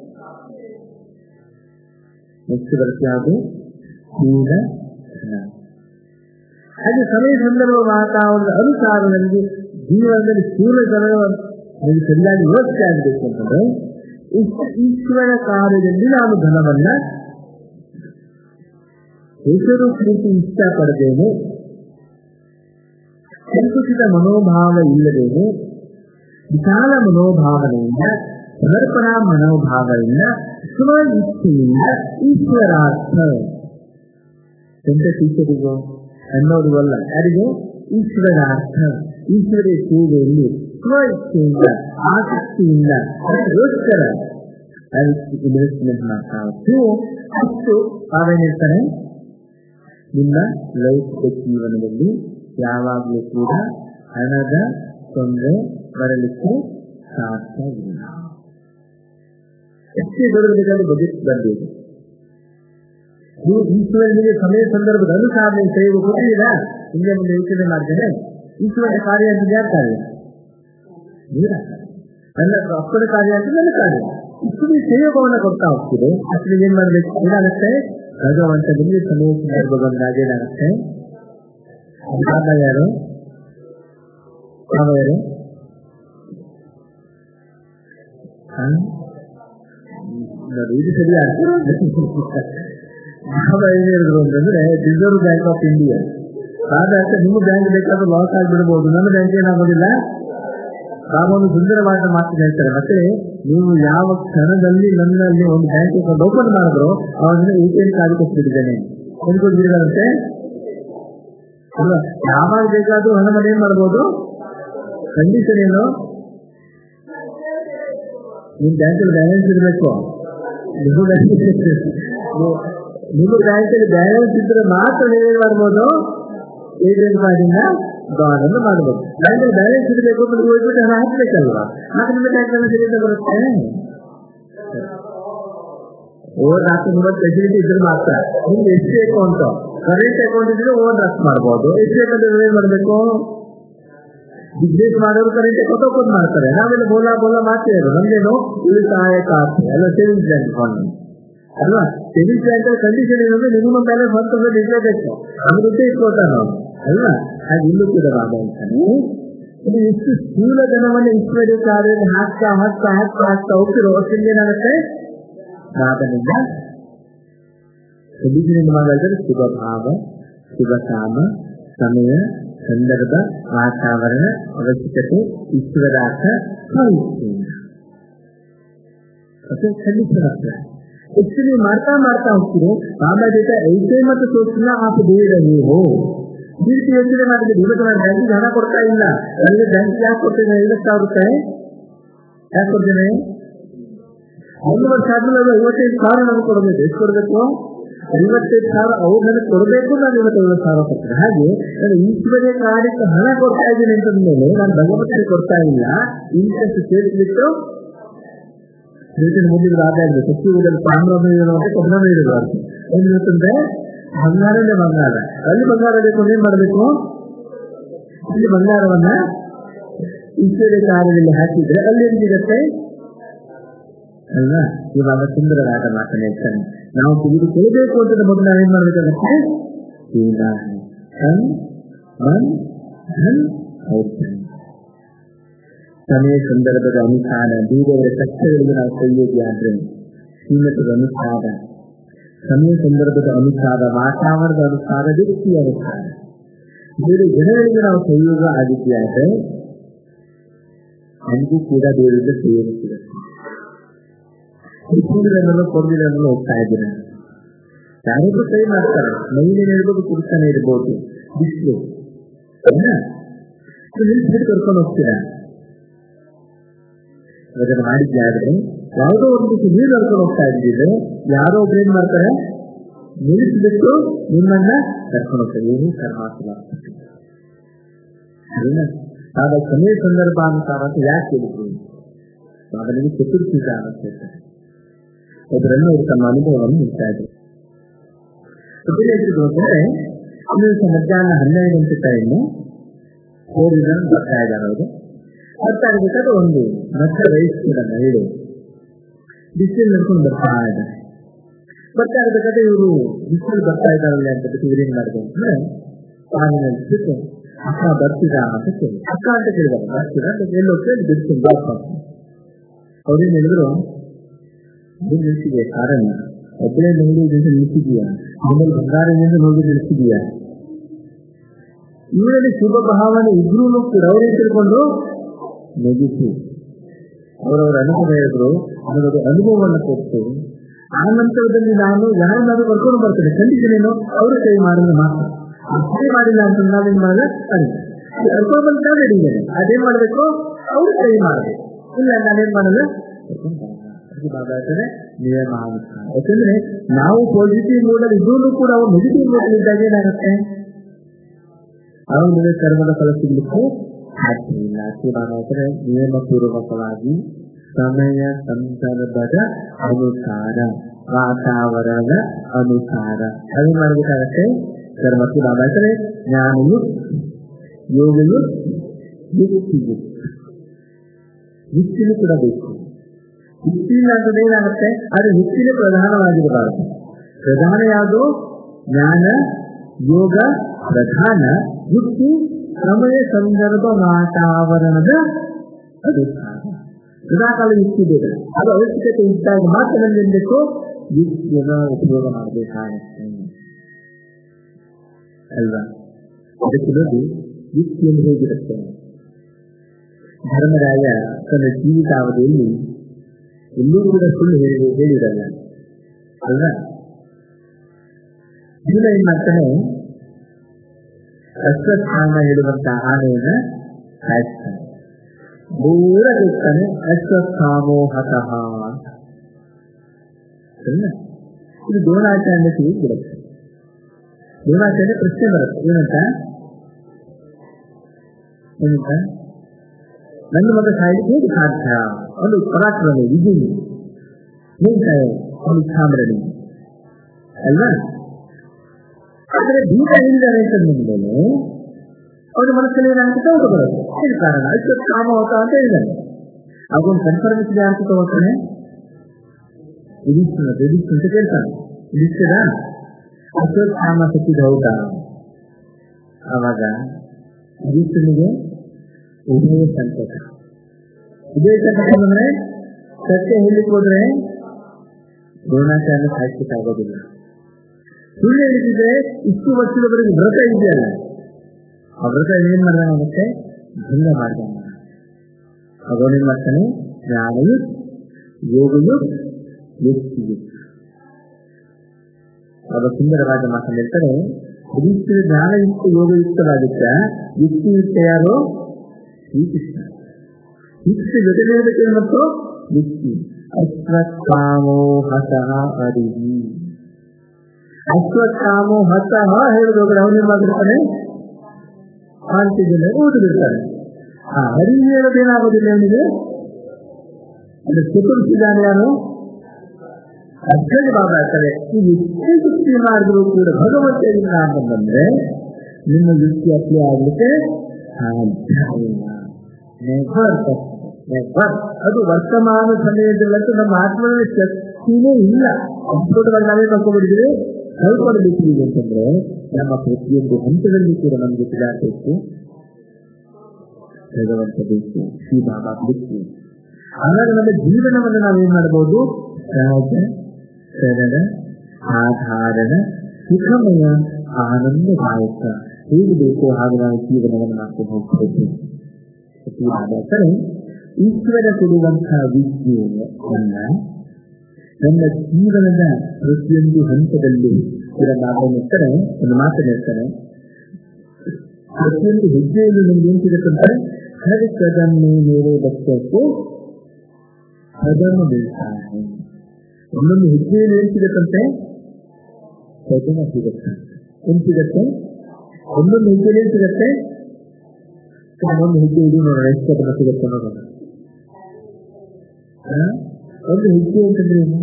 ನೆಕ್ಸ್ಟ್ ಬರುತ್ತೆ ಯಾವುದು ಸ್ಥೂಲ ಧನ ಹಾಗೆ ಸಮಯ ಸಂದರ್ಭ ವಾತಾವರಣದ ಅನುಸಾರ ನನಗೆ ಜೀವನದಲ್ಲಿ ಸ್ಥೂಲ ಧನ ನನಗೆ ಸರಿಯಾಗಿ ವ್ಯವಸ್ಥೆ ಆಗಬೇಕು ಅಂತಂದ್ರೆ ಈಶ್ವರ ಕಾರ್ಯದಲ್ಲಿ ನಾನು ಧನವನ್ನ ಹೆಸರು ಪ್ರೀತಿ ಇಷ್ಟ ಪಡೆದೇನೆ ಸಂಕುಚಿತ ಮನೋಭಾವ ಇಲ್ಲದೇನೆ ವಿಶಾಲ ಮನೋಭಾವನೆಯಿಂದ ಸಮರ್ಪಣಾ ಮನೋಭಾವದಿಂದ ಸ್ವ ಇಚ್ಛೆಯಿಂದ ಈಶ್ವರಾರ್ಥ ಎಂತ ಟೀಚರಿಗೋ ಅನ್ನೋದುವಲ್ಲ ಯಾರಿಗೂ ಈಶ್ವರಾರ್ಥ ಈಶ್ವರ ಸೇವೆಯಲ್ಲಿ ಸ್ವ ಇಚ್ಛೆಯಿಂದ ಆಸಕ್ತಿಯಿಂದ ಅದಕ್ಕೋಸ್ಕರ ಇನ್ವೆಸ್ಟ್ಮೆಂಟ್ ಮಾಡ್ತಾ ಹೋಗ್ತು ಅಷ್ಟು ತಾವೇನಿರ್ತಾರೆ ನಿಮ್ಮ ಲೌಕಿಕ ಜೀವನದಲ್ಲಿ ಯಾವಾಗಲೂ ಕೂಡ ಹಣದ ತೊಂದರೆ ಬರಲಿಕ್ಕೆ ಸಾಧ್ಯವಿಲ್ಲ ಎಷ್ಟೇ ಬರಬೇಕಾದ್ರೆ ಬಜೆಟ್ ಬಂದಿದೆ ನೀವು ಈಶ್ವರನಿಗೆ ಸಮಯ ಸಂದರ್ಭದ ಅನುಸಾರ ಸೇವೆ ಕೊಟ್ಟಿದ್ದೀರಾ ಹಿಂದೆ ಮುಂದೆ ಯೋಚನೆ ಮಾಡ್ತೇನೆ ಈಶ್ವರ ಕಾರ್ಯ ಅಂತ ಯಾರ ಕಾರ್ಯ ನೀರ ನನ್ನ ಅಪ್ಪನ ಕಾರ್ಯ ಅಂತ ನನ್ನ ಕಾರ್ಯ ಇಷ್ಟು ಸೇವೆಗಳನ್ನ ಕೊಡ್ತಾ ಹೋಗ್ತೀರಿ ಅಷ್ಟು ಏನ್ ಮಾಡ್ಬೇಕು ಏನಾಗುತ್ತೆ ಭಗವಂತ ನಿಮಗೆ ಸಮಯ ಸಂದರ್ಭ ಬಂದಾಗ ಏನಾಗುತ್ತೆ ಬಾಬಾ ಯಾರು ಬಾಬಾ ಯಾರು ನೋಡಿ ಇದು ಸರಿ ಬಾಬಾ ಏನ್ ಹೇಳಿದ್ರು ಅಂತಂದ್ರೆ ರಿಸರ್ವ್ ಬ್ಯಾಂಕ್ ಆಫ್ ಇಂಡಿಯಾ ಆದಾಗ ನಿಮ್ಮ ಬ್ಯಾಂಕ್ ಬೇಕಾದ್ರೆ ಲಾಸ್ ಆಗಿಬಿಡಬಹುದು ನನ್ನ ಬ್ಯಾಂಕ್ ಏನಾಗೋದಿಲ್ಲ ಬಾಬಾ ಒಂದು ಸುಂದರವಾದ ಮಾತು ಹೇಳ್ತಾರೆ ಮತ್ತೆ ನೀವು ಯಾವ ಕ್ಷಣದಲ್ಲಿ ನನ್ನಲ್ಲಿ ಒಂದು ಬ್ಯಾಂಕ್ ಅಕೌಂಟ್ ಓಪನ್ ಮಾಡಿದ್ರು ಅವನ್ನ ಎ ಟಿ ಎಂ ಕಾರ್ಡ್ ಕೊಟ್ಬಿಟ್ಟಿದ್ದೇನೆ ಕೊಟ್ಬಿಟ್ಟಿದ್ದಾರಂತೆ ಅಲ್ವಾ ಯಾವಾಗ ಬೇಕಾದ್ರೂ ಹಣವನ್ನು ಏನ್ ಮಾಡ್ಬೋದು ಕಂಡೀಷನ್ ಏನು ನಿಮ್ ಬ್ಯಾಂಕಲ್ಲಿ ಬ್ಯಾಲೆನ್ಸ್ ಇರಬೇಕು ನಿಮ್ಮ ನಿಮ್ಮ ಬ್ಯಾಂಕಲ್ಲಿ ಬ್ಯಾಲೆನ್ಸ್ ಇದ್ರೆ ಮಾತ್ರ ನೀವೇನ್ ಮಾಡ್ಬೋದು ಎ ಟಿ ಎಂ ಕಾರ್ಡಿಂದ ದಾನನ್ನು ಮಾಡಬಹುದು ಬ್ಯಾಂಕಲ್ಲಿ ಬ್ಯಾಲೆನ್ಸ್ ಇರಬೇಕು ಅಂತ ಹೋಗ್ಬಿಟ್ಟು ಹಣ ಹಾಕ್ಬೇಕಲ್ವಾ ಆಗ ನಿಮ್ಮ ಬ್ಯಾಂಕಲ್ಲಿ ಸರಿಯಿಂದ ಬರುತ್ತೆ ಓವರ್ ಡ್ರಾಫ್ಟ್ ಮೂವತ್ತು ಫೆಸಿಲಿಟಿ ಇದ್ರೆ ಮಾತ್ರ ನಿಮ್ಗೆ ಎಷ್ಟು ಅಕೌಂಟ್ ಕರೆಂಟ್ ಅಕೌಂಟ್ ಇದ್ರೆ ಓವರ್ ಡ್ರಾಫ್ಟ್ ಮಾಡ್ಬೋದು ಎಷ್ಟು ಅಕೌಂಟ್ ಏನ್ ಮಾಡಬೇಕು ಬಿಸ್ನೆಸ್ ಮಾಡೋರು ಕರೆಂಟ್ ಅಕೌಂಟ್ ಓಪನ್ ಮಾಡ್ತಾರೆ ನಾವೆಲ್ಲ ಬೋಲ ಬೋಲ ಮಾಡ್ತೇವೆ ನಮ್ಗೇನು ಉಳಿತಾಯ ಖಾತೆ ಎಲ್ಲ ಸೇವಿಂಗ್ಸ್ ಬ್ಯಾಂಕ್ ಅಕೌಂಟ್ ಅಲ್ವಾ ಸೇವಿಂಗ್ಸ್ ಬ್ಯಾಂಕ್ ಕಂಡೀಷನ್ ಏನಂದ್ರೆ ಮಿನಿಮಮ್ ಬ್ಯಾಲೆನ್ಸ್ ಹತ್ತು ಸಾವಿರ ಇರಲೇಬೇಕು ಅಭಿವೃದ್ಧಿ ಇಟ್ಕೊಳ್ತಾರ ನಾವು ಅಲ್ವಾ ಹಾಗೆ ಇಲ್ಲೂ ಕೂಡ ಬಾಬಾ ಅಂತಾನೆ ಇದು ಇಷ್ಟು ಸ್ಥೂಲ ಜನವನ್ನ ಇಷ್ಟಡಿ ಕಾರ್ಯದಲ್ಲಿ ಹಾಕ್ತಾ ಹಾಕ್ತಾ ಹಾಕ್ತಾ ಹಾಕ್ತಾ ಹೋಗ್ತಿರೋ ಅಷ್ಟಿಂದ ಏನಾಗುತ್ತೆ ಬಾಬನಿಂದ ಕಂಡೀಷನ್ ಮಾಡಿದ್ರೆ ಶುಭ ಭಾವ ಶುಭ ಕಾಮ ಸಮಯ ಸಂದರ್ಭ ವಾತಾವರಣ ಅವಶ್ಯಕತೆ ಈಶ್ವರಾರ್ಥ ಭವಿಷ್ಯ ಮತ್ತೆ ಖಂಡಿತ एक्चुअली मारता मारता ಹೋಗ್ತೀರೋ ಬಾಬಾ ದೇತಾ ಐಸೆ ಮತ್ತು ಸೋಚನಾ ಆಪ್ ದೇ ರಹೆ ಹೋ ಈ ರೀತಿ ಯೋಚನೆ ಮಾಡಿದ್ರೆ ಇವತ್ತು ನಾನು ಬ್ಯಾಂಕಿಗೆ ಹಣ ಕೊಡ್ತಾ ಇಲ್ಲ ನನಗೆ ಬ್ಯಾಂಕ್ ಯಾಕೆ ಕೊಡ್ತೇನೆ ಐವತ್ತು ಸಾವಿರ ರೂಪಾಯಿ ಯಾಕೆ ಕೊಡ್ತೇನೆ ಒಂದು ವರ್ಷ ಆದ್ಮೇಲೆ ಅದು ಐವತ್ತೈದು ಸಾವಿರ ನಮಗೆ ಕೊಡಬೇಕು ಎಷ್ಟು ಕೊಡಬೇಕು ಐವತ್ತೈದು ಸಾವಿರ ಅವ್ರು ನನಗೆ ಕೊಡಬೇಕು ನಾನು ಐವತ್ತೈದು ಸಾವಿರ ಕೊಡ್ತೇನೆ ಹಾಗೆ ನಾನು ಈಶ್ವರ್ಯ ಕಾರ್ಯಕ್ಕೆ ಹಣ ಕೊಡ್ತಾ ಇದ್ದೀನಿ ಅಂತ ಮೇಲೆ ನಾನು ಭಗವಂತನಿಗೆ ಕೊಡ್ತಾ ಇಲ್ಲ ಇಂಟ್ರೆಸ್ಟ್ ಸೇರಿಸ್ಬಿಟ್ಟು ರೇಟಿನ ಮುಂದಿನ ಆದಾಯ ಇದೆ ಸಚಿವದಲ್ಲಿ ತಾಮ್ರವನ್ನು ಇರುವಂತೆ ಕಬ್ಬಣ ಇರಬಾರ್ದು ಏನಿರುತ್ತಂದ್ರೆ ಬಂಗಾರನೇ ಬಂಗಾರ ಅಲ್ಲಿ ಬಂಗಾರ ಬೇಕು ಅಂದ್ರೆ ಏನ್ ಮಾಡಬೇಕು ಇಲ್ಲಿ ಬಂಗಾರವನ್ನ ಈಶ್ವರ್ಯ ಕಾರ್ಯದಲ್ಲಿ ಹಾಕಿದ್ರೆ ಅಲ್ಲಿ ಏನ್ ಸಿಗತ್ತೆ ಅಲ್ವಾ ಇವಾಗ ಸುಂದರವಾದ ಮಾತನ್ನ ಹೇಳ್ತಾನೆ ನಾವು ತಿಳಿದುಕೊಳ್ಳಬೇಕು ಅಂತ ಮೊದಲು ನಾವೇನ್ ಮಾಡ್ಬೇಕಾಗತ್ತೆ ಹನ್ ಮನ್ ಧನ್ ಔಷಧಿ ಸಮಯ ಸಂದರ್ಭದ ಅನುಸಾರ ಬೇರೆಯವರ ಕಷ್ಟಗಳಿಗೆ ನಾವು ಕೈಯೋಗಿ ಆದ್ರೆ ಶ್ರೀಮತದ ಅನುಸಾರ ಸಮಯ ಸಂದರ್ಭದ ಅನುಸಾರ ವಾತಾವರಣದ ಅನುಸಾರ ವ್ಯಕ್ತಿಯ ಅನುಸಾರ ಬೇರೆ ಜನಗಳಿಗೆ ನಾವು ಸಂಯೋಗ ಆಗಿದೆಯಾದ್ರೆ ನಮಗೂ ಕೂಡ ಬೇರೆಯಿಂದ ಸಂಯೋಗ ಸಿಗುತ್ತೆ ಕೂಡಿರನ್ನು ಕೊಂದಿರನ್ನು ಹೋಗ್ತಾ ಇದ್ದೀರ ಯಾರಿಗೂ ಕೈ ಮಾಡ್ತಾರೆ ಮಹಿಳೆನೇ ಇರ್ಬೋದು ಪುರುಷನೇ ಇರ್ಬೋದು ಬಿಸಿಲು ನಿಲ್ಸ್ಬಿಟ್ಟು ಕರ್ಕೊಂಡು ಹೋಗ್ತೀರಾ ಅದನ್ನು ಮಾಡಿದ್ದಾದ್ರೆ ಯಾವುದೋ ಒಂದು ನೀರು ಕರ್ಕೊಂಡು ಹೋಗ್ತಾ ಇದ್ದಿದ್ರೆ ಯಾರೋ ಒಬ್ರು ಏನ್ ಮಾಡ್ತಾರೆ ನಿಲ್ಲಿಸ್ಬಿಟ್ಟು ನಿಮ್ಮನ್ನ ಕರ್ಕೊಂಡು ಹೋಗ್ತಾರೆ ಏನು ಕರ್ಮಾಸನ ಆಗ ಸಮಯ ಸಂದರ್ಭ ಅನುಸಾರ ಅಂತ ಯಾಕೆ ಹೇಳಿದ್ರು ಅದರಲ್ಲಿ ಚತುರ್ಥಿಕ ಅವಶ್ಯಕ ಅದರನ್ನು ಅವರು ತಮ್ಮ ಅನುಭವವನ್ನು ನೀಡ್ತಾ ಇದ್ರು ಉಪದೇಶಿಸಿದ್ರು ಅಂದ್ರೆ ದಿವಸ ಮಧ್ಯಾಹ್ನ ಹನ್ನೆರಡು ಗಂಟೆ ಟೈಮು ಓದಿದ ಬರ್ತಾ ಇದ್ದಾರೆ ಅವರು ಬರ್ತಾ ಇರ್ಬೇಕಾದ್ರೆ ಒಂದು ಮಧ್ಯ ವಯಸ್ಸಿನ ಮಹಿಳೆ ಬಿಸಿಲು ನಡ್ಕೊಂಡು ಬರ್ತಾ ಇದ್ದಾರೆ ಬರ್ತಾ ಇರ್ಬೇಕಾದ್ರೆ ಇವರು ಬಿಸಿಲು ಬರ್ತಾ ಇದ್ದಾರಲ್ಲ ಅಂತ ಬಿಟ್ಟು ಇವ್ರು ಏನ್ ಮಾಡಿದ್ರು ಅಂದ್ರೆ ಪಾನಿನಲ್ಲಿ ಬಿಟ್ಟು ಅಕ್ಕ ಬರ್ತೀರಾ ಅಂತ ಕೇಳಿ ಅಕ್ಕ ಅಂತ ಕೇಳಿದಾರೆ ಬರ್ತೀರಾ ಅಂತ ಎಲ್ಲೋ ಕೇಳಿ ಬಿಡ್ತೀನಿ ಅವ್ರೇನ್ ಹೇಳಿದ್ರು ನಿಲ್ಸಿದೆ ಕಾರಣ ಒಬ್ಬಳೇ ಬೆಂಗಳೂರಿನಿಂದ ನಿಲ್ಸಿದೀಯಾ ಆಮೇಲೆ ಬಂಗಾರದಿಂದ ಹೋಗಿ ನಿಲ್ಸಿದೀಯಾ ಇವರಲ್ಲಿ ಶುಭ ಭಾವನೆ ಇದ್ರೂ ಕೂಡ ಅವರೇ ತಿಳ್ಕೊಂಡು ನಗಿಸಿ ಅವರವರ ಅನುಭವ ಹೇಳಿದ್ರು ನನಗದು ಅನುಭವವನ್ನು ಕೊಟ್ಟು ಆ ನಂತರದಲ್ಲಿ ನಾನು ಯಾರನ್ನಾದ್ರೂ ಕರ್ಕೊಂಡು ಬರ್ತೇನೆ ಕಂಡೀಷನ್ ಏನು ಅವರು ಕೈ ಮಾಡಿದ್ರೆ ಮಾತ್ರ ಕೈ ಮಾಡಿಲ್ಲ ಅಂತ ನಾವೇನ್ ಮಾಡಿದ್ರೆ ಸರಿ ಕರ್ಕೊಂಡು ಬಂದ ರೆಡಿ ಅದೇನ್ ಮಾಡ್ಬೇಕು ಅವ್ರು ಕೈ ಮಾಡಬೇಕು ಇಲ್ಲ ನಾನೇನ್ ಮಾಡಿದ್ರೆ ಬಾಬಾ ಹೇಳ್ತಾರೆ ನಿಯಮ ಯಾಕಂದ್ರೆ ನಾವು ಪಾಸಿಟಿವ್ ಮೂಡಲ್ಲಿ ಇದ್ರೂ ಕೂಡ ಅವ್ರು ನೆಗೆಟಿವ್ ಮೂಡಲ್ಲಿ ಇದ್ದಾಗ ಏನಾಗುತ್ತೆ ಅವನಿಗೆ ಕರ್ಮದ ಫಲ ಸಿಗ್ಲಿಕ್ಕೆ ಸಾಧ್ಯ ಇಲ್ಲ ಬಾಬಾ ಹೇಳ್ತಾರೆ ನಿಯಮಪೂರ್ವಕವಾಗಿ ಸಮಯ ಸಂದರ್ಭದ ಅನುಸಾರ ವಾತಾವರಣದ ಅನುಸಾರ ಅದು ಮಾಡಬೇಕಾಗತ್ತೆ ಕರ್ಮಕ್ಕೆ ಬಾಬಾ ಹೇಳ್ತಾರೆ ಜ್ಞಾನವು ಯೋಗವು ಯುಕ್ತಿಯು ಯುಕ್ತಿನೂ ಕೂಡ ಬೇಕು ಯುಕ್ತಿಯಿಂದ ಅಂತದ್ದು ಏನಾಗುತ್ತೆ ಅದು ಯುಕ್ತಿನೇ ಪ್ರಧಾನವಾಗಿರಬಾರದು ಪ್ರಧಾನ ಯಾವುದು ಜ್ಞಾನ ಯೋಗ ಪ್ರಧಾನ ಯುಕ್ತಿ ಸಮಯ ಸಂದರ್ಭ ವಾತಾವರಣದ ಅನುಸಾರ ಸದಾಕಾಲ ಯುಕ್ತಿ ಬೇಡ ಅದು ಅವಶ್ಯಕತೆ ಇದ್ದಾಗ ಮಾತ್ರ ನಮ್ಗೆನ್ಬೇಕು ಯುಕ್ತಿಯನ್ನು ಉಪಯೋಗ ಮಾಡಬೇಕಾಗುತ್ತೆ ಅಲ್ವಾ ಅದಕ್ಕಿರೋದು ಯುಕ್ತಿಯನ್ನು ಹೇಗಿರುತ್ತೆ ಧರ್ಮರಾಯ ತನ್ನ ಜೀವಿತಾವಧಿಯಲ್ಲಿ ಎಲ್ಲೂ ಕೂಡ ಸುಳ್ಳು ಹೇಳಿ ಹೇಳಿರಲ್ಲ ಅಲ್ವಾ ಇವನ ಏನ್ ಮಾಡ್ತಾನೆ ಅಶ್ವತ್ಥಾಮ ಹೇಳುವಂತ ಆನೆಯನ್ನ ಕಾಯಿಸ್ತಾನೆ ದೂರ ಹೋಗ್ತಾನೆ ಅಶ್ವತ್ಥಾಮೋ ಹತಃ ಅಂತ ಇದು ದ್ರೋಣಾಚಾರ್ಯಕ್ಕೆ ಬಿಡುತ್ತೆ ದ್ರೋಣಾಚಾರ್ಯ ಪ್ರಶ್ನೆ ಬರುತ್ತೆ ಏನಂತ ಏನಂತ ನನ್ನ ಮಗ ಸಾಯಲಿಕ್ಕೆ ಹೇಗೆ ಸಾಧ್ಯ ಅವನು ಪರಾಕ್ರಮಿ ವಿಜಯಿ ಹೇಳ್ತಾರೆ ಅವನು ಸಾಮ್ರಣಿ ಅಲ್ವಾ ಆದ್ರೆ ಬೀಗ ಹೇಳಿದ್ದಾರೆ ಅಂತಂದ್ಮೇಲೆ ಅವನ ಮನಸ್ಸಲ್ಲಿ ಏನಾಗುತ್ತೆ ಅವರು ಬರುತ್ತೆ ಏನು ಕಾರಣ ಅಷ್ಟು ಕಾಮ ಹೋತ ಅಂತ ಹೇಳಿದ್ದಾನೆ ಅವನು ಕನ್ಫರ್ಮೇಶನ್ ಯಾರು ತಗೋತಾನೆ ಯುಧಿಷ್ಠಿರ ಯುಧಿಷ್ಠ ಅಂತ ಕೇಳ್ತಾನೆ ಯುಧಿಷ್ಠಿರ ಅಶ್ವತ್ಥಾಮ ಸತ್ತಿದ ಹೌದಾ ಆವಾಗ ಯುಧಿಷ್ಠನಿಗೆ ಉಭಯ ಸಂಕಟ ಉಭಯ ಸಂಕಟ ಅಂದ್ರೆ ಸತ್ಯ ಹೇಳಲಿಕ್ಕೆ ಹೋದ್ರೆ ದ್ರೋಣಾಚಾರ್ಯ ಸಾಹಿತ್ಯಕ್ಕೆ ಆಗೋದಿಲ್ಲ ಸುಳ್ಳು ಹೇಳಿದ್ರೆ ಇಷ್ಟು ವರ್ಷದವರೆಗೆ ವ್ರತ ಇದೆಯಲ್ಲ ಆ ವ್ರತ ಏನ್ ಮಾಡ್ದ ಮತ್ತೆ ಭಂಗ ಮಾಡ್ದ ಅವನೇನ್ ಮಾಡ್ತಾನೆ ಜ್ಞಾನಯು ಯೋಗಯು ಯುಕ್ತಿಯು ಅವರ ಸುಂದರವಾದ ಮಾತನ್ನು ಹೇಳ್ತಾರೆ ಯುಕ್ತಿ ಜ್ಞಾನಯುಕ್ತ ಯೋಗಯುಕ್ತವಾಗಿದ್ದ ಯುಕ್ತಿಯುಕ್ತ ಯಾರು ಶ್ರೀಕೃಷ್ಣ ಯುಕ್ತಿ ಜೊತೆಗೆ ಮತ್ತು ಯುಕ್ತಿ ಅಶ್ವತ್ಥಾಮೋ ಹತಃ ಅರಿವಿ ಅಶ್ವತ್ಥಾಮೋ ಹತಃ ಹೇಳಿದೋಗ್ರೆ ಅವನೇನ್ ಮಾಡಿರ್ತಾನೆ ಕಾಣ್ತಿದ್ದೇನೆ ಓದು ಬಿಡ್ತಾನೆ ಆ ಹರಿ ಹೇಳೋದೇನಾಗೋದಿಲ್ಲ ಅವನಿಗೆ ಅಂದ್ರೆ ಚತುರ್ಥಿದಾನೆ ಯಾರು ಅರ್ಜುನ ಬಾಬಾ ಹೇಳ್ತಾರೆ ಈ ಎಷ್ಟೇ ಯುಕ್ತಿ ಮಾಡಿದ್ರು ಕೂಡ ಭಗವಂತ ಇಲ್ಲ ಅಂತಂದ್ರೆ ನಿಮ್ಮ ಯುಕ್ತಿ ಅಪ್ಲೈ ಆಗ್ಲಿಕ್ಕೆ ಸಾಧ್ಯ ಇಲ್ಲ ನೆವರ್ ನೆವರ್ ಅದು ವರ್ತಮಾನ ಸಮಯದಲ್ಲಂತೂ ನಮ್ಮ ಆತ್ಮನ ಶಕ್ತಿನೇ ಇಲ್ಲ ಅದ್ಭುತವಾಗಿ ನಾವೇ ಕಳ್ಕೊಂಡ್ಬಿಟ್ಟಿದ್ರೆ ಕಳ್ಕೊಳ್ಬೇಕಿದೆ ಅಂತಂದ್ರೆ ನಮ್ಮ ಪ್ರತಿಯೊಂದು ಹಂತದಲ್ಲಿ ಕೂಡ ನಮ್ಗೆ ಬೇಕು ಭಗವಂತ ಬೇಕು ಶ್ರೀ ಬಾಬಾ ಬೇಕು ಆಗ ನಮ್ಮ ಜೀವನವನ್ನು ನಾವೇನ್ ಮಾಡಬಹುದು ಸಹಜ ಸರಳ ಸಾಧಾರಣ ಸುಖಮಯ ಆನಂದದಾಯಕ ಹೇಗೆ ಬೇಕು ಹಾಗೆ ನಾವು ಜೀವನವನ್ನು ಮಾಡ್ಕೊಂಡು ಹೋಗ್ಬೇಕು ಸತ್ಯವಾದರೆ ಈಶ್ವರ ಕೊಡುವಂತಹ ವಿದ್ಯೆಯನ್ನ ನನ್ನ ಜೀವನದ ಪ್ರತಿಯೊಂದು ಹಂತದಲ್ಲಿ ಕೂಡ ನಾವು ಇರ್ತಾರೆ ಒಂದು ಮಾತನ್ನು ಹೇಳ್ತಾರೆ ಪ್ರತಿಯೊಂದು ಹೆಜ್ಜೆಯಲ್ಲಿ ನಮ್ಗೆ ಏನ್ ಸಿಗುತ್ತಂತೆ ಹರಿ ಕದಮ್ಮೆ ಮೇಲೆ ಬಚ್ಚಕ್ಕೂ ಅದನ್ನು ಬೀಳ್ತಾನೆ ಒಂದೊಂದು ಹೆಜ್ಜೆಯಲ್ಲಿ ಏನ್ ಸಿಗತ್ತಂತೆ ಸದನ ಸಿಗತ್ತೆ ಏನ್ ಸಿಗತ್ತೆ ಒಂದೊಂದು ಹೆಜ್ಜೆಯಲ್ಲಿ ಏನ್ ಸಿಗತ್ತೆ ಒಂದು ಹೆಜ್ಜೆ ಇಡೀ ನೋಡೋಣ ಎಷ್ಟು ಸದನ ಸಿಗತ್ತೆ ನೋಡೋಣ ಒಂದು ಹೆಜ್ಜೆ ಅಂತಂದ್ರೆ ಏನು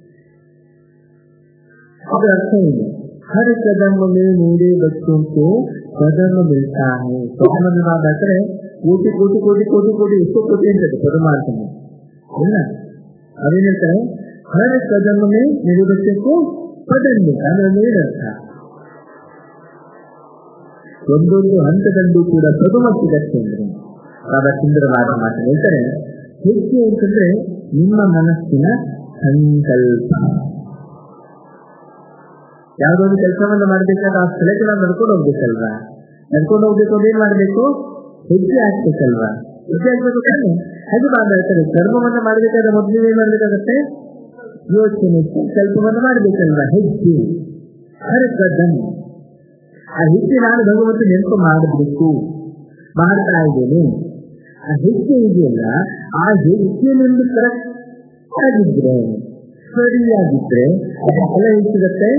ಅದರ ಅರ್ಥ ಏನು ಹರ ಕದಮ್ಮ ಮೇಲೆ ಬಚ್ಚುಂಟು ಪದಮ ಬೀಳ್ತಾನೆ ಪದಮನ್ನು ನಾವು ಹಾಕಿದ್ರೆ ಕೋಟಿ ಕೋಟಿ ಕೋಟಿ ಕೋಟಿ ಕೋಟಿ ಎಷ್ಟೋ ಕೋಟಿ ಅಂತದೆ ಪದಮ ಅಂತಾನೆ ಇಲ್ಲ ಅದೇನ್ ಹೇಳ್ತಾರೆ ಹರ ಕದಮನೆ ನಿರುಗಚ್ಚಕ್ಕೂ ಪದನ್ನಿ ಅಂದ್ರೆ ಏನರ್ಥ ಒಂದೊಂದು ಹಂತದಲ್ಲೂ ಕೂಡ ಪದುಮ ಸಿಗತ್ತೆ ಅಂದ್ರೆ ಬಹಳ ಸುಂದರವಾದ ಮಾತು ಹೇಳ್ತಾರೆ ಹೆಜ್ಜೆ ಅಂತಂದ್ರೆ ನಿಮ್ಮ ಮನಸ್ಸಿನ ಸಂಕಲ್ಪ ಯಾವ್ದೊಂದು ಕೆಲಸವನ್ನ ಮಾಡ್ಬೇಕಾದ್ರೆ ಆ ಸ್ಥಳಕ್ಕೆ ನಾವು ನಡ್ಕೊಂಡು ಹೋಗ್ಬೇಕಲ್ವಾ ನಡ್ಕೊಂಡು ಹೋಗ್ಬೇಕು ಅಂದ್ರೆ ಏನ್ ಮಾಡ್ಬೇಕು ಹೆಜ್ಜೆ ಹಾಕ್ಬೇಕಲ್ವಾ ಹೆಜ್ಜೆ ಹಾಕ್ಬೇಕು ತಾನೆ ಹಾಗೆ ಬಾಂಧ ಹೇಳ್ತಾರೆ ಕರ್ಮವನ್ನ ಮಾಡ್ಬೇಕಾದ್ರೆ ಮೊದಲು ಏನ್ ಮಾಡ್ಬೇಕಾಗತ್ತೆ ಯೋಚನೆ ಸಂಕಲ್ಪವನ್ನ ಮಾಡ್ಬೇಕಲ್ವಾ ಹೆಜ್ಜೆ ಹರಕದನ್ ಆ ಹೆಜ್ಜೆ ನಾನು ಭಗವಂತ ನೆನಪು ಮಾಡಬೇಕು ಮಾಡ್ತಾ ಇದ್ದೇನೆ ಆ ಹೆಜ್ಜೆ ಇದೆಯಲ್ಲ ಆ ಹೆಜ್ಜೆನಿಂದ ಕರೆಕ್ಟ್ ಆಗಿದ್ರೆ ಸರಿಯಾಗಿದ್ರೆ ಅದರ ಫಲ ಏನ್ ಸಿಗತ್ತೆ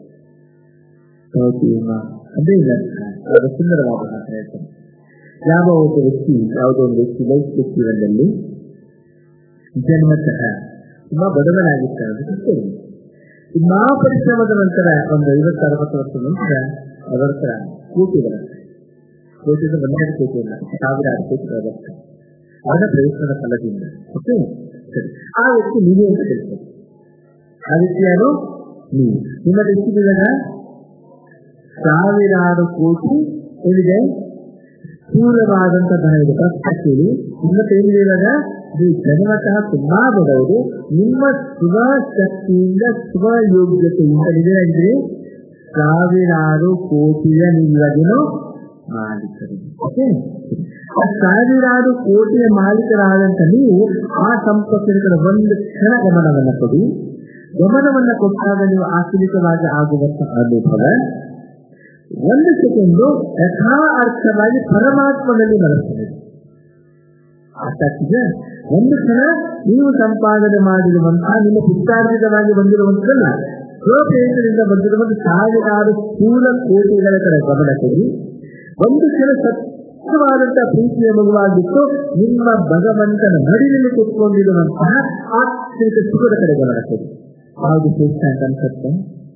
ಅದೇ ಇಲ್ಲ ಅದು ಸುಂದರವಾದ ಮಾತು ಹೇಳ್ತಾರೆ ಯಾವ ಒಬ್ಬ ವ್ಯಕ್ತಿ ಯಾವುದೋ ಒಂದು ವ್ಯಕ್ತಿ ಲೈಫ್ ಜೀವನದಲ್ಲಿ ಜನ್ಮತಃ ತುಂಬಾ ಬಡವನಾಗಿರ್ತಾರೆ ಅದು ಸತ್ಯ ತುಂಬಾ ಪರಿಶ್ರಮದ ನಂತರ ಒಂದು ಐವತ್ತು ಅರವತ್ತು ವರ್ಷದ ನಂತರ ಅವರ ಹತ್ರ ಕೋಟಿ ಬರುತ್ತೆ ಕೋಟಿಯಿಂದ ಒಂದೆರಡು ಕೋಟಿ ಇಲ್ಲ ಸಾವಿರಾರು ಕೋಟಿ ಬರುತ್ತೆ ಅವರ ಪ್ರಯತ್ನದ ಫಲದಿಂದ ಓಕೆ ಸರಿ ಆ ವ್ಯಕ್ತಿ ನೀವೇ ಅಂತ ಹೇಳ್ತಾರೆ ಆ ವ್ಯಕ್ತಿ ಯಾರು ನೀವು ನಿಮ್ಮ ಎಷ್ಟಿದಾಗ ಸಾವಿರಾರು ಕೋಟಿ ಏನಿದೆ ಸ್ಥೂಲವಾದಂತ ಧನ ಇದೆ ಪ್ರಶ್ನೆ ಕೇಳಿ ಇನ್ನೊಂದು ಏನಿದೆ ಇವಾಗ ನೀವು ಜನ್ಮತಃ ತುಂಬಾ ಬಡವರು ನಿಮ್ಮ ಸ್ವ ಶಕ್ತಿಯಿಂದ ಸ್ವ ಯೋಗ್ಯತೆಯಿಂದ ನೀವೇನಾಗಿದ್ರಿ ಸಾವಿರಾರು ಕೋಟಿಯ ನೀವಾಗಿನ ಮಾಲೀಕರು ಓಕೆ ಆ ಸಾವಿರಾರು ಕೋಟಿಯ ಮಾಲೀಕರಾದಂತ ನೀವು ಆ ಸಂಪತ್ತಿನ ಕಡೆ ಒಂದು ಕ್ಷಣ ಗಮನವನ್ನ ಕೊಡಿ ಗಮನವನ್ನ ಕೊಟ್ಟಾಗ ನೀವು ಆಶ್ಚರ್ಯವಾಗಿ ಆಗುವಂತಹ ಅನುಭವ ಒಂದು ಸೆಕೆಂಡು ಯಥಾ ಅರ್ಥವಾಗಿ ಪರಮಾತ್ಮನಲ್ಲಿ ಮನಸ್ಸಿದೆ ಅರ್ಥಾಗ್ತಿದೆ ಒಂದು ಕ್ಷಣ ನೀವು ಸಂಪಾದನೆ ಮಾಡಿರುವಂತಹ ನಿಮ್ಮ ಪುತ್ತಾರ್ಜಿತವಾಗಿ ಬಂದಿರುವಂತದಲ್ಲ ಸ್ವಪ್ರೇತದಿಂದ ಬಂದಿರುವಂತ ಸಾವಿರಾರು ಸ್ಥೂಲ ಕೋಟಿಗಳ ಕಡೆ ಗಮನ ಕೊಡಿ ಒಂದು ಕ್ಷಣ ಸತ್ಯವಾದಂತಹ ಪ್ರೀತಿಯ ಮಗುವಾಗಿತ್ತು ನಿಮ್ಮ ಭಗವಂತನ ನಡಿನಲ್ಲಿ ಕೂತ್ಕೊಂಡಿರುವಂತಹ ಆತ್ಮಿಕ ಸುಖದ ಕಡೆ ಗಮನ ಕೊಡಿ ಯಾವುದು ಶ್ರೇಷ್ಠ ಅಂತ ಅನ್ಸುತ್ತೆ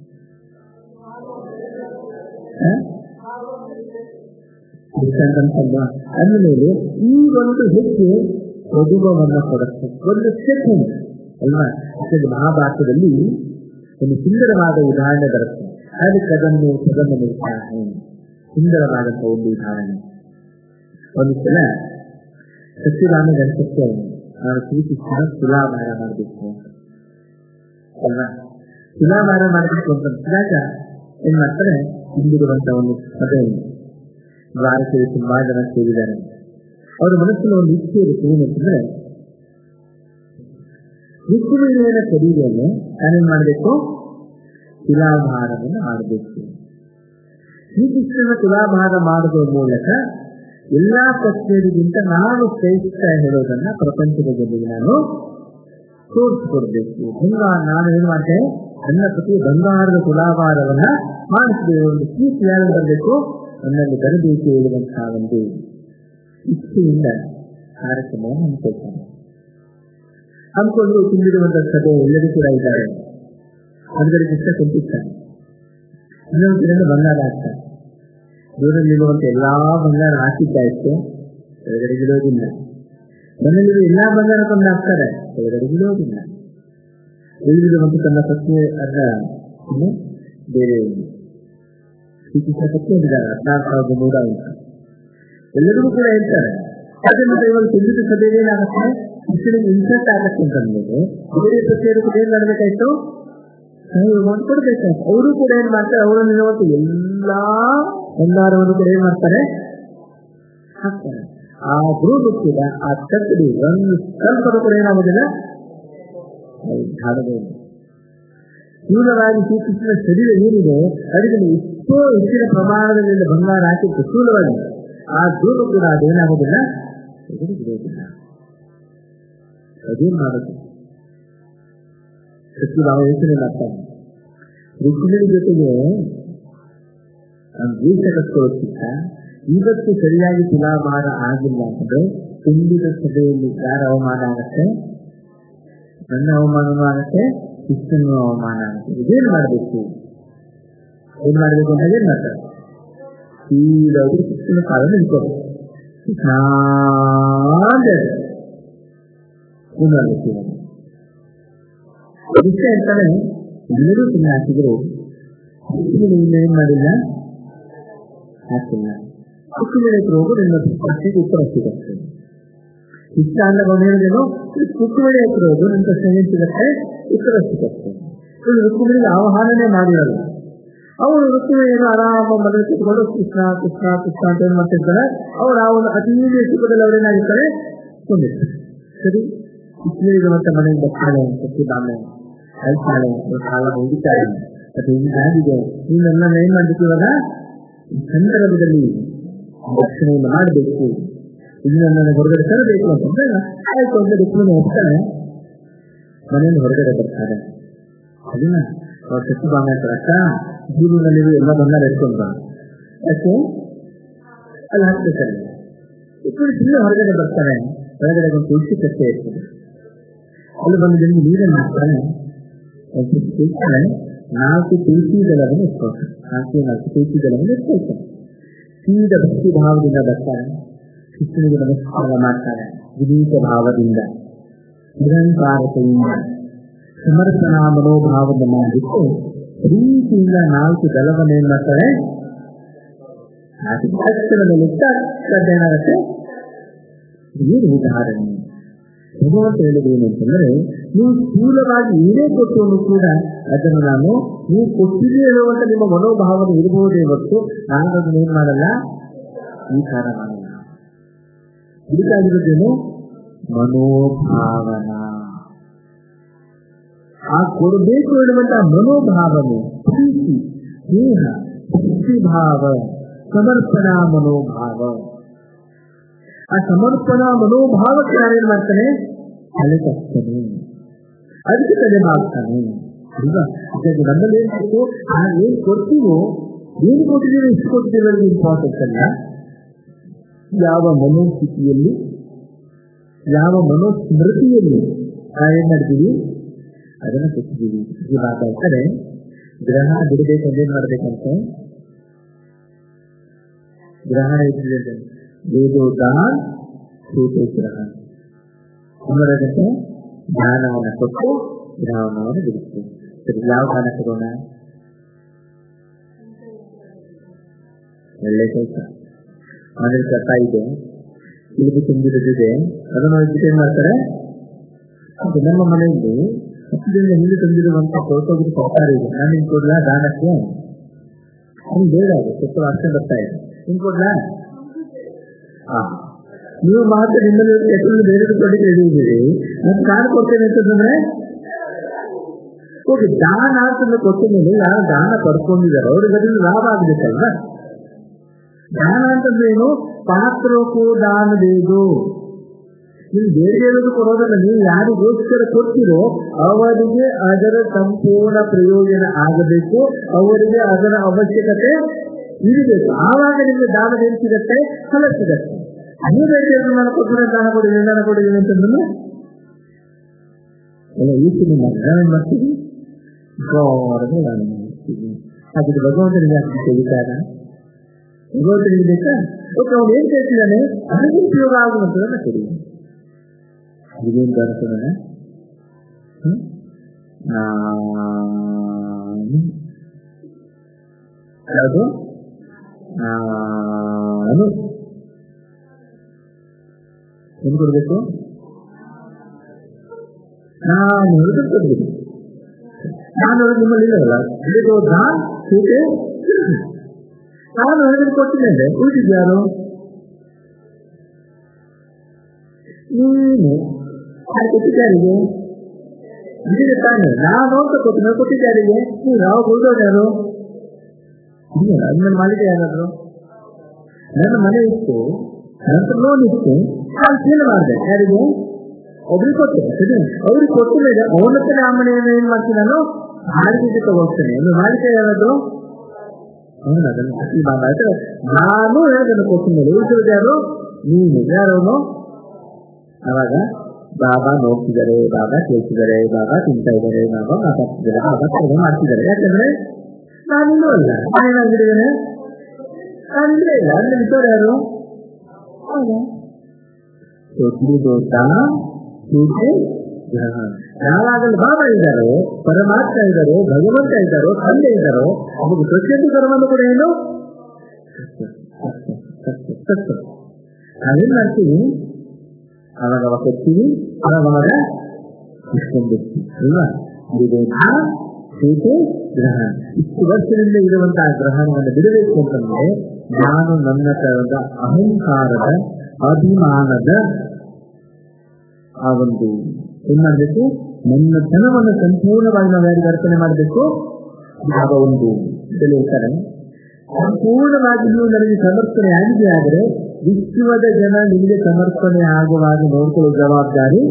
ಅಂತಲ್ಲ ಅಂದಮೇಲೆ ಈ ಒಂದು ಹೆಜ್ಜೆ ಮಗುವನ್ನ ಕೊಡುತ್ತೆ ಒಂದು ಸೆಕೆಂಡ್ ಅಲ್ವಾ ಯಾಕಂದ್ರೆ ಮಹಾಭಾರತದಲ್ಲಿ ಒಂದು ಸುಂದರವಾದ ಉದಾಹರಣೆ ಬರುತ್ತೆ ಅದಕ್ಕೆ ಅದನ್ನು ಸದನ ನಿರ್ಧಾರಣೆ ಸುಂದರವಾದಂತಹ ಒಂದು ಉದಾಹರಣೆ ಒಂದು ಸಲ ಸತ್ಯರಾಮ ಗಣಪಕ್ಕೆ ನಾನು ಸೂಚಿಸಿದ ತುಲಾಭಾರ ಮಾಡಬೇಕು ಅಲ್ವಾ ತುಲಾಭಾರ ಮಾಡಬೇಕು ಅಂತ ಏನ್ ಮಾಡ್ತಾರೆ ಹಿಂದಿರುವಂತ ಒಂದು ಸಭೆ ಭಾರತೀಯ ತುಂಬಾ ಜನ ಸೇರಿದ್ದಾರೆ ಅವರ ಮನಸ್ಸಿನ ಒಂದು ಇಚ್ಛೆ ಇರುತ್ತೆ ಏನಂತಂದ್ರೆ ಋತುವಿನ ಖರೀದಿಯನ್ನು ನಾನೇನ್ ಮಾಡಬೇಕು ತುಲಾಭಾರವನ್ನು ಮಾಡಬೇಕು ಶ್ರೀಕೃಷ್ಣನ ತುಲಾಭಾರ ಮಾಡುವ ಮೂಲಕ ಎಲ್ಲಾ ಪಕ್ಷಿಯರಿಗಿಂತ ನಾನು ಶ್ರೇಷ್ಠ ಹೇಳೋದನ್ನ ಪ್ರಪಂಚದ ಜನರಿಗೆ ನಾನು ತೋರಿಸಿಕೊಡ್ಬೇಕು ಬಂಗಾರ ನಾನು ಏನ್ ಮಾಡ್ತೆ ನನ್ನ ಪ್ರತಿ ಬಂಗಾರದ ತುಲಾಭಾರವನ್ನ ಮಾಡಿಸಿದೆ ಒಂದು ಸೀಟ್ ಯಾರು ಬರಬೇಕು ನನ್ನಲ್ಲಿ ಬರಬೇಕು ಹೇಳುವಂತಹ ಒಂದು ಇಚ್ಛೆಯಿಂದ ಕಾರ್ಯಕ್ರಮವನ್ನು ಹಮ್ಮಿಕೊಳ್ತಾನೆ ಹಮ್ಮಿಕೊಂಡು ತುಂಬಿರುವಂತಹ ಸಭೆ ಎಲ್ಲರೂ ಕೂಡ ಇದ್ದಾರೆ ಅದರಲ್ಲಿ ಇಷ್ಟ ಕುಂತಿರ್ತಾನೆ ಇನ್ನೊಂದು ದಿನ ಬಂಗಾರ ಹಾಕ್ತಾನೆ ದೂರದಲ್ಲಿರುವಂತ ಎಲ್ಲಾ ಬಂಗಾರ ಹಾಕಿದ್ದಾಯ್ತು ಕೆಳಗಡೆ ಬಿಡೋದಿಲ್ಲ ಮನೆಯಲ್ಲಿರುವ ಎಲ್ಲಾ ಬಂಗಾರ ತಂದು ಹಾಕ್ತಾರೆ ಕೆಳಗಡೆ ಬಿಡೋದಿಲ್ಲ ಉಳಿದಿರುವಂತ ತನ್ನ ಪತ್ನಿ ಅದ ಬೇರೆ ಶ್ರೀಕೃಷ್ಣ ಪತ್ನಿ ಇದ್ದಾರೆ ಹದಿನಾರು ಸಾವಿರದ ನೂರ ಅಂತ ಎಲ್ಲರಿಗೂ ಕೂಡ ಹೇಳ್ತಾರೆ ಅದನ್ನು ಇವಾಗ ತುಂಬಿದ ಸಭೆಗೆ ಏನಾಗುತ್ತೆ ಕೃಷ್ಣನಿಗೆ ಇನ್ಸಲ್ಟ್ ಆಗತ್ತೆ ಅಂತ ಅಂದ್ಮೇಲೆ ಬೇರೆ ಪತ್ನಿಯರು ಕೂಡ ಏನ್ ಮಾಡ್ಬೇಕಾಯ್ತು ಅಮೌಂಟ್ ಕೊಡ್ಬೇಕಾಯ್ತು ಅವರು ಕೂಡ ಏನ್ ಮಾಡ್ತಾರೆ ಅವರ ನಿರುವಂತ ಎಲ್ಲಾ ಬಂಗಾರವನ್ನು ಕೂಡ ಏನ್ ಮಾಡ್ತಾರೆ ಹಾಕ್ತಾರೆ ಆ ಗುರು ಕೂಡ ಆ ತಕ್ಕಡಿ ಒಂದು ಸ್ವಲ್ಪ ಕೂಡ ಏನಾಗೋದಿಲ್ಲ ಧಾರದೆ ಸ್ಥೂಲವಾಗಿ ಶ್ರೀಕೃಷ್ಣನ ಶರೀರ ಏನಿದೆ ಅದಕ್ಕೆ ಎಷ್ಟೋ ಹೆಚ್ಚಿನ ಪ್ರಮಾಣದಲ್ಲಿ ಬಂಗಾರ ಹಾಕಿ ಸ್ಥೂಲವಾಗಿ ಆ ಧೂಳು ಕೂಡ ಅದೇನಾಗೋದಿಲ್ಲ ಬಿಡೋದಿಲ್ಲ ಅದೇನ್ ಮಾಡುತ್ತೆ ಸಚಿವ ಯೋಚನೆ ಮಾಡ್ತಾನೆ ಋಷಿಗಳ ಜೊತೆಗೆ ನಾವು ದೇಶ ಕಟ್ಕೊಳ್ಳೋಕ್ಕಿಂತ ಇವತ್ತು ಸರಿಯಾಗಿ ತುಲಾಭಾರ ಆಗಿಲ್ಲ ಅಂದ್ರೆ ತುಂಬಿದ ಸಭೆಯಲ್ಲಿ ಯಾರ ಅವಮಾನ ಆಗತ್ತೆ ನನ್ನ ಅವಮಾನನೂ ಆಗತ್ತೆ ಕೃಷ್ಣನ ಅವಮಾನ ಆಗುತ್ತೆ ಇದೇನ್ ಮಾಡ್ಬೇಕು ಏನ್ ಮಾಡ್ಬೇಕು ಅಂತ ಏನ್ ಮಾಡ್ತಾರೆ ಸೀದಾಗಿ ಕೃಷ್ಣನ ಕಾಲ ನಿಂತ್ಕೊಂಡು ಕೃಷ್ಣ ವಿಷಯ ಅಂತಾನೆ ಎಲ್ಲರೂ ಸುಮ್ಮನೆ ಹಾಕಿದ್ರು ಕೃಷ್ಣನ ಏನ್ ಮಾಡಿಲ್ಲ ಹಾಕಿಲ್ಲ ಕೃಷ್ಣನ ಹೋಗು ನಿನ್ನ ಪ್ರಶ್ನೆಗೆ ಉತ್ತರ ಸಿಗುತ್ತೆ ಇಷ್ಟ ಅಲ್ಲ ಬಂದು ಹೇಳಿದೇನು ರುಕ್ಮಿಣಿ ಹತ್ರ ಹೋಗು ನಿನ್ನ ಪ್ರಶ್ನೆಗೆ ಸಿಗತ್ತೆ ಉತ್ತರ ಸಿಗತ್ತೆ ರುಕ್ಮಿಣಿಗೆ ಆಹ್ವಾನನೇ ಮಾಡಿರಲ್ಲ ಅವರು ರುಕ್ಮಿಣಿಯನ್ನು ಆರಾಮ ಮನೆ ಕೂತ್ಕೊಂಡು ಕೃಷ್ಣ ಕೃಷ್ಣ ಕೃಷ್ಣ ಅಂತ ಏನ್ ಮಾಡ್ತಿರ್ತಾರೆ ಅವ್ರು ಆ ಒಂದು ಅತಿ ಸುಖದಲ್ಲಿ ಅವ್ರೇನಾಗಿರ್ತಾರೆ ಕೊಂಡಿರ್ತಾರೆ ಸರಿ ಕೃಷ್ಣನಿಗೆ ಮತ್ತೆ ಮನೆಗೆ ಬರ್ತಾಳೆ ಸತ್ಯಭಾಮೆ ಹೇಳ್ತಾಳೆ ಕಾಲ ಹೋಗಿದ್ದಾರೆ ಮತ್ತೆ ಹಿಂಗಾಗಿದೆ ನೀನೆಲ್ಲ ಏನ್ ಮಾಡ್ಬೇಕು ಇವಾಗ ಈ ಸಂದರ್ಭದಲ್ಲಿ ರಕ್ಷಣೆಯನ್ನು ಮಾಡಬೇಕು ಇದನ್ನ ನನಗೆ ಹೊರಗಡೆ ತರಬೇಕು ಅಂತಂದ್ರೆ ಆಯ್ತು ಅಂತ ರುಕ್ಮಿಣಿ ಹೋಗ್ತಾನೆ ಮನೆಯಿಂದ ಹೊರಗಡೆ ಬರ್ತಾರೆ ಅದನ್ನ ಅವ್ರ ಸತ್ಯಭಾಮ ಅಕ್ಕ ಜೀವನದಲ್ಲಿ ಎಲ್ಲ ಬಂಗಾರ ಎತ್ಕೊಂಡ್ರ ಯಾಕೆ ಅಲ್ಲಿ ಹಾಕ್ಬೇಕಲ್ಲ ಇಬ್ಬರು ಸುಮ್ಮನೆ ಹೊರಗಡೆ ಬರ್ತಾರೆ ಹೊರಗಡೆ ಒಂದು ತುಳಸಿ ಕಟ್ಟೆ ಇರ್ತದೆ ಅಲ್ಲಿ ಬಂದು ನಿಮ್ಗೆ ನೀರನ್ನು ಹಾಕ್ತಾನೆ ಕೇಳ್ತಾನೆ ನಾಲ್ಕು ತುಳಸಿ ದಳವನ್ನು ಇಟ್ಕೊಳ್ತಾರೆ ನಾಲ್ಕು ನಾಲ್ಕು ತುಳಸಿ ದಳವನ್ನು ಇಟ್ಕೊಳ್ತಾರೆ ಸೀದ ಭಕ್ತಿ ಭಾವದಿಂದ ಬರ್ತಾರೆ ಕೃಷ್ಣನಿಗೆ ನಮಸ್ಕಾರ ಮಾಡ್ತಾರೆ ವಿನೀತ ಭಾವದಿಂದ ನಿರಂಕಾರತೆಯಿಂದ ಸಮರ್ಪಣಾ ಮನೋಭಾವದ ಮಾಡಿಟ್ಟು ಪ್ರೀತಿಯಿಂದ ನಾಲ್ಕು ದಳವನ್ನು ಏನ್ ಮಾಡ್ತಾರೆ ಅಕ್ಷರದಲ್ಲಿ ಏನಾಗುತ್ತೆ ಏನು ಉದಾಹರಣೆ ಭಗವಂತ ಹೇಳಿದ ಏನು ಅಂತಂದ್ರೆ ನೀವು ಸ್ಥೂಲವಾಗಿ ಏನೇ ಕೊಟ್ಟರು ಕೂಡ ಅದನ್ನು ನಾನು ನೀವು ಕೊಟ್ಟಿದೆ ಹೇಳುವಂತ ನಿಮ್ಮ ಮನೋಭಾವನೆ ಇರಬಹುದೇ ಹೊತ್ತು ನಾನು ಅದನ್ನ ಏನ್ ಮಾಡಲ್ಲ ಸ್ವೀಕಾರ ಮಾಡಲ್ಲ ಇದಕ್ಕಾಗಿರೋದೇನು ಮನೋಭಾವನ ಆ ಕೊಡಬೇಕು ಹೇಳುವಂತಹ ಮನೋಭಾವನೆ ಪ್ರೀತಿ ಸ್ನೇಹ ಭಕ್ತಿಭಾವ ಸಮರ್ಪಣಾ ಮನೋಭಾವ ಆ ಸಮರ್ಪಣಾ ಮನೋಭಾವಕ್ಕೆ ನಾನೇನ್ ಮಾಡ್ತಾನೆ ತಲೆ ತಗ್ತಾನೆ ಅದಕ್ಕೆ ತಲೆ ಮಾಡ್ತಾನೆ ಅಲ್ವಾ ಯಾಕಂದ್ರೆ ನಮ್ಮಲ್ಲಿ ಏನ್ ಬೇಕು ನಾವು ಏನ್ ಕೊಡ್ತೀವೋ ಏನ್ ಕೊಟ್ಟಿದ್ದೀವಿ ಎಷ್ಟು ಕೊಟ್ಟಿದ್ದೀವಿ ಅನ್ನೋದು ಇಂಪಾರ್ಟೆಂಟ್ ಅಲ್ಲ ಯಾವ ಮನೋಸ್ಥಿತಿಯಲ್ಲಿ ಯಾವ ಮನೋಸ್ಮೃತಿಯಲ್ಲಿ ನಾವೇನ್ ಮಾಡಿದೀವಿ ಅದನ್ನ ಕೊಟ್ಟಿದ್ದೀವಿ ಈ ಮಾತಾಡ್ತಾರೆ ಗ್ರಹಣ ಬಿಡಬೇಕಂದ್ರೆ ಏನ್ ಮಾಡ್ಬೇಕಂತ ಗ್ರಹಣ ಇಟ್ಟಿದೆ ವೇದೋದಾನ್ ಸೂತೋ ಗ್ರಹಣ ಅಂದ್ರೆ ಜ್ಞಾನವನ್ನು ಕೊಟ್ಟು ಜ್ಞಾನವನ್ನು ಬಿಡುತ್ತೆ ಸರಿ ಯಾವ ಜ್ಞಾನ ತಗೋಣ ಒಳ್ಳೆ ಕೆಲಸ ಮನೇಲಿ ಕಸ ಇದೆ ಇಲ್ಲಿ ತುಂಬಿರೋದಿದೆ ಅದನ್ನು ಹೋಗ್ಬಿಟ್ಟು ಏನ್ ಮಾಡ್ತಾರೆ ಅದು ನಮ್ಮ ಮನೆಯಲ್ಲಿ ಹತ್ತದಿಂದ ಹಿಂದೆ ತಂದಿರುವಂತ ಹೊರಟೋಗಿದ್ದು ಕೊಡ್ತಾರ ಇದೆ ನಾನು ನಿನ್ ಕೊಡ್ಲಾ ದಾನಕ್ಕೆ ಅವ್ನು ಬೇಡ ಅದು ಸ್ವಲ್ಪ ಅರ್ಥ ಬರ್ತಾ ಇದೆ ನಿನ್ ಕೊಡ್ಲಾ ಹಾ ನೀವು ಮಾತ್ರ ನಿಮ್ಮಲ್ಲಿ ಎಷ್ಟು ಬೇರೆ ಕೊಟ್ಟಿಗೆ ಹೇಳಿದ್ದೀರಿ ನಾನು ದಾನ ಕೊಡ್ತೇನೆ ಅಂತಂದ್ರೆ ಓಕೆ ದಾನ ಅಂತಂದ್ರೆ ಕೊಟ್ಟ ಮೇಲೆ ಯಾರು ದಾನ ಪಡ್ಕೊಂಡಿದ್ದಾರೆ ಅವ್ರಿಗೆ ಅದರಿಂದ ಲಾಭ ಆಗ್ಬೇಕಲ್ವಾ ದಾನ ಅಂತಂದ್ರೆ ಏನು ಪಾತ್ರಕ್ಕೂ ದಾನ ಬೇಕು ನೀವು ಬೇರೆ ಬೇರೆದು ಕೊಡೋದನ್ನ ನೀವು ಯಾರಿಗೋಸ್ಕರ ಕೊಡ್ತೀರೋ ಅವರಿಗೆ ಅದರ ಸಂಪೂರ್ಣ ಪ್ರಯೋಜನ ಆಗಬೇಕು ಅವರಿಗೆ ಅದರ ಅವಶ್ಯಕತೆ ಇರಬೇಕು ಆವಾಗ ನಿಮಗೆ ದಾನ ಏನು ಸಿಗತ್ತೆ ಫಲ ಸಿಗತ್ತೆ ನೀವು ಬೇರೆ ನಾನು ಕೊಟ್ಟಿರೋ ದಾನ ಕೊಡಿದ್ದೀನಿ ದಾನ ಕೊಡಿದ್ದೀನಿ ಅಂತಂದ್ರೆ ಎಲ್ಲ ಈಚೆ ನಿಮ್ಮ ದಾನ ಮಾಡ್ತೀವಿ ಗೌರವ ದಾನ ಮಾಡ್ತೀವಿ ಹಾಗಿದ್ರೆ ಭಗವಂತನಿಗೆ ಯಾಕೆ ತೆಗಿತಾರ ಭಗವಂತನಿಗೆ ಬೇಕಾ ಓಕೆ ಅವ್ನು ಏನ್ ಕೇಳ್ತಿದ್ದಾನೆ ಅದಕ್ಕೆ ಉಪಯೋಗ ಆಗುವಂತದನ್ನ ಕೊಡಿ ಇದೇನು ಬರ್ತದ ಯಾವುದು ನಾನು ಏನ್ ಕೊಡ್ಬೇಕು ನಾನು ಹೇಳಿದ್ರೆ ಕೊಡ್ಬೇಕು ನಾನು ಹೇಳಿದ್ ನಿಮ್ಮಲ್ಲಿ ಇಲ್ಲವಲ್ಲ ಇದು ನಾನ್ ಹೀಗೆ ನಾನು ಹೇಳಿದ್ರೆ ಕೊಟ್ಟಿದ್ದೇನೆ ಉಳಿದಿದ್ಯಾರು ನೀನು ಯಾರು ಕೊಟ್ಟಿದ್ದಾರಿಗೆ ನಿಮಗೆ ತಾನೆ ನಾನು ಅಂತ ಕೊಟ್ಟು ಕೊಟ್ಟಿದ್ದಾರಿಗೆ ನೀವು ಯಾವ ಉಳಿದವ್ರು ಯಾರು ನನ್ನ ಮಾಡಿದೆ ಯಾರಾದ್ರು ನನ್ನ ಮನೆ ಇತ್ತು ನಂತರ ಲೋನ್ ಇತ್ತು ನಾನು ಸೇಲ್ ಮಾಡಿದೆ ಯಾರಿಗೆ ಒಬ್ರಿಗೆ ಕೊಟ್ಟೆ ಸರಿ ಅವ್ರಿಗೆ ಕೊಟ್ಟ ಮೇಲೆ ಅವನತ್ರ ಆ ಮನೆಯನ್ನು ಏನ್ ಮಾಡ್ತೀನಿ ನಾನು ಬಾಡಿಗೆಗೆ ತಗೋಗ್ತೇನೆ ಒಂದು ಬಾಡಿಗೆ ಯಾರಾದ್ರು ಅವನು ಅದನ್ನು ನಾನು ಹೇಳೋದನ್ನು ಕೊಟ್ಟ ಮೇಲೆ ಉಳಿದಿರೋದು ಯಾರು ನೀನು ಯಾರವನು ಅವಾಗ ಬಾಬಾ ನೋಡ್ತಿದ್ದಾರೆ ಬಾಬಾ ಕೇಳ್ತಿದ್ದಾರೆ ಬಾಬಾ ತಿಂತಾ ಇದ್ದಾರೆ ಬಾಬಾ ಮಾತಾಡ್ತಿದ್ದಾರೆ ಬಾಬಾ ಸೇವೆ ಮಾಡ್ತಿದ್ದಾರೆ ಯಾಕಂದ್ರೆ ನಾನಿನ್ನೂ ಅಲ್ಲ ನಾನೇನಾಗ್ಬಿಟ್ಟಿದ್ದೇನೆ ನಾನಿಲ್ಲೇ ಇಲ್ಲ ಅಂದ್ರೆ ಇದ್ದವ್ರು ಯಾರು ಯಾವಾಗಲೂ ಬಾಬಾ ಇದ್ದಾರೋ ಪರಮಾತ್ಮ ಇದ್ದಾರೋ ಭಗವಂತ ಇದ್ದಾರೋ ತಂದೆ ಇದ್ದಾರೋ ಅವರಿಗೆ ಪ್ರತಿಯೊಂದು ಕರ್ಮವನ್ನು ಕೂಡ ಏನು ನಾವೇನ್ ಮಾಡ್ತೀವಿ ಅವಾಗ ಅವಾಗ ಕೊಡ್ತೀವಿ ಅವಾಗ ಅವಾಗ ಇಟ್ಕೊಂಡಿರ್ತೀವಿ ಅಲ್ವಾ ವಿವೇಕ ಸೀತೆ ಗ್ರಹಣ ಇಷ್ಟು ವರ್ಷದಿಂದ ಇರುವಂತಹ ಗ್ರಹಣವನ್ನು ಬಿಡಬೇಕು ಅಂತಂದ್ರೆ ನಾನು ನನ್ನ ತರದ ಅಹಂಕಾರದ ಅಭಿಮಾನದ ಆ ಒಂದು ಏನ್ ಮಾಡ್ಬೇಕು ನನ್ನ ಧನವನ್ನು ಸಂಪೂರ್ಣವಾಗಿ ನಾವು ಯಾರಿಗೆ ಅರ್ಪಣೆ ಮಾಡಬೇಕು ಆಗ ಒಂದು ಹೇಳ್ತಾರೆ ಸಂಪೂರ್ಣವಾಗಿ ನೀವು ನನಗೆ ಸಮರ್ಪಣೆ ಆಗಿದೆ ಆದರೆ ವಿಶ್ವದ ಜನ ನಿಮಗೆ ಸಮರ್ಪಣೆ ಆಗುವಾಗ ನೋಡ್ಕೊಳ್ಳೋ ಜವಾಬ್ದಾರಿ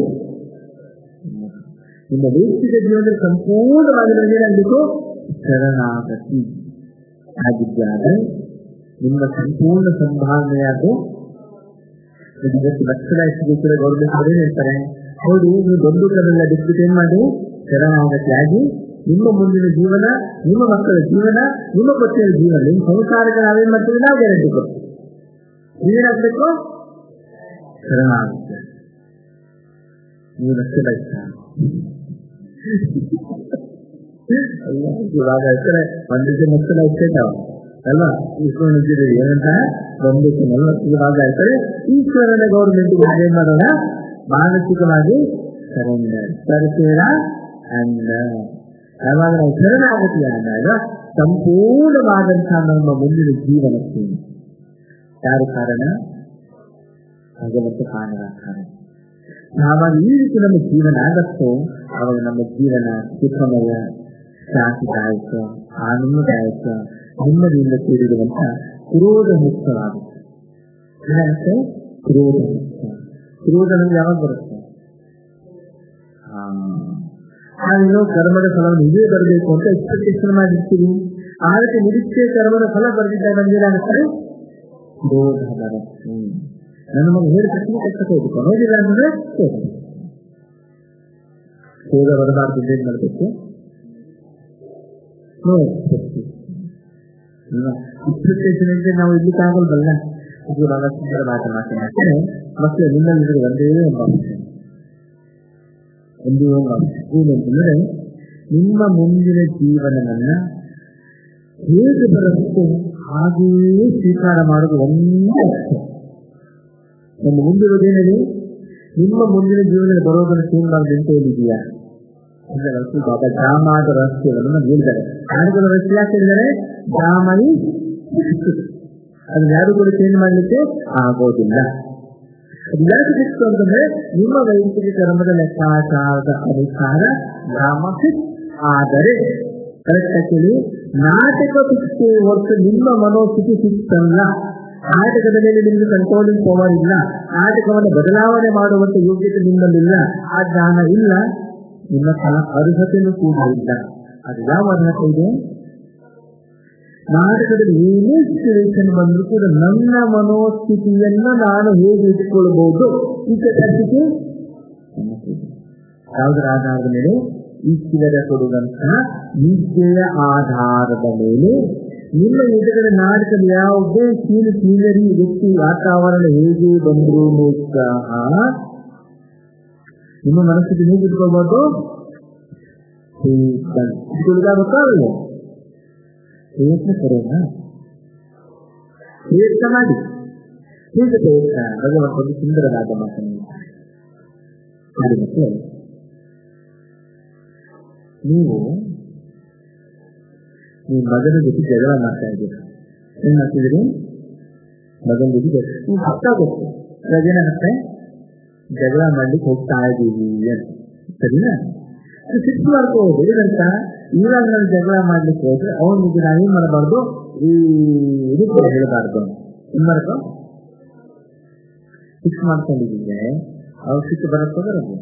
ನಿಮ್ಮ ವೈಯಕ್ತಿಕ ಜೀವನದಲ್ಲಿ ಸಂಪೂರ್ಣವಾಗಿ ನನಗೇನಾಗಬೇಕು ಶರಣಾಗತಿ ಆಗಿದ್ದಾರೆ ನಿಮ್ಮ ಸಂಪೂರ್ಣ ಸಂಭಾವನೆಯಾದ ಇವತ್ತು ಲಕ್ಷಣ ಎಷ್ಟು ಬೇಕಿರೋ ಗೌರ್ಮೆಂಟ್ ಅವರೇ ಹೇಳ್ತಾರೆ ಹೌದು ನೀವು ದೊಡ್ಡ ಕಡೆಲ್ಲ ಬಿಟ್ಬಿಟ್ಟು ಏನ್ ಮಾಡಿ ಶರಣಾಗತಿ ಆಗಿ ನಿಮ್ಮ ಮುಂದಿನ ಜೀವನ ನಿಮ್ಮ ಮಕ್ಕಳ ಜೀವನ ನಿಮ್ಮ ಪತಿಯ ಜೀವನ ನಿಮ್ಮ ಸಂಸಾರಕ್ಕೆ ನಾವೇನ್ ಮಾಡ್ತೀವಿ ನಾವು ಗ್ಯಾರಂಟಿ ಕೊಡ್ತೀವಿ ನೀವೇನಾಗ್ಬೇಕು ಶರಣಾಗುತ್ತೆ ನೀವು ಲಕ್ಷ ಲಕ್ಷ ಇವಾಗ ಹೆಸರೆ ಒಂದಿಗೆ ಲಕ್ಷ ಲಕ್ಷ ಇದ್ದಾವ ಅಲ್ವಾ ಇಸ್ಕೊಂಡಿದ್ದೀರಿ ಏನಂತ ಒಂದಕ್ಕೆ ನಲವತ್ತು ಇವಾಗ ಹೇಳ್ತಾರೆ ಈಶ್ವರನ ಗೌರ್ಮೆಂಟ್ ಏನ್ ಮಾಡೋಣ ಮಾನಸಿಕವಾಗಿ ಸರೆಂಡರ್ ಸರ್ಸೇರ ಅಂದ ಯಾವಾಗ ನಾವು ಶರಣ ಆಗುತ್ತೀವಿ ಅಂದಾಗ ಸಂಪೂರ್ಣವಾದಂತಹ ನಮ್ಮ ಮುಂದಿನ ಜೀವನಕ್ಕೆ ಯಾರು ಕಾರಣ ಭಗವಂತ ಕಾರಣದ ಕಾರಣ ಆವಾಗ ಈ ರೀತಿ ನಮ್ಮ ಜೀವನ ಆಗತ್ತೋ ಆವಾಗ ನಮ್ಮ ಜೀವನ ಸುಖಮಯ ಶಾಂತಿದಾಯಕ ಆನಂದದಾಯಕ ನೆಮ್ಮದಿಯಿಂದ ಕೂಡಿರುವಂತ ಕ್ರೋಧ ಮುಕ್ತವಾಗುತ್ತೆ ಏನಾಗುತ್ತೆ ಕ್ರೋಧ ಮುಕ್ತ ಕ್ರೋಧ ನಮ್ಗೆ ಯಾವಾಗ ಬರುತ್ತೆ ನಾವೇನೋ ಕರ್ಮದ ಫಲವನ್ನು ಇದೇ ಬರಬೇಕು ಅಂತ ಎಕ್ಸ್ಪೆಕ್ಟೇಷನ್ ಮಾಡಿರ್ತೀವಿ ಆ ರೀತಿ ನಿರೀಕ್ಷೆ ಕರ್ಮದ ಫಲ ಬರೆದಿದ್ದಾಗ ನಮ್ಗೆ ಏನಾಗುತ್ತೆ ಕ್ರೋಧ ಬರುತ್ತೆ ನನ್ನ ಮಗ ಹೇಳಿ ತಕ್ಷಣ ಕಷ್ಟ ಹೋಗ್ಬೇಕು ನೋಡಿಲ್ಲ ಅಂದ್ರೆ ಕ್ರೋಧ ಬರಬಾರ್ದು ಏನ್ ಮಾಡಬೇಕು ಎಕ್ಸ್ಪೆಕ್ಟೇಷನ್ ಅಂದ್ರೆ ನಾವು ಇರ್ಲಿಕ್ಕಾಗಲ್ವಲ್ಲ ಇದು ಬಹಳ ಸುಂದರವಾದ ಮಾತನಾಡ್ತಾರೆ ಮತ್ತೆ ನಿಮ್ಮಲ್ಲಿ ಒಂದೇ ಒಂದು ಒಂದು ಏನಂತಂದ್ರೆ ನಿಮ್ಮ ಮುಂದಿನ ಜೀವನವನ್ನ ಹೇಗೆ ಬರುತ್ತೆ ಹಾಗೆಯೇ ಸ್ವೀಕಾರ ಮಾಡೋದು ಒಂದೇ ಅರ್ಥ ಒಂದು ಮುಂದಿರೋದೇನಲ್ಲಿ ನಿಮ್ಮ ಮುಂದಿನ ಜೀವನದಲ್ಲಿ ಬರೋದನ್ನು ಚೇಂಜ್ ಮಾಡೋದು ಅಂತ ಹೇಳಿದೆಯಾ ಅಂದ್ರೆ ರಸ್ತೆ ಬಾಬಾ ಜಾಮಾದ ರಸ್ತೆಗಳನ್ನು ಹೇಳಿದ್ದಾರೆ ಕಾಣಿಕದ ರಸ್ತೆ ಯಾಕೆ ಹೇಳಿದ್ದಾರೆ ಜಾಮನಿ ಅದನ್ನ ಯಾರು ಕೂಡ ಚೇಂಜ್ ಮಾಡ್ಲಿಕ್ಕೆ ಆಗೋದಿಲ್ಲ ಅದು ಯಾಕೆ ಸಿಕ್ತು ಅಂತಂದ್ರೆ ನಿಮ್ಮ ವೈಯಕ್ತಿಕ ಕರ್ಮದ ಲೆಕ್ಕಾಚಾರದ ಅನುಸಾರ ಧಾಮ ಫಿಕ್ಸ್ ಆದರೆ ಕರೆಕ್ಟ್ ಆಗಿ ನಾಟಕ ಫಿಕ್ಸ್ ಹೊರತು ನಿಮ್ಮ ಮನೋಸ್ಥಿತಿ ಫಿಕ್ಸ್ ಅಲ್ಲ ನಾಟಕದ ಮೇಲೆ ನಿಮ್ಗೆ ಕಂಟ್ರೋಲಿಂಗ್ ಪವರ್ ಇಲ್ಲ ನಾಟಕವನ್ನು ಬದಲಾವಣೆ ಮಾಡುವಂತ ಯೋಗ್ಯತೆ ನಿಮ್ಮಲ್ಲಿಲ್ಲ ಆ ಜ್ಞಾನ ಇಲ್ಲ ನಿಮ್ಮ ಫಲ ಅರ್ಹತೆಯೂ ಕೂಡ ಇಲ್ಲ ಅದು ಯಾವ ಅರ್ಹತೆ ಇದೆ ನಾಟಕದಲ್ಲಿ ಏನೇ ಸಿಚುವೇಶನ್ ಬಂದರೂ ಕೂಡ ನನ್ನ ಮನೋಸ್ಥಿತಿಯನ್ನ ನಾನು ಹೇಗೆ ಇಟ್ಕೊಳ್ಬಹುದು ಈ ಕಟ್ಟಿಗೆ ಯಾವುದರ ಆಧಾರದ ಮೇಲೆ ಈಶ್ವರ ಕೊಡುವಂತಹ ನಿದ್ದೆಯ ಆಧಾರದ ಮೇಲೆ ನಿಮ್ಮ ಎದುರುಗಡೆ ನಾಟಕದ ಯಾವುದೇ ಸೀನು ಸೀನರಿ ವ್ಯಕ್ತಿ ವಾತಾವರಣ ಹೇಗೆ ಬಂದರೂ ಸಹ ನಿಮ್ಮ ಮನಸ್ಸಿಗೆ ಹೇಗೆ ಇಟ್ಕೊಳ್ಬಹುದು ಗೊತ್ತಾಗಲ್ಲ ಪ್ರಯತ್ನ ಕರೋಣ ಪ್ರಯತ್ನ ಮಾಡಿ ಹೇಗೆ ಪ್ರಯತ್ನ ಭಗವಂತನು ಸುಂದರವಾದ ಮಾತನ್ನು ಮಾಡಿ ಮತ್ತೆ ನೀವು ನಿಮ್ಮ ಮಗನ ಜೊತೆ ಜಗಳ ಮಾಡ್ತಾ ಇದ್ದೀರಿ ಏನ್ ಮಾಡ್ತಿದ್ದೀರಿ ಮಗನ ಜೊತೆ ನೀವು ಗೊತ್ತಾಗುತ್ತೆ ಅದೇನಾಗುತ್ತೆ ಜಗಳ ಮಾಡ್ಲಿಕ್ಕೆ ಹೋಗ್ತಾ ಇದ್ದೀವಿ ಅಂತ ಸರಿನಾ ಸಿಟ್ಟು ಮಾಡ್ಕೋಬಹುದು ಏನಂತ ಇವಾಗ ನಾನು ಜಗಳ ಮಾಡ್ಲಿಕ್ಕೆ ಹೋದ್ರೆ ಅವನಿಗೆ ನಾವೇನ್ ಮಾಡಬಾರ್ದು ಈ ಇದು ಕೂಡ ಹೇಳಬಾರ್ದು ಏನ್ ಮಾಡ್ಕೊ ಫಿಕ್ಸ್ ಮಾಡ್ಕೊಂಡಿದ್ರೆ ಅವ್ರ ಸಿಟ್ಟು ಬರಕ್ಕೆ ಬರದು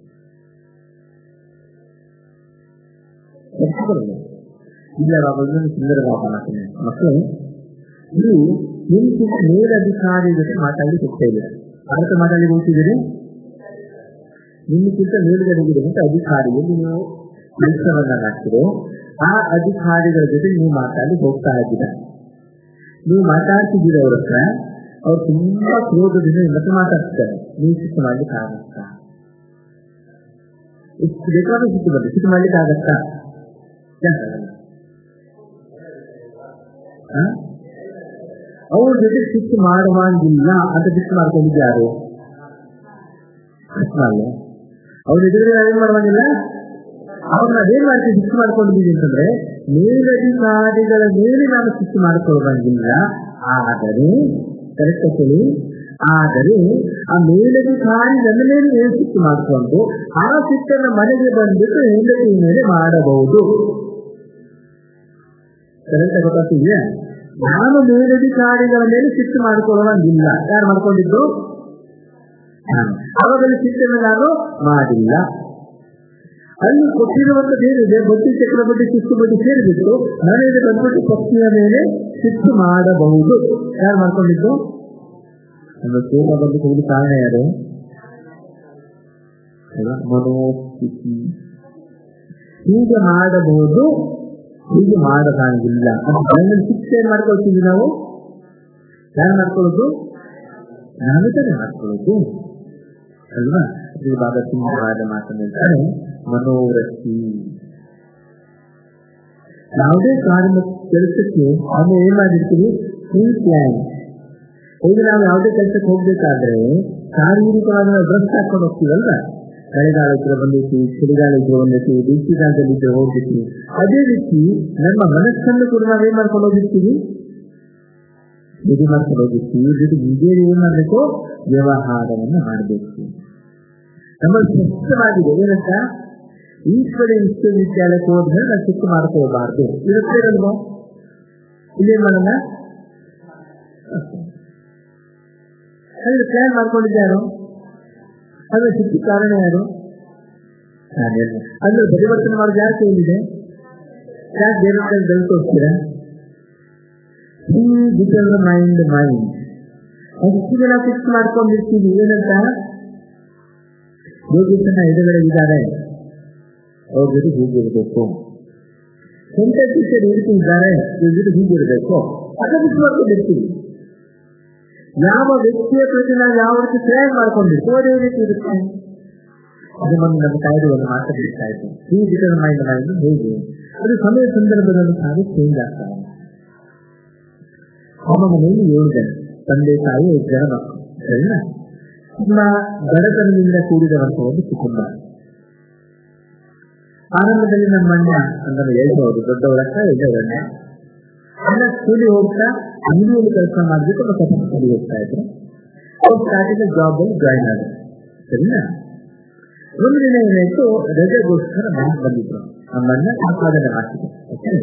ಬರಲ್ಲ ಇಲ್ಲ ಬಾಬಾ ಇನ್ನೊಂದು ಸುಂದರವಾದ ಮಾತನ್ನ ಮಕ್ಕಳು ಇದು ನಿಮ್ಗಿಂತ ಮೇಲಧಿಕಾರಿ ಜೊತೆ ಮಾತಾಡ್ಲಿಕ್ಕೆ ಹೋಗ್ತಾ ಇಲ್ಲ ಅದಕ್ಕೆ ಮಾತಾಡ್ಲಿಕ್ಕೆ ಹೋಗ್ತಿದ್ದೀರಿ ನಿಮ್ಗಿಂತ ಮೇಲುಗಡೆಗಿರುವಂತ ಅಧಿಕಾರಿಯಲ್ಲಿ ನೀವು ಕೆಲಸವನ್ನ ಹಾಕ್ತಿರೋ ಆ ಅಧಿಕಾರಿಗಳ ಜೊತೆ ನೀವು ಮಾತಾಡಿ ಹೋಗ್ತಾ ಇದ್ದೀರ ನೀವು ಮಾತಾಡ್ತಿದ್ದೀರ ಅವ್ರ ಹತ್ರ ಅವ್ರು ತುಂಬಾ ಕ್ರೋಧದಿಂದ ಮತ್ತೆ ಮಾತಾಡ್ತಾರೆ ನೀವು ಸಿಟ್ಟು ಮಾಡ್ಲಿಕ್ಕೆ ಆಗತ್ತಾ ಎಷ್ಟು ಬೇಕಾದ್ರೂ ಸಿಟ್ಟು ಬರ್ತದೆ ಸಿಟ್ಟು ಮಾಡ್ಲಿಕ್ಕೆ ಆಗತ್ತಾ ಅವ್ರ ಜೊತೆ ಸಿಟ್ಟು ಮಾಡುವಂಗಿಲ್ಲ ಅಂತ ಸಿಟ್ಟು ಮಾಡ್ಕೊಂಡಿದ್ದಾರೆ ಅಲ್ಲ ಅವ್ರ ಎದುರುಗಡೆ ನಾವೇನ್ ಮಾಡುವಂಗಿಲ್ಲ ಅವ್ರನ್ನ ಅದೇನ್ ಮಾಡ್ತೀವಿ ಶಿಕ್ಷೆ ಮಾಡ್ಕೊಂಡಿದ್ದೀವಿ ಅಂತಂದ್ರೆ ಮೇಲಧಿಕಾರಿಗಳ ಮೇಲೆ ನಾನು ಶಿಕ್ಷೆ ಮಾಡ್ಕೊಳ್ಳುವಂಗಿಲ್ಲ ಆದರೆ ಕರೆಕ್ಟ್ ಹೇಳಿ ಆದರೆ ಆ ಮೇಲಧಿಕಾರಿ ನನ್ನ ಮೇಲೆ ಏನು ಶಿಕ್ಷೆ ಮಾಡಿಕೊಂಡು ಆ ಶಿಕ್ಷಣ ಮನೆಗೆ ಬಂದ್ಬಿಟ್ಟು ಹೆಂಡತಿ ಮೇಲೆ ಮಾಡಬಹುದು ಕರೆಕ್ಟ್ ಗೊತ್ತಾಗ್ತಿದ್ಯಾ ನಾನು ಮೇಲಧಿಕಾರಿಗಳ ಮೇಲೆ ಶಿಕ್ಷೆ ಮಾಡಿಕೊಳ್ಳುವಂಗಿಲ್ಲ ಯಾರು ಮಾಡ್ಕೊಂಡಿದ್ದು ಅವಾಗಲ್ಲಿ ಶಿಕ್ಷಣ ನಾನು ಮಾಡಿಲ್ಲ ಅಲ್ಲಿ ಕೊಟ್ಟಿರುವಂತದ್ದು ಏನಿದೆ ಬಡ್ಡಿ ಚಕ್ರ ಬಡ್ಡಿ ಶಿಸ್ತು ಬಡ್ಡಿ ಸೇರಿಬಿಟ್ಟು ಮನೆಯಲ್ಲಿ ಬಂದ್ಬಿಟ್ಟು ಪಕ್ಷಿಯ ಮೇಲೆ ಶಿಸ್ತು ಮಾಡಬಹುದು ಯಾರು ಮಾಡ್ಕೊಂಡಿದ್ದು ನಮ್ಮ ಕೋಪ ಬಂದು ಹೋಗಿ ಕಾರಣ ಯಾರು ಮನೋಸ್ಥಿತಿ ಹೀಗೆ ಮಾಡಬಹುದು ಹೀಗೆ ಮಾಡಬಾಗಿಲ್ಲ ಶಿಕ್ಷೆ ಏನ್ ಮಾಡ್ಕೊಳ್ತೀವಿ ನಾವು ಯಾರು ಮಾಡ್ಕೊಳ್ಳೋದು ನಾನು ತಾನೇ ಮಾಡ್ಕೊಳ್ಳೋದು ಅಲ್ವಾ ಇದು ಬಾಬಾ ಸುಂದರವಾದ ಮಾತನ್ನು ಹೇಳ್ತಾರೆ ಮನೋವೃತ್ತಿ ಯಾವುದೇ ಕಾರ್ಯ ಕೆಲಸಕ್ಕೆ ನಾವು ಏನ್ ಮಾಡಿರ್ತೀವಿ ಪ್ರೀ ಪ್ಲಾನ್ ಈಗ ನಾವು ಯಾವುದೇ ಕೆಲಸಕ್ಕೆ ಹೋಗ್ಬೇಕಾದ್ರೆ ಶಾರೀರಿಕವಾದ ಡ್ರೆಸ್ ಹಾಕೊಂಡು ಹೋಗ್ತೀವಲ್ವಾ ಮಳೆಗಾಲ ಇದ್ರೆ ಬಂದಿರ್ತೀವಿ ಚಳಿಗಾಲ ಇದ್ರೆ ಬಂದಿರ್ತೀವಿ ಬೇಸಿಗೆಗಾಲದಲ್ಲಿ ಇದ್ರೆ ಹೋಗಿರ್ತೀವಿ ಅದೇ ರೀತಿ ನಮ್ಮ ಮನಸ್ಸನ್ನು ಕೂಡ ನಾವೇನ್ ಮಾಡ್ಕೊಂಡು ಹೋಗಿರ್ತೀವಿ ಇದು ಮಾಡ್ಕೊಂಡು ಹೋಗಿರ್ತೀವಿ ಇದು ನಿಜೇ ಏನ್ ಮಾಡ್ಬೇಕು ವ್ಯವಹಾರವನ್ನು ಮಾಡಬೇಕು ನಮ್ಮಲ್ಲಿ ಸ್ಪಷ್ಟವಾಗಿದೆ ಏನಂತ ಈಶ್ವರ ವಿಶ್ವವಿದ್ಯಾಲಯಕ್ಕೆ ಹೋದ್ರೆ ನಾವು ಚಿಕ್ಕ ಮಾಡ್ಕೋಬಾರ್ದು ಇರುತ್ತೆ ಅಲ್ವಾ ಇಲ್ಲೇನ್ ಮಾಡೋಣ ಅಲ್ಲಿ ಪ್ಲಾನ್ ಮಾಡ್ಕೊಂಡಿದ್ದಾರು ಅದ್ರ ಚಿಕ್ಕ ಕಾರಣ ಯಾರು ಅಂದ್ರೆ ಪರಿವರ್ತನೆ ಮಾಡೋದು ಯಾರು ಕೈಲಿದೆ ಯಾಕೆ ಬೇರೆ ಕಡೆ ಬೆಳ್ಕೋಸ್ತೀರಾ ಈ ಬಿಟಲ್ ಮೈಂಡ್ ಮೈಂಡ್ ಅಷ್ಟು ಜನ ಫಿಕ್ಸ್ ಮಾಡ್ಕೊಂಡಿರ್ತೀವಿ ಏನಂತ ಯೋಗೀಶನ ಎದುರುಗಡೆ ಇದ್ದಾರೆ ಅವ್ರ ಜೊತೆ ಹೀಗಿರ್ಬೇಕು ಸೆಂಟರ್ ಟೀಚರ್ ಈ ರೀತಿ ಇದ್ದಾರೆ ಇವ್ರ ಜೊತೆ ಹೀಗಿರ್ಬೇಕು ಅದು ಫಿಕ್ಸ್ ಮಾಡ್ಕೊಂಡಿರ್ತೀವಿ ಯಾವ ವ್ಯಕ್ತಿಯ ಪ್ರತಿ ನಾವು ಯಾವ ರೀತಿ ತಯಾರು ಮಾಡ್ಕೊಂಡಿರ್ತೀವಿ ಅದೇ ರೀತಿ ಇರುತ್ತೆ ಅದು ಒಂದು ನಮ್ಮ ತಾಯಿಗೆ ಒಂದು ಮಾತಾಡ್ತಾ ಇತ್ತು ಈ ಡಿಟರ್ಮೈಂಡ್ ಮೈಂಡ್ ಹೇಗೆ ಅದು ಸಮಯ ಸಂದರ್ಭದಲ್ಲಿ ತಾವು ಚೇಂಜ್ ಆಗ್ತಾರೆ ನಮ್ಮ ಮನೆಯಲ್ಲಿ ಏಳು ಜನ ತಂದೆ ತಾಯಿ ಐದು ಜನ ಮಕ್ಕಳು ಸರಿನಾ ನಿಮ್ಮ ಬಡತನದಿಂದ ಕೂಡಿದಂತ ಒಂದು ಕುಟುಂಬ ಆರಂಭದಲ್ಲಿ ನಮ್ಮ ಅಣ್ಣ ಅಂದ್ರೆ ಹೇಳ್ಬೋದು ದೊಡ್ಡವರಕ್ಕ ಎದ್ದವರನ್ನ ಅಣ್ಣ ಸ್ಕೂಲಿಗೆ ಹೋಗ್ತಾ ಅಂಗಡಿಯಲ್ಲಿ ಕೆಲಸ ಮಾಡ್ಬಿಟ್ಟು ಮತ್ತೆ ಸ್ಕೂಲಿಗೆ ಹೋಗ್ತಾ ಇದ್ರು ಅವ್ರು ಸ್ಟಾರ್ಟಿಂಗ್ ಜಾಬ್ ಅಲ್ಲಿ ಜಾಯಿನ್ ಆದ್ರು ಸರಿನಾ ಒಂದು ದಿನ ಏನಾಯ್ತು ರಜೆಗೋಸ್ಕರ ಮನೆಗೆ ಬಂದಿದ್ರು ನಮ್ಮನ್ನ ಸಂಪಾದನೆ ಮಾಡ್ತಿದ್ರು ಓಕೆ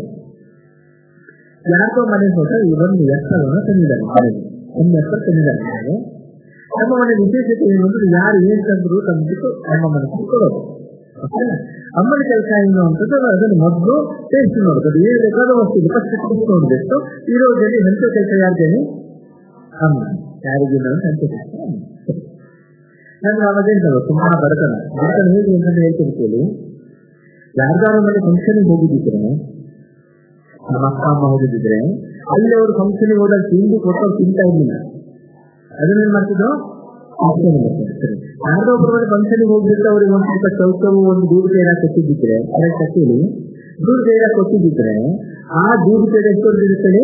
ಯಾಕೋ ಮನೆಗೆ ಹೋದ ಇವೊಂದು ಎತ್ತರವನ್ನು ತಂದಿದ್ದಾರೆ ಮನೆಗೆ ಒಂದು ಎತ್ತರ ತಂದಿದ್ದಾರೆ ಮನೆಗೆ ನಮ್ಮ ಮನೆ ವಿಶೇಷತೆ ಏನು ಅಂದ್ರೆ ಯಾರು ಏನ್ ತಂದ್ರು ತಂದ್ಬಿಟ್ಟು ನಮ್ಮ ಮನಸ್ಸಿಗೆ ಕೊಡೋದು ಓಕೆನಾ ಅಮ್ಮನ ಕೆಲಸ ಏನು ಅಂತಂದ್ರೆ ಅದನ್ನು ಮೊದಲು ಟೇಸ್ಟ್ ನೋಡೋದು ಏನು ಬೇಕಾದ ವಸ್ತು ಫಸ್ಟ್ ಟೇಸ್ಟ್ ನೋಡ್ಬೇಕು ಇರೋದಲ್ಲಿ ಹಂಚ ಕೆಲಸ ಯಾರ್ದೇನೆ ಅಮ್ಮ ಯಾರಿಗಿಲ್ಲ ಅಂತ ಹಂಚ ಕೆಲಸ ನಾನು ಅವಾಗ ಹೇಳ್ತಲ್ಲ ತುಂಬಾ ಬಡತನ ಬಡತನ ಹೇಗೆ ಅಂತ ಹೇಳ್ತೀನಿ ಕೇಳಿ ಯಾರ್ದಾರ ಮನೆ ಫಂಕ್ಷನ್ಗೆ ಹೋಗಿದ್ದಿದ್ರೆ ನಮ್ಮ ಅಪ್ಪ ಅಮ್ಮ ಹೋಗಿದ್ದಿದ್ರೆ ಅಲ್ಲಿ ಅವರು ಫಂಕ್ಷನ್ಗೆ ಹೋದಾಗ ತಿಂಡಿ ಕೊಟ್ಟವ್ರು ತಿಂತಾ ಇರ್ಲಿಲ್ಲ ಅದನ್ನೇನ್ ಮಾಡ್ತಿದ್ರು ಯಾರ್ದೋ ಒಬ್ಬರ ಮನೆ ಫಂಕ್ಷನ್ಗೆ ಹೋಗ್ಬಿಟ್ಟು ಅವ್ರಿಗೆ ಒಂದು ಸ್ವಲ್ಪ ಚೌಕವು ಒಂದು ದೂರು ಬೇಡ ಕೊಟ್ಟಿದ್ದಿದ್ರೆ ಅದೇ ಕಟ್ಟೇಲಿ ದೂರು ಬೇಡ ಕೊಟ್ಟಿದ್ದಿದ್ರೆ ಆ ದೂರು ಬೇಡ ಎಷ್ಟು ಇರುತ್ತೇಳಿ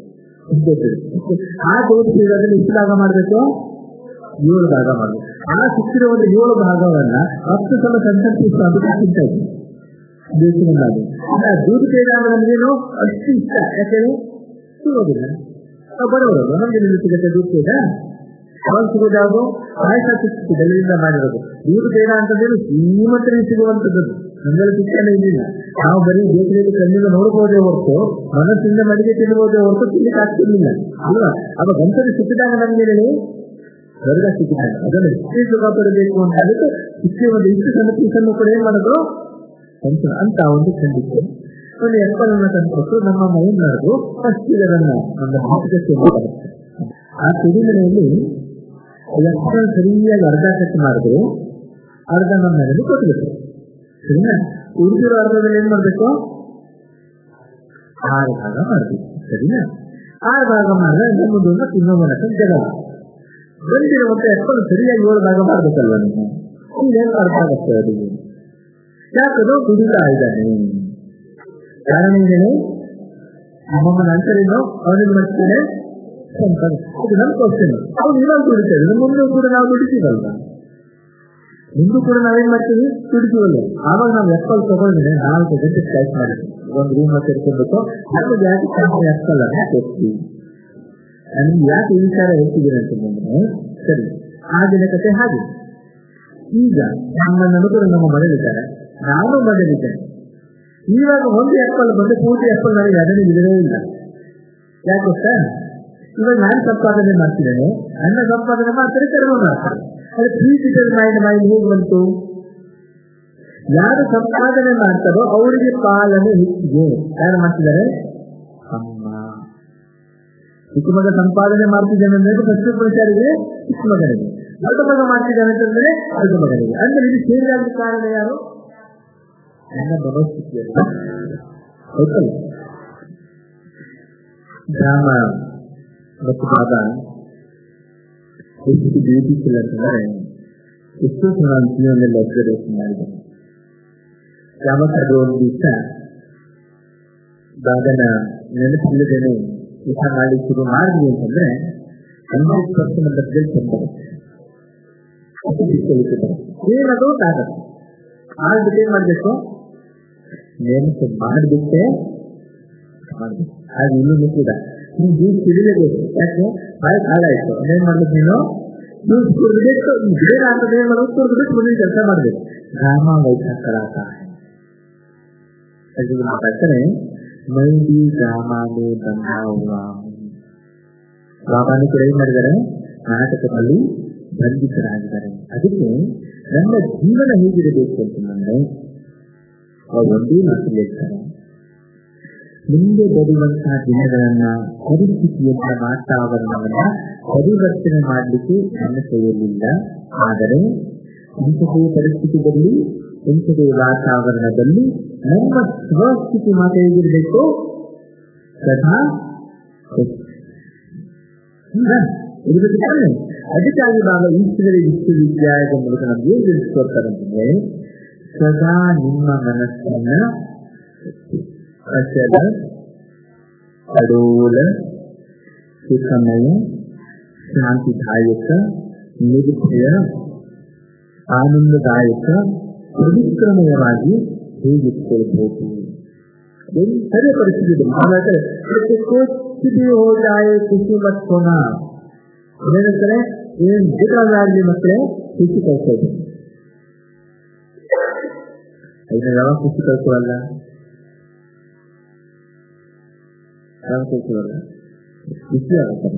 ಆ ದೂರು ಬೇಡದಲ್ಲಿ ಎಷ್ಟು ಭಾಗ ಮಾಡ್ಬೇಕು ಏಳು ಭಾಗ ಮಾಡಬೇಕು ಆ ಸಿಕ್ಕಿರೋ ಒಂದು ಏಳು ಭಾಗವನ್ನ ಹತ್ತು ಸಲ ಸಂತರ್ಪಿಸಿ ಅದಕ್ಕೆ ತಿಂತಾ ಇದ್ವಿ ದೇಶದಲ್ಲಿ ದೂರು ಬೇಡ ನಮ್ಗೇನು ಅಷ್ಟು ಇಷ್ಟ ಯಾಕಂದ್ರೆ ಸಿಗೋದಿಲ್ಲ ಬಡವರು ನಮಗೆ ಸಿಗುತ್ತೆ ದೂರು ಬೇಡ ಅವಾಗ ಸಿಗೋದಾಗೋ ಪಾಯಸ ಸಿಕ್ಕಿತ್ತು ಬೆಲೆಯಿಂದ ಮಾಡಿರೋದು ದೂರು ಬೇಡ ಅಂತಂದ್ರೆ ಶ್ರೀಮಂತರಿಗೆ ಸಿಗುವಂತದ್ದು ನಮ್ಮಲ್ಲಿ ಸಿಕ್ಕಲೇ ಇರಲಿಲ್ಲ ನಾವು ಬರೀ ಬೇಕರಿಯಲ್ಲಿ ಕಣ್ಣಿಂದ ನೋಡಬಹುದೇ ಹೊರತು ಮನಸ್ಸಿಂದ ಮನೆಗೆ ತಿನ್ನಬಹುದೇ ಹೊರತು ತಿನ್ನಕ್ಕೆ ಆಗ್ತಿರ್ಲಿಲ್ಲ ಅಲ್ವಾ ಅವ ಗಂಟಲು ಸಿಕ್ಕಿದಾಗ ನಮ್ಗೆ ಸ್ವರ್ಗ ಸಿಕ್ಕಿದಾಗ ಅದನ್ನು ಹೆಚ್ಚು ಸುಖ ಪಡಬೇಕು ಅಂತ ಹೇಳಿದ್ರೆ ಇಷ್ಟೇ ಒಂದು ಇಷ್ಟು ಸಣ್ಣ ಪೀಸನ್ನು ಕೂಡ ಏನ್ ಮಾಡೋದು ಅಂತ ಒಂದು ಖಂಡಿತ ಒಂದು ಎಪ್ಪಲನ್ನ ತಂದ್ಕೊಟ್ಟು ನಮ್ಮ ಮೈನ್ ಮಾಡಿದ್ರು ಫಸ್ಟ್ ಇದನ್ನ ನಮ್ಮ ಮಾತುಕತೆ ಆ ಸಿರಿಮನೆಯಲ್ಲಿ ಎಪ್ಪಲ್ ಸರಿಯಾಗಿ ಅರ್ಧ ಕಟ್ ಮಾಡಿದ್ರು ಅರ್ಧ ನಮ್ಮ ಮನೆಯಲ್ಲಿ ಕೊಟ್ಬಿಟ್ರು ಸರಿನಾ ಉಳಿದಿರೋ ಅರ್ಧದಲ್ಲಿ ಏನ್ ಮಾಡ್ಬೇಕು ಆರು ಭಾಗ ಮಾಡ್ಬೇಕು ಸರಿನಾ ಆರು ಭಾಗ ಮಾಡಿದ್ರೆ ನಮ್ಮದೊಂದು ತಿನ್ನೋ ಮನಸ್ಸು ಜಗಲ್ಲ ಬಂದಿರುವಂತ ಎಪ್ಪಲು ಸರಿಯಾಗಿ ಏಳು ಭಾಗ ಮಾಡ್ಬೇಕಲ್ವ ನೀವು ಇಲ್ಲೇನು ಅರ್ಥ ಆಗುತ್ತೆ ಅದು ಯಾಕದು ದುಡಿತಾ ಇದ್ದಾನೆ ಕಾರಣ ಏನೇನು ನಮ್ಮಮ್ಮನ ಅಂತರೇನು ಅವನಿಗೆ ಮಾಡ್ತೇನೆ ಇದು ನಮ್ಮ ಕ್ವಶನ್ ಅವ್ನು ಇವಾಗ ದುಡಿತೇವೆ ಮುಂದೆ ಕೂಡ ನಾವು ದುಡಿತೀವಲ್ವ ಮುಂದೂ ಕೂಡ ನಾವೇನ್ ಮಾಡ್ತೀವಿ ದುಡಿತೀವಲ್ಲ ಆವಾಗ ನಾವು ಎಪ್ಪಲ್ ತಗೊಂಡ್ರೆ ನಾಲ್ಕು ಗಂಟೆ ಟೈಪ್ ಮಾಡಿದ್ವಿ ಒಂದು ರೂಮ್ ಹತ್ರ ಇಟ್ಕೊಬೇಕು ನಮಗೆ ಯಾಕೆ ಕಂಪನಿ ಎಪ್ಪಲ್ ಅನ್ನ ಕೊಡ್ತೀವಿ ನನಗೆ ಯಾಕೆ ಈ ವಿಚಾರ ಹೇಳ್ತಿದ್ದೀನಿ ಅಂತಂದ್ರೆ ಸರಿ ಆ ದಿನ ಕತೆ ಹಾಗೆ ಈಗ ನಮ್ಮನ್ನು ಕೂಡ ನಮ್ಮ ಮನೆಯಲ್ಲಿದ್ದಾರೆ ನಾನು ಮನೆಯಲ್ಲಿದ್ದೇನೆ ಇವಾಗ ಒಂದು ಎಪ್ಪಲ್ ಬಂದು ಪೂರ್ತಿ ಎಪ್ಪಲ್ ನನಗೆ ಅದನ್ನು ಬಿಡಲೇ ಇಲ್ಲ ಯಾಕೆ ಗೊತ್ತಾ ಇವಾಗ ನಾನು ಸಂಪಾದನೆ ಮಾಡ್ತಿದ್ದೇನೆ ನನ್ನ ಸಂಪಾದನೆ ಮಾಡ್ತಾರೆ ಕೆಲವು ಮಾಡ್ತಾರೆ ಅದು ತ್ರೀ ಡಿಟಲ್ ಮೈಂಡ್ ಮೈಂಡ್ ಹೇಗೆ ಬಂತು ಯಾರು ಸಂಪಾದನೆ ಮಾಡ್ತಾರೋ ಅವರಿಗೆ ಪಾಲನೆ ಹೆಚ್ಚಿಗೆ ಯಾರು ಮಾಡ್ತಿದ್ದಾರೆ ಅಮ್ಮ ಚಿಕ್ಕ ಮಗ ಸಂಪಾದನೆ ಮಾಡ್ತಿದ್ದಾನೆ ಅಂದ್ರೆ ಫಸ್ಟ್ ಪ್ರಚಾರಿಗೆ ಚಿಕ್ಕ ಮಗನಿಗೆ ದೊಡ್ಡ ಮಗ ಮಾಡ್ತಿದ್ದಾನೆ ಅಂತಂದ್ರೆ ದೊಡ್ಡ ಮಗನಿಗೆ ಅಂದ್ರೆ ಇದು ಚೇಂಜ್ ಆಗದ ಕಾರಣ ಯಾರು ನನ್ನ ಮನೋಸ್ಥಿತಿಯಲ್ಲಿ ಹೌದಲ್ಲ ಗ್ರಾಮ ಮತ್ತು ಬಾಬ ಎಷ್ಟು ಬ್ಯೂಟಿಫುಲ್ ಅಂತಂದ್ರೆ ಎಷ್ಟೋ ಸಲ ನಾನು ಜೀವನದಲ್ಲಿ ಅಬ್ಸರ್ವೇಷನ್ ಮಾಡಿದ್ದೇನೆ ಗ್ರಾಮಕ್ಕೆ ಒಂದು ದಿವಸ ಬಾಬನ ನೆನಪಿಲ್ಲದೇನೆ ಊಟ ಮಾಡಿ ಶುರು ಮಾಡಿದ್ವಿ ಅಂತಂದ್ರೆ ಹಂಡ್ರೆಡ್ ಪರ್ಸೆಂಟ್ ಅಂತ ರಿಸಲ್ಟ್ ಬರುತ್ತೆ ಏನದು ಆಗುತ್ತೆ ಆಗ್ಬಿಟ್ಟು ಏನ್ ಮಾಡ್ಬೇಕು ನೆನಪು ಮಾಡ್ಬಿಟ್ಟೆ ಮಾಡ್ಬೇಕು ಹಾಗೆ ಇನ್ನೂ ಕೂಡ ನೀವು ಜ್ಯೂಸ್ ಕುಡಿಲೇಬೇಕು ಯಾಕೆ ಭಾಳ ಕಾಲ ಆಯ್ತು ಏನ್ ಮಾಡ್ಬೇಕು ನೀನು ಜ್ಯೂಸ್ ಕುಡಿದ್ಬಿಟ್ಟು ಬೇರೆ ಅಂತ ಏನ್ ಮಾಡೋದು ಕುಡಿದ್ಬಿಟ್ಟು ಮುಂದೆ ಕೆಲಸ ಮಾಡ್ಬೇಕು ಗ್ರಾಮ ವೈಶಾಖರಾತ ಮಾತಾಡ್ತಾರೆ ಮೈದಿ ಗ್ರಾಮಾನೇ ಬಂದಾವ ಬಾಬಾನು ಕೂಡ ಏನ್ ಮಾಡಿದ್ದಾರೆ ನಾಟಕದಲ್ಲಿ ಬಂಧಿತರಾಗಿದ್ದಾರೆ ಅದಕ್ಕೆ ನನ್ನ ಜೀವನ ಹೇಗಿರಬೇಕು ಅಂತಂದ್ರೆ ಒಂದೇ ಮಾತು ಹೇಳ್ತಾರೆ ಮುಂದೆ ಬರುವಂತಹ ದಿನಗಳನ್ನ ಪರಿಸ್ಥಿತಿಯಂತ ವಾತಾವರಣವನ್ನ ಪರಿವರ್ತನೆ ಮಾಡಲಿಕ್ಕೆ ನನ್ನ ಕೈಯಲ್ಲಿಲ್ಲ ಆದರೆ ಇಂಥದೇ ಪರಿಸ್ಥಿತಿಯಲ್ಲಿ ಇಂಥದೇ ವಾತಾವರಣದಲ್ಲಿ ನಮ್ಮ ಸ್ವಸ್ಥಿತಿ ಮಾತ್ರ ಹೇಗಿರಬೇಕು ಸದಾ ಇರಬೇಕು ಅದಕ್ಕಾಗಿ ನಾನು ಈಶ್ವರಿ ವಿಶ್ವವಿದ್ಯಾಲಯದ ಮೂಲಕ ನಮ್ಗೆ ಏನ್ ತಿಳಿಸ್ಕೊಡ್ತಾರೆ ಅಂತಂದ್ರೆ ಸದಾ ನಿಮ್ಮ ಮನಸ್ಸನ್ನ ಅಚಲ ಅಡೋಲ ಸುಖಮಯ ಶಾಂತಿದಾಯಕ ನಿರ್ಭಯ ಆನಂದದಾಯಕ ಪವಿತ್ರಮಯವಾಗಿ ಹೇಗಿಟ್ಕೊಳ್ಬಹುದು ಸರಿ ಪರಿಸ್ಥಿತಿ ಹಾಗಾದ್ರೆ कुछ भी हो जाए खुशी मत होना ಏನಂತಾರೆ ಏನ್ ಬೇಕಾಗಲಿ ಮಕ್ಕಳೇ ಖುಷಿ ಕಳ್ಸೋದು ಅದನ್ನ ಯಾವಾಗ ಖುಷಿ ಕಳ್ಕೊಳ್ಳಲ್ಲ ಯಾವಾಗ ಕಳ್ಕೊಳ್ಳಲ್ಲ ಖುಷಿ ಆಗುತ್ತೆ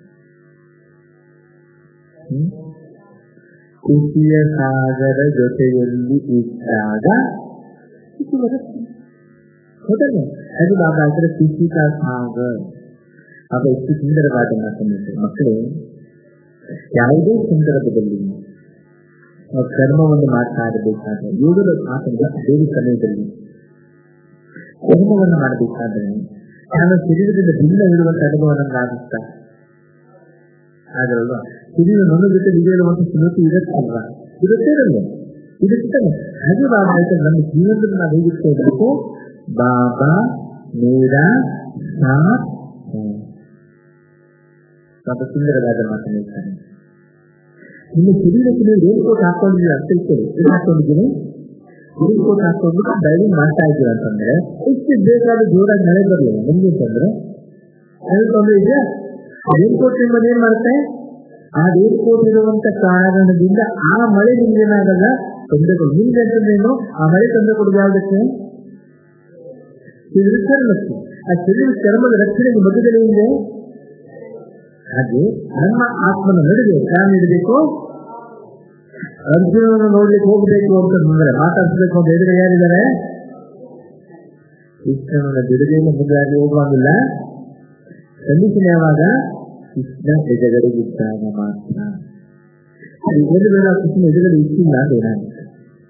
ಖುಷಿಯ ಸಾಗರ ಜೊತೆಯಲ್ಲಿ ಇದ್ದಾಗ ಖುಷಿ ಬರುತ್ತೆ ಹೌದಲ್ಲ ಅದು ಬಾಬಾ ಅಂದ್ರೆ ಖುಷಿ ಕಾ ಸಾಗರ್ ಆಗ ಎಷ್ಟು ಸುಂದರವಾದ ಮಾತನ್ನು ಮಕ್ಕಳು ಯಾವುದೇ ಸಂದರ್ಭದಲ್ಲಿ ನಾವು ಕರ್ಮವನ್ನು ಮಾತನಾಡಬೇಕಾದ್ರೆ ಏಳು ಮಾತನ್ನು ಬೇರೆ ಸಮಯದಲ್ಲಿ ಕರ್ಮವನ್ನು ಮಾಡಬೇಕಾದ್ರೆ ನಾನು ಶರೀರದಿಂದ ಭಿನ್ನ ಇರುವಂತ ಅನುಭವವನ್ನು ಆಗುತ್ತಾ ಹಾಗಲ್ವಾ ಶರೀರ ನನ್ನ ಜೊತೆ ಇರುವಂತ ಸ್ಮೃತಿ ಇರುತ್ತಲ್ವಾ ಇರುತ್ತೇನಲ್ಲ ಇರುತ್ತಲ್ಲ ಹಾಗೆ ಬಾಬಾ ಆಯ್ತು ನಮ್ಮ ಜೀವನದಲ್ಲಿ ನಾವು ಹೇಗಿಟ್ಕೊಳ್ಬೇಕು ಬಾಬಾ ಮೇರಾ ಸಾಥ್ ಸ್ವಲ್ಪ ಸುಂದರವಾದ ಮಾತನ್ನು ಹೇಳ್ತಾನೆ ನಿಮ್ಮ ಶರೀರಕ್ಕೆ ನೀವು ರೇನ್ ಕೋಟ್ ಹಾಕೊಂಡಿದ್ದೀರಾ ಅಂತ ತಿಳ್ಕೊಳ್ಳಿ ಏನು ಹಾಕೊಂಡಿದ್ದೀನಿ ರೇನ್ ಕೋಟ್ ಹಾಕೊಂಡು ಡ್ರೈವಿಂಗ್ ಮಾಡ್ತಾ ಇದ್ದೀರಾ ಅಂತಂದ್ರೆ ಎಷ್ಟು ಬೇಕಾದ ಜೋರಾಗಿ ಮಳೆ ಬರಲಿಲ್ಲ ನಿಮ್ಗೆ ಅಂತಂದ್ರೆ ಏನು ತೊಂದರೆ ಇದೆಯಾ ರೇನ್ ಕೋಟ್ ನಿಮ್ಮಲ್ಲಿ ಏನ್ ಮಾಡುತ್ತೆ ಆ ರೇನ್ ಕೋಟ್ ಇರುವಂತ ಕಾರಣದಿಂದ ಆ ಮಳೆ ನಿಮ್ಗೆ ಏನಾಗಲ್ಲ ತೊಂದರೆಗಳು ನಿಮ್ಗೆ ಅಂತಂದ್ರೇನು ಆ ಮಳೆ ತೊಂದರೆ ಕೊಡೋದು ಯಾವುದಕ್ಕೆ ಶರೀರ ಚರ್ಮಕ್ಕೆ ಆ ಶರೀರ ಚರ್ಮದ ರಕ್ಷಣೆಗೆ ಮಧ್ಯದಲ್ಲಿ ಇದೆ ಹಾಗೆ ನಮ್ಮ ಆತ್ಮನ ನಡುವೆ ನಾನು ಇಡಬೇಕು ಅರ್ಜುನನ ನೋಡ್ಲಿಕ್ಕೆ ಹೋಗ್ಬೇಕು ಅಂತಂದ್ರೆ ಮಾತಾಡಿಸ್ಬೇಕು ಅಂತ ಎದುರು ಯಾರಿದ್ದಾರೆ ಕೃಷ್ಣನ ಬಿಡುಗೆಯನ್ನು ಮುಂದಾಗಿ ಹೋಗುವಾಗಿಲ್ಲ ಕಂಡೀಷನ್ ಯಾವಾಗ ಕೃಷ್ಣ ಎದುರುಗಿದ್ದಾಗ ಮಾತ್ರ ಒಂದು ವೇಳೆ ಕೃಷ್ಣ ಎದುರುಗಡೆ ಇಟ್ಟಿಲ್ಲ ಅಂದ್ರೆ ಏನಾಗುತ್ತೆ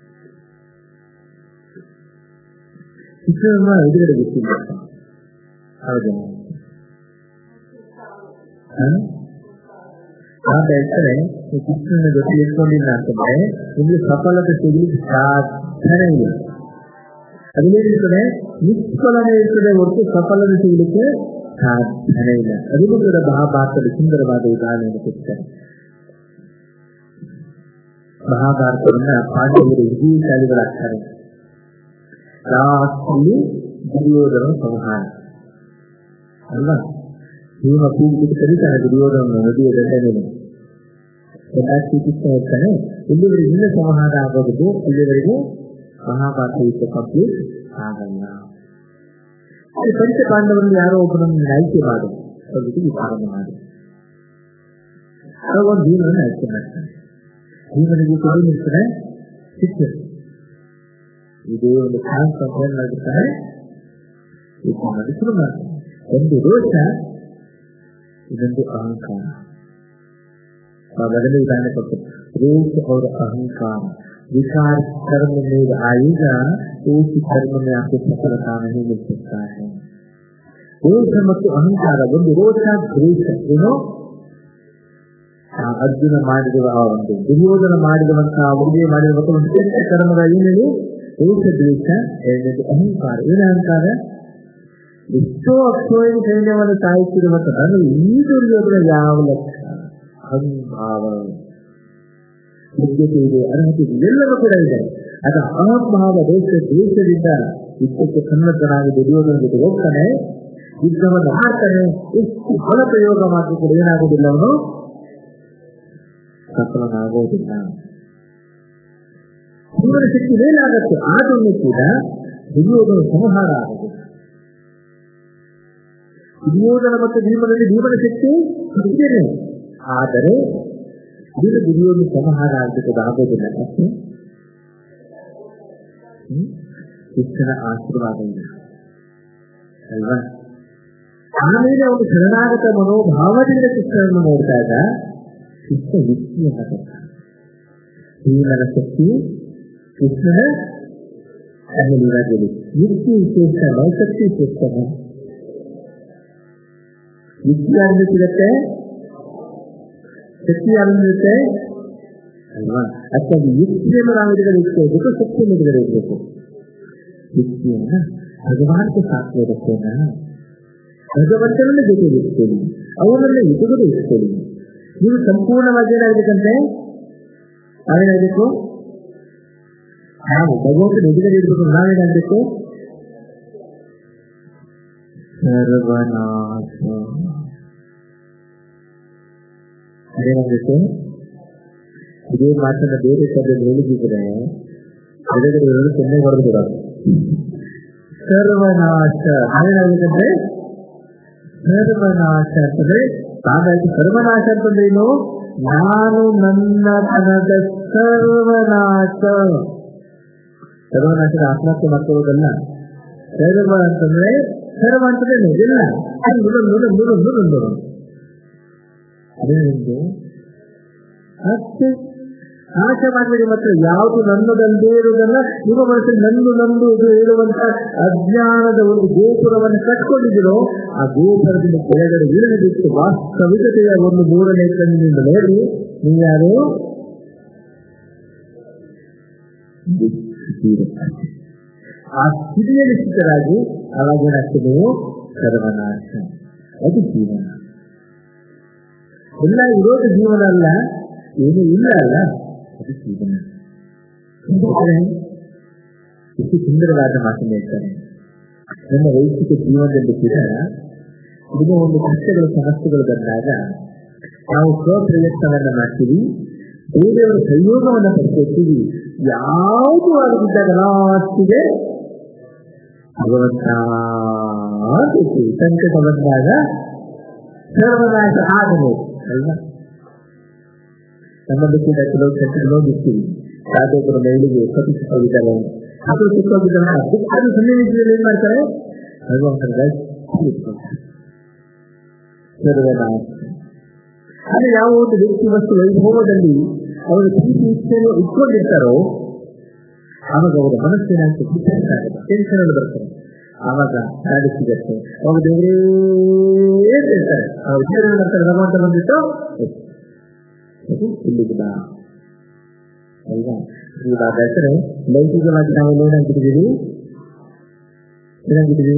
ಕೃಷ್ಣನ ಎದುರುಗಡೆ ಇಟ್ಟಿಲ್ಲ ಹೌದಾ ಆಗ ಹೇಳ್ತಾರೆ ಕೃಷ್ಣನ ಜೊತೆ ಇಟ್ಕೊಂಡಿಲ್ಲ ಅಂತಂದ್ರೆ ನಿಮ್ಗೆ ಸಫಲತೆ ಸಿಗಲಿಕ್ಕೆ ಸಾಧ್ಯನೇ ಇಲ್ಲ ಅದೇನಿರ್ತದೆ ನಿಷ್ಫಲನೆ ಇರ್ತದೆ ಹೊರತು ಸಫಲತೆ ಸಿಗಲಿಕ್ಕೆ ಸಾಧ್ಯನೇ ಇಲ್ಲ ಅದನ್ನು ಕೂಡ ಮಹಾಭಾರತದ ಸುಂದರವಾದ ಉದಾಹರಣೆಯನ್ನು ಕೊಡ್ತಾರೆ ಮಹಾಭಾರತವನ್ನ ಪಾಂಡವರು ವಿಜಯಶಾಲಿಗಳಾಗ್ತಾರೆ ಲಾಸ್ಟಲ್ಲಿ ದುರ್ಯೋಧನ ಸಂಹಾರ ಅಲ್ವಾ ಭೀಮ ಕೂಗಿಬಿಟ್ಟು ಕರೀತಾನೆ ದುರ್ಯೋಧನ ನದಿಯ ದಂಡನೆ ಶ್ರೀಕೃಷ್ಣ ಹೇಳ್ತಾನೆ ಇಲ್ಲಿವರೆಗೆ ಇಲ್ಲ ಸಂಹಾರ ಆಗೋದು ಇಲ್ಲಿವರೆಗೆ ಮಹಾಭಾರತ ಯುದ್ಧ ಕಂಪ್ಲೀಟ್ ಆಗಲ್ಲ ಅಲ್ಲಿ ಪಂಚ ಪಾಂಡವರಲ್ಲಿ ಯಾರೋ ಒಬ್ಬನನ್ನು ಆಯ್ಕೆ ಮಾಡು ಅದಕ್ಕೆ ವಿಚಾರಣೆ ಮಾಡಿ ಆವಾಗ ಒಂದು ಭೀಮನನ್ನು ಆಯ್ಕೆ ಮಾಡ್ತಾನೆ ಭೀಮನಿಗೆ ಕೂಡ ನಿಲ್ತಾನೆ ಶಿಕ್ಷೆ ಇದೇ ಒಂದು ಚಾನ್ಸ್ ಅಂತ ಏನ್ ಮಾಡಿರ್ತಾನೆ ಯುದ್ಧ ಮಾಡಿ ಶುರು ಮಾಡ್ತಾನೆ ಒಂದು ರೋಷ ಇದೊಂದು ಅಹಂಕಾರ ಮೊದಲನೇ उदाहरण ಕೊಟ್ಟು रोष और अहंकार विकार कर्म में आएगा तो उस कर्म में आपको सफलता नहीं मिल सकता है ರೋಷ ಮತ್ತು ಅಹಂಕಾರ ಒಂದು ರೋಷ ದ್ವೇಷ ಏನು ಅರ್ಜುನ ಮಾಡಿರುವ ಆ ಒಂದು ದುರ್ಯೋಧನ ಮಾಡಿರುವಂತಹ ಉಡುಗೆ ಮಾಡಿರುವಂತಹ ಒಂದು ಕೆಟ್ಟ ಕರ್ಮದ ಏನೇನು ರೋಷ ದ್ವೇಷ ಎರಡನೇದು ಅಹಂಕಾರ ಏನು ಅಹಂಕಾರ ಎಷ್ಟೋ ಅಕ್ಷೋಹಿನ ಸೈನ್ಯವನ್ನು ಸಾಯಿಸಿರುವಂತಹ ನಾನು ಈ ದುರ್ಯೋಧನ ಯಾವ ಲಕ್ಷ ಅಹಂಭಾವ ಯೋಗ್ಯತೆ ಇದೆ ಅರ್ಹತೆ ಇದೆ ಎಲ್ಲವೂ ಕೂಡ ಇದೆ ಅದ ಅಹಂಭಾವ ದೇಶ ದೇಶದಿಂದ ಯುದ್ಧಕ್ಕೆ ಸನ್ನದ್ಧನಾಗಿ ದುರ್ಯೋಧನ ಜೊತೆ ಹೋಗ್ತಾನೆ ಯುದ್ಧವನ್ನು ಮಾಡ್ತಾನೆ ಎಷ್ಟು ಬಲ ಪ್ರಯೋಗ ಮಾಡಿ ಕೂಡ ಏನಾಗುವುದಿಲ್ಲ ಅವನು ಸಫಲನಾಗೋದಿಲ್ಲ ಜೀವನ ಶಕ್ತಿ ಮೇಲಾಗತ್ತೆ ಆದರೂ ಕೂಡ ದುರ್ಯೋಧನ ಸಂಹಾರ ಆಗುವುದು ದುರ್ಯೋಧನ ಮತ್ತು ಭೀಮನಲ್ಲಿ ಭೀಮನ ಶಕ್ತಿ ಇದ್ದೇನೆ ಆದರೆ ಇದು ದುರ್ಯೋಧನ ಸಂಹಾರ ಆಗಬೇಕು ಆಗೋದಿಲ್ಲ ಮತ್ತೆ ಕೃಷ್ಣನ ಆಶೀರ್ವಾದ ಇಲ್ಲ ಅಲ್ವಾ ಆಮೇಲೆ ಅವನು ಶರಣಾಗತ ಮನೋಭಾವದಿಂದ ಕೃಷ್ಣನನ್ನು ನೋಡ್ತಾ ಇದ್ದ ಕೃಷ್ಣ ಯುಕ್ತಿಯನ್ನ ಕೊಡ್ತಾನೆ ಭೀಮನ ಶಕ್ತಿ ಕೃಷ್ಣನ ಅನ್ನಿರಾಗಲಿ ಯುಕ್ತಿ ವಿಶೇಷ ಶಕ್ತಿ ವಿಶೇಷ ಯುಕ್ತಿ ಯಾರಿಗೆ ಸಿಗತ್ತೆ ಶಕ್ತಿ ಯಾರಿರುತ್ತೆ ಅಲ್ವಾ ಅದಕ್ಕಾಗಿ ಯುಕ್ತಿಯನ್ನು ನಾವು ಎದುರುಗಡೆ ಇಟ್ಕೋಬೇಕು ಶಕ್ತಿಯನ್ನು ಎದುರುಗಡೆ ಇರಬೇಕು ಯುಕ್ತಿಯನ್ನ ಭಗವಾನ್ಗೆ ಸಾಕೋದಕ್ಕೇನ ಭಗವಂತನನ್ನ ಜೊತೆಗೆ ಇಟ್ಕೊಳ್ಳಿ ಅವನನ್ನ ಎದುರುಗಡೆ ಇಟ್ಕೊಳ್ಳಿ ನೀವು ಸಂಪೂರ್ಣವಾಗಿ ಏನಾಗಬೇಕಂತೆ ನಾವೇನಾಗಬೇಕು ನಾವು ಭಗವಂತನ ಎದುರುಗಡೆ ಇರ್ಬೇಕು ನಾವೇನಾಗಬೇಕು ಸರ್ವನಾಶ ಅದೇನಾಗಬೇಕು ಇದೇ ಮಾತನ್ನ ಬೇರೆ ಶಬ್ದದಲ್ಲಿ ಹೇಳಿದ್ರೆ ಎದುರುಗಡೆ ಇರೋದು ಚೆನ್ನಾಗಿ ಹೊಡೆದು ಬಿಡೋದು ಸರ್ವನಾಶ ಅದೇನಾಗಬೇಕಂದ್ರೆ ಸರ್ವನಾಶ ಅಂತಂದ್ರೆ ಹಾಗಾಗಿ ಸರ್ವನಾಶ ಅಂತಂದ್ರೆ ಏನು ನಾನು ನನ್ನ ತನದ ಸರ್ವನಾಶ ಸರ್ವನಾಶದ ಆತ್ಮಹತ್ಯೆ ಮಾಡ್ಕೊಳ್ಳೋದಲ್ಲ ಸರ್ವ ಅಂತಂದ್ರೆ ಸರ್ವ ಅಂತಂದ್ರೆ ಎಲ್ಲ ನುಡು ನುಡು ನುಡು ನುಡು ನುಡು ಅದೇ ನಿಮ್ಗೆ ಅಷ್ಟೇ ಆಶೆ ಮಾಡಬೇಡಿ ಮತ್ತೆ ಯಾವುದು ನನ್ನದಲ್ಲದೆ ಇರುವುದಲ್ಲ ನಿಮ್ಮ ಮನಸ್ಸಲ್ಲಿ ನಂದು ನಂದು ಇದು ಹೇಳುವಂತ ಅಜ್ಞಾನದ ಒಂದು ಗೋಪುರವನ್ನು ಕಟ್ಕೊಂಡಿದ್ದೀರೋ ಆ ಗೋಪುರದಿಂದ ಕೆಳಗಡೆ ಇಳಿದು ಬಿಟ್ಟು ವಾಸ್ತವಿಕತೆಯ ಒಂದು ಮೂರನೇ ಕಣ್ಣಿನಿಂದ ನೋಡಿ ನೀವು ಯಾರು ಆ ಸ್ಥಿತಿಯಲ್ಲಿ ಸ್ಥಿತರಾಗಿ ಅವಾಗೇನಾಗ್ತದೆ ನೀವು ಸರ್ವನಾಶ ಅದು ಜೀವನ ಎಲ್ಲ ಇರೋದು ಜೀವನ ಅಲ್ಲ ಏನು ಇಲ್ಲ ಅಲ್ಲ ಅದು ಜೀವನ ಎಷ್ಟು ಸುಂದರವಾದ ಮಾತನ್ನು ಹೇಳ್ತಾರೆ ನನ್ನ ವೈಯಕ್ತಿಕ ಜೀವನದಲ್ಲಿ ಕೂಡ ಇದು ಒಂದು ಕಷ್ಟಗಳು ಸಮಸ್ಯೆಗಳು ಬಂದಾಗ ನಾವು ಸ್ವಪ್ರಯತ್ನವನ್ನ ಮಾಡ್ತೀವಿ ಬೇರೆಯವರ ಸಂಯೋಗವನ್ನ ಪಡ್ಕೊಳ್ತೀವಿ ಯಾವುದು ಆಗದಿದ್ದಾಗ ಲಾಸ್ಟಿಗೆ ಭಗವಂತ ಸಂಕಟ ಬಂದಾಗ ಸರ್ವನಾಶ ಆಗಬಹುದು ಅಲ್ವಾ ನಮ್ಮಲ್ಲಿ ಕೂಡ ಕೆಲವು ಸಂಕಟ ನೋಡಿರ್ತೀವಿ ಯಾವುದೊಬ್ಬರ ಮೈಲಿಗೆ ಸತಿ ಸಿಕ್ಕೋಗಿದ್ದಾರೆ ಅದು ಸಿಕ್ಕೋಗಿದ್ದಾರೆ ಅದು ಸನ್ನಿವೇಶದಲ್ಲಿ ಏನ್ ಮಾಡ್ತಾರೆ ಭಗವಂತನ ಸರ್ವನಾಶ ಆದ್ರೆ ಯಾವ ಒಂದು ವ್ಯಕ್ತಿ ವಸ್ತು ವೈಭವದಲ್ಲಿ ಅವರು ಪ್ರೀತಿ ಇಚ್ಛೆಯನ್ನು ಇಟ್ಕೊಂಡಿರ್ತಾರೋ ಆವಾಗ ಅವರ ಮನಸ್ಸಿನ ಟೆನ್ಷನ್ ಅಲ್ಲಿ ಬರ್ತಾರೆ ಆವಾಗ ನಾಡಿ ಸಿಗತ್ತೆ ಅವಾಗ ದೇವರೇ ಹೇಳ್ತಾರೆ ಅವ್ರು ದೇವರ ಮಾಡ್ತಾರೆ ಭಗವಂತ ಬಂದಿತ್ತು ಇಲ್ಲಿಗೆ ಬಾ ಅಲ್ವಾ ಇವಾಗ ಹೆಸರು ಲೌಕಿಕವಾಗಿ ನಾವು ಏನಾಗ್ಬಿಟ್ಟಿದ್ದೀವಿ ಏನಾಗ್ಬಿಟ್ಟಿದ್ದೀವಿ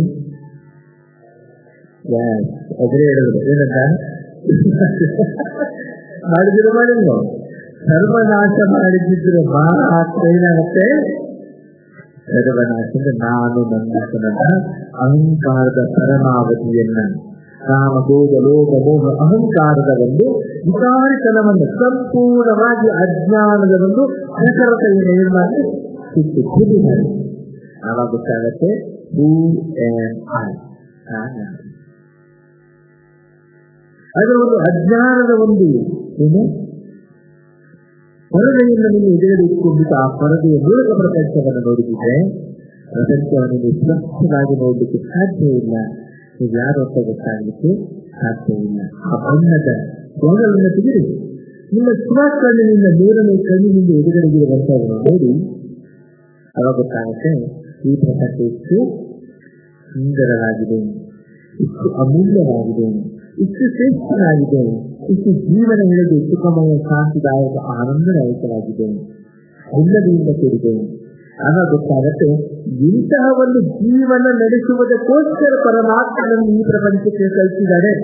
ಅದೇ ಹೇಳಿದ್ರು ಏನಂತ ಮಾಡಿದಿರೋ ಮಾಡಿಲ್ವೋ ಸರ್ವನಾಶ ಮಾಡಿದ್ರೆ ಮಾತ್ರ ಏನಾಗುತ್ತೆ ಸರ್ವನಾಶ ನಾನು ನನ್ನ ಅಹಂಕಾರದ ಪರಮಾವಧಿಯನ್ನ ಕಾಮ ಭೋಗ ಲೋಕ ಮೋಹ ಅಹಂಕಾರದ ಒಂದು ವಿಕಾರಿತನವನ್ನು ಸಂಪೂರ್ಣವಾಗಿ ಅಜ್ಞಾನದ ಒಂದು ಹೆಸರತೆಯನ್ನು ಏನ್ ಮಾಡಿ ಸಿಕ್ಕು ಖುದಿ ಮಾಡಿ ಆವಾಗ ಗೊತ್ತಾಗತ್ತೆ ಹೂ ಆಮ್ ಐ ಅದರ ಒಂದು ಅಜ್ಞಾನದ ಒಂದು ಏನು ಪರದೆಯಿಂದ ನೀವು ಎದುರು ಇಟ್ಕೊಂಡಿದ್ದು ಆ ಪರದೆಯ ಮೂಲಕ ಪ್ರಪಂಚವನ್ನು ನೋಡಿದ್ರೆ ಪ್ರಪಂಚವನ್ನು ನೀವು ಸ್ಪಷ್ಟವಾಗಿ ನೋಡಲಿಕ್ಕೆ ಸಾಧ್ಯ ಇಲ್ಲ ನೀವು ಯಾರು ಅಂತ ಗೊತ್ತಾಗಲಿಕ್ಕೆ ಸಾಧ್ಯ ಇಲ್ಲ ಆ ಬಣ್ಣದ ಗೋಳವನ್ನು ತೆಗೆದು ನಿಮ್ಮ ಸ್ಮಾರ್ಟ್ ಕಣ್ಣಿನಿಂದ ಮೂರನೇ ಕಣ್ಣಿನಿಂದ ಎದುರುಗಡೆಗಿರುವಂತಹವನ್ನು ನೋಡಿ ಅವಾಗ ಗೊತ್ತಾಗುತ್ತೆ ಈ ಪ್ರಪಂಚ ಎಷ್ಟು ಸುಂದರವಾಗಿದೆ ಇಷ್ಟು ಅಮೂಲ್ಯವಾಗಿದೆ ಇಷ್ಟು ಶ್ರೇಷ್ಠವಾಗಿದೆ ಇಷ್ಟು ಜೀವನ ಹೇಳಿದ ಸುಖಮಯ ಶಾಂತಿದಾಯಕ ಆನಂದದಾಯಕವಾಗಿದೆ ಎಲ್ಲದಿಂದ ಕೂಡಿದೆ ಆಗ ಗೊತ್ತಾಗತ್ತೆ ಇಂತಹ ಒಂದು ಜೀವನ ನಡೆಸುವುದಕ್ಕೋಸ್ಕರ ಪರಮಾತ್ಮನನ್ನು ಈ ಪ್ರಪಂಚಕ್ಕೆ ಕಲಿಸಿದ್ದಾರೆ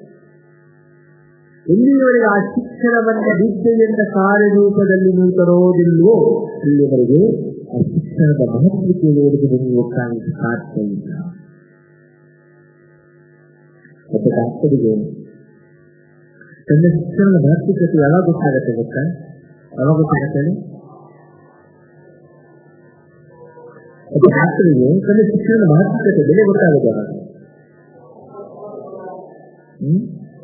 ಎಲ್ಲಿಯವರೆಗೆ ಆ ಶಿಕ್ಷಣವನ್ನ ವಿದ್ಯೆಯಿಂದ ಕಾರ್ಯರೂಪದಲ್ಲಿ ನೀವು ತರೋದಿಲ್ವೋ ಇಲ್ಲಿವರೆಗೆ ಆ ಶಿಕ್ಷಣದ ಮಹತ್ವಕ್ಕೆ ಓದುವುದು ನೀವು ಕಾಣಲಿಕ್ಕೆ ಸಾಧ್ಯ ಇಲ್ಲ ಒಬ್ಬ ಡಾಕ್ಟರಿಗೆ ತನ್ನ ಶಿಕ್ಷಣದ ಮಹತ್ವಕ್ಕೆ ಯಾವಾಗ ಗೊತ್ತಾಗತ್ತೆ ಗೊತ್ತಾ ಯಾವಾಗ ಗೊತ್ತಾಗತ್ತೆ ಒಬ್ಬ ಡಾಕ್ಟರಿಗೆ ತನ್ನ ಶಿಕ್ಷಣದ ಮಹತ್ವಕ್ಕೆ ಬೆಲೆ ಗೊತ್ತಾಗುತ್ತೆ ಯಾವಾಗ ಹ್ಮ್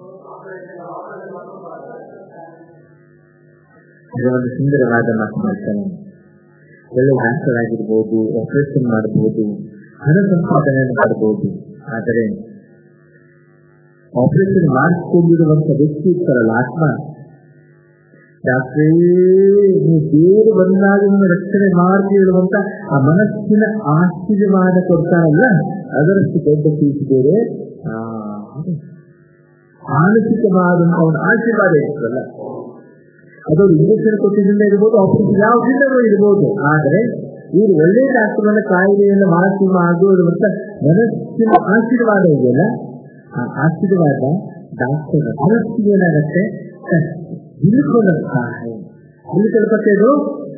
ಒಂದು ಸುಂದರವಾದ ಮಾತು ಮಾಡ್ತಾನೆ ಒಳ್ಳೆ ಡಾಕ್ಟರ್ ಆಗಿರ್ಬೋದು ಆಪರೇಷನ್ ಮಾಡಬಹುದು ಹಣ ಸಂಪಾದನೆಯನ್ನು ಮಾಡಬಹುದು ಆದರೆ ಆಪರೇಷನ್ ಮಾಡಿಸಿಕೊಂಡಿರುವಂತ ವ್ಯಕ್ತಿ ಇರ್ತಾರಲ್ಲ ಆತ್ಮ ಡಾಕ್ಟ್ರೇ ನೀವು ದೇವರು ಬಂದಾಗ ನಿಮ್ಮ ರಕ್ಷಣೆ ಮಾಡಿ ಹೇಳುವಂತ ಆ ಮನಸ್ಸಿನ ಆಶ್ಚರ್ಯವಾದ ಕೊಡ್ತಾರಲ್ಲ ಅದರಷ್ಟು ದೊಡ್ಡ ಪೀಸ್ ಬೇರೆ ಮಾನಸಿಕವಾದಂತಹ ಒಂದು ಆಶೀರ್ವಾದ ಇರ್ತಲ್ಲ ಅದು ಇಂಜೆಕ್ಷನ್ ಕೊಟ್ಟಿದ್ದರಿಂದ ಇರ್ಬೋದು ಆಪರೇಷನ್ ಯಾವುದಿಂದಲೂ ಇರ್ಬೋದು ಆದ್ರೆ ಇವರು ಒಳ್ಳೆಯ ಡಾಕ್ಟರ್ನ ಕಾಯಿಲೆಯನ್ನು ಮಾನಸಿಕ ಆಗುವುದು ಅಂತ ಮನಸ್ಸಿನ ಆಶೀರ್ವಾದ ಇದೆಯಲ್ಲ ಆ ಆಶೀರ್ವಾದ ಡಾಕ್ಟರ್ ಮನಸ್ಸಿಗೆ ಏನಾಗತ್ತೆ ಬಿಲ್ಕುಲ್ ಸಹಾಯ ಬಿಲ್ಕುಲ್ ಪಟ್ಟೆದು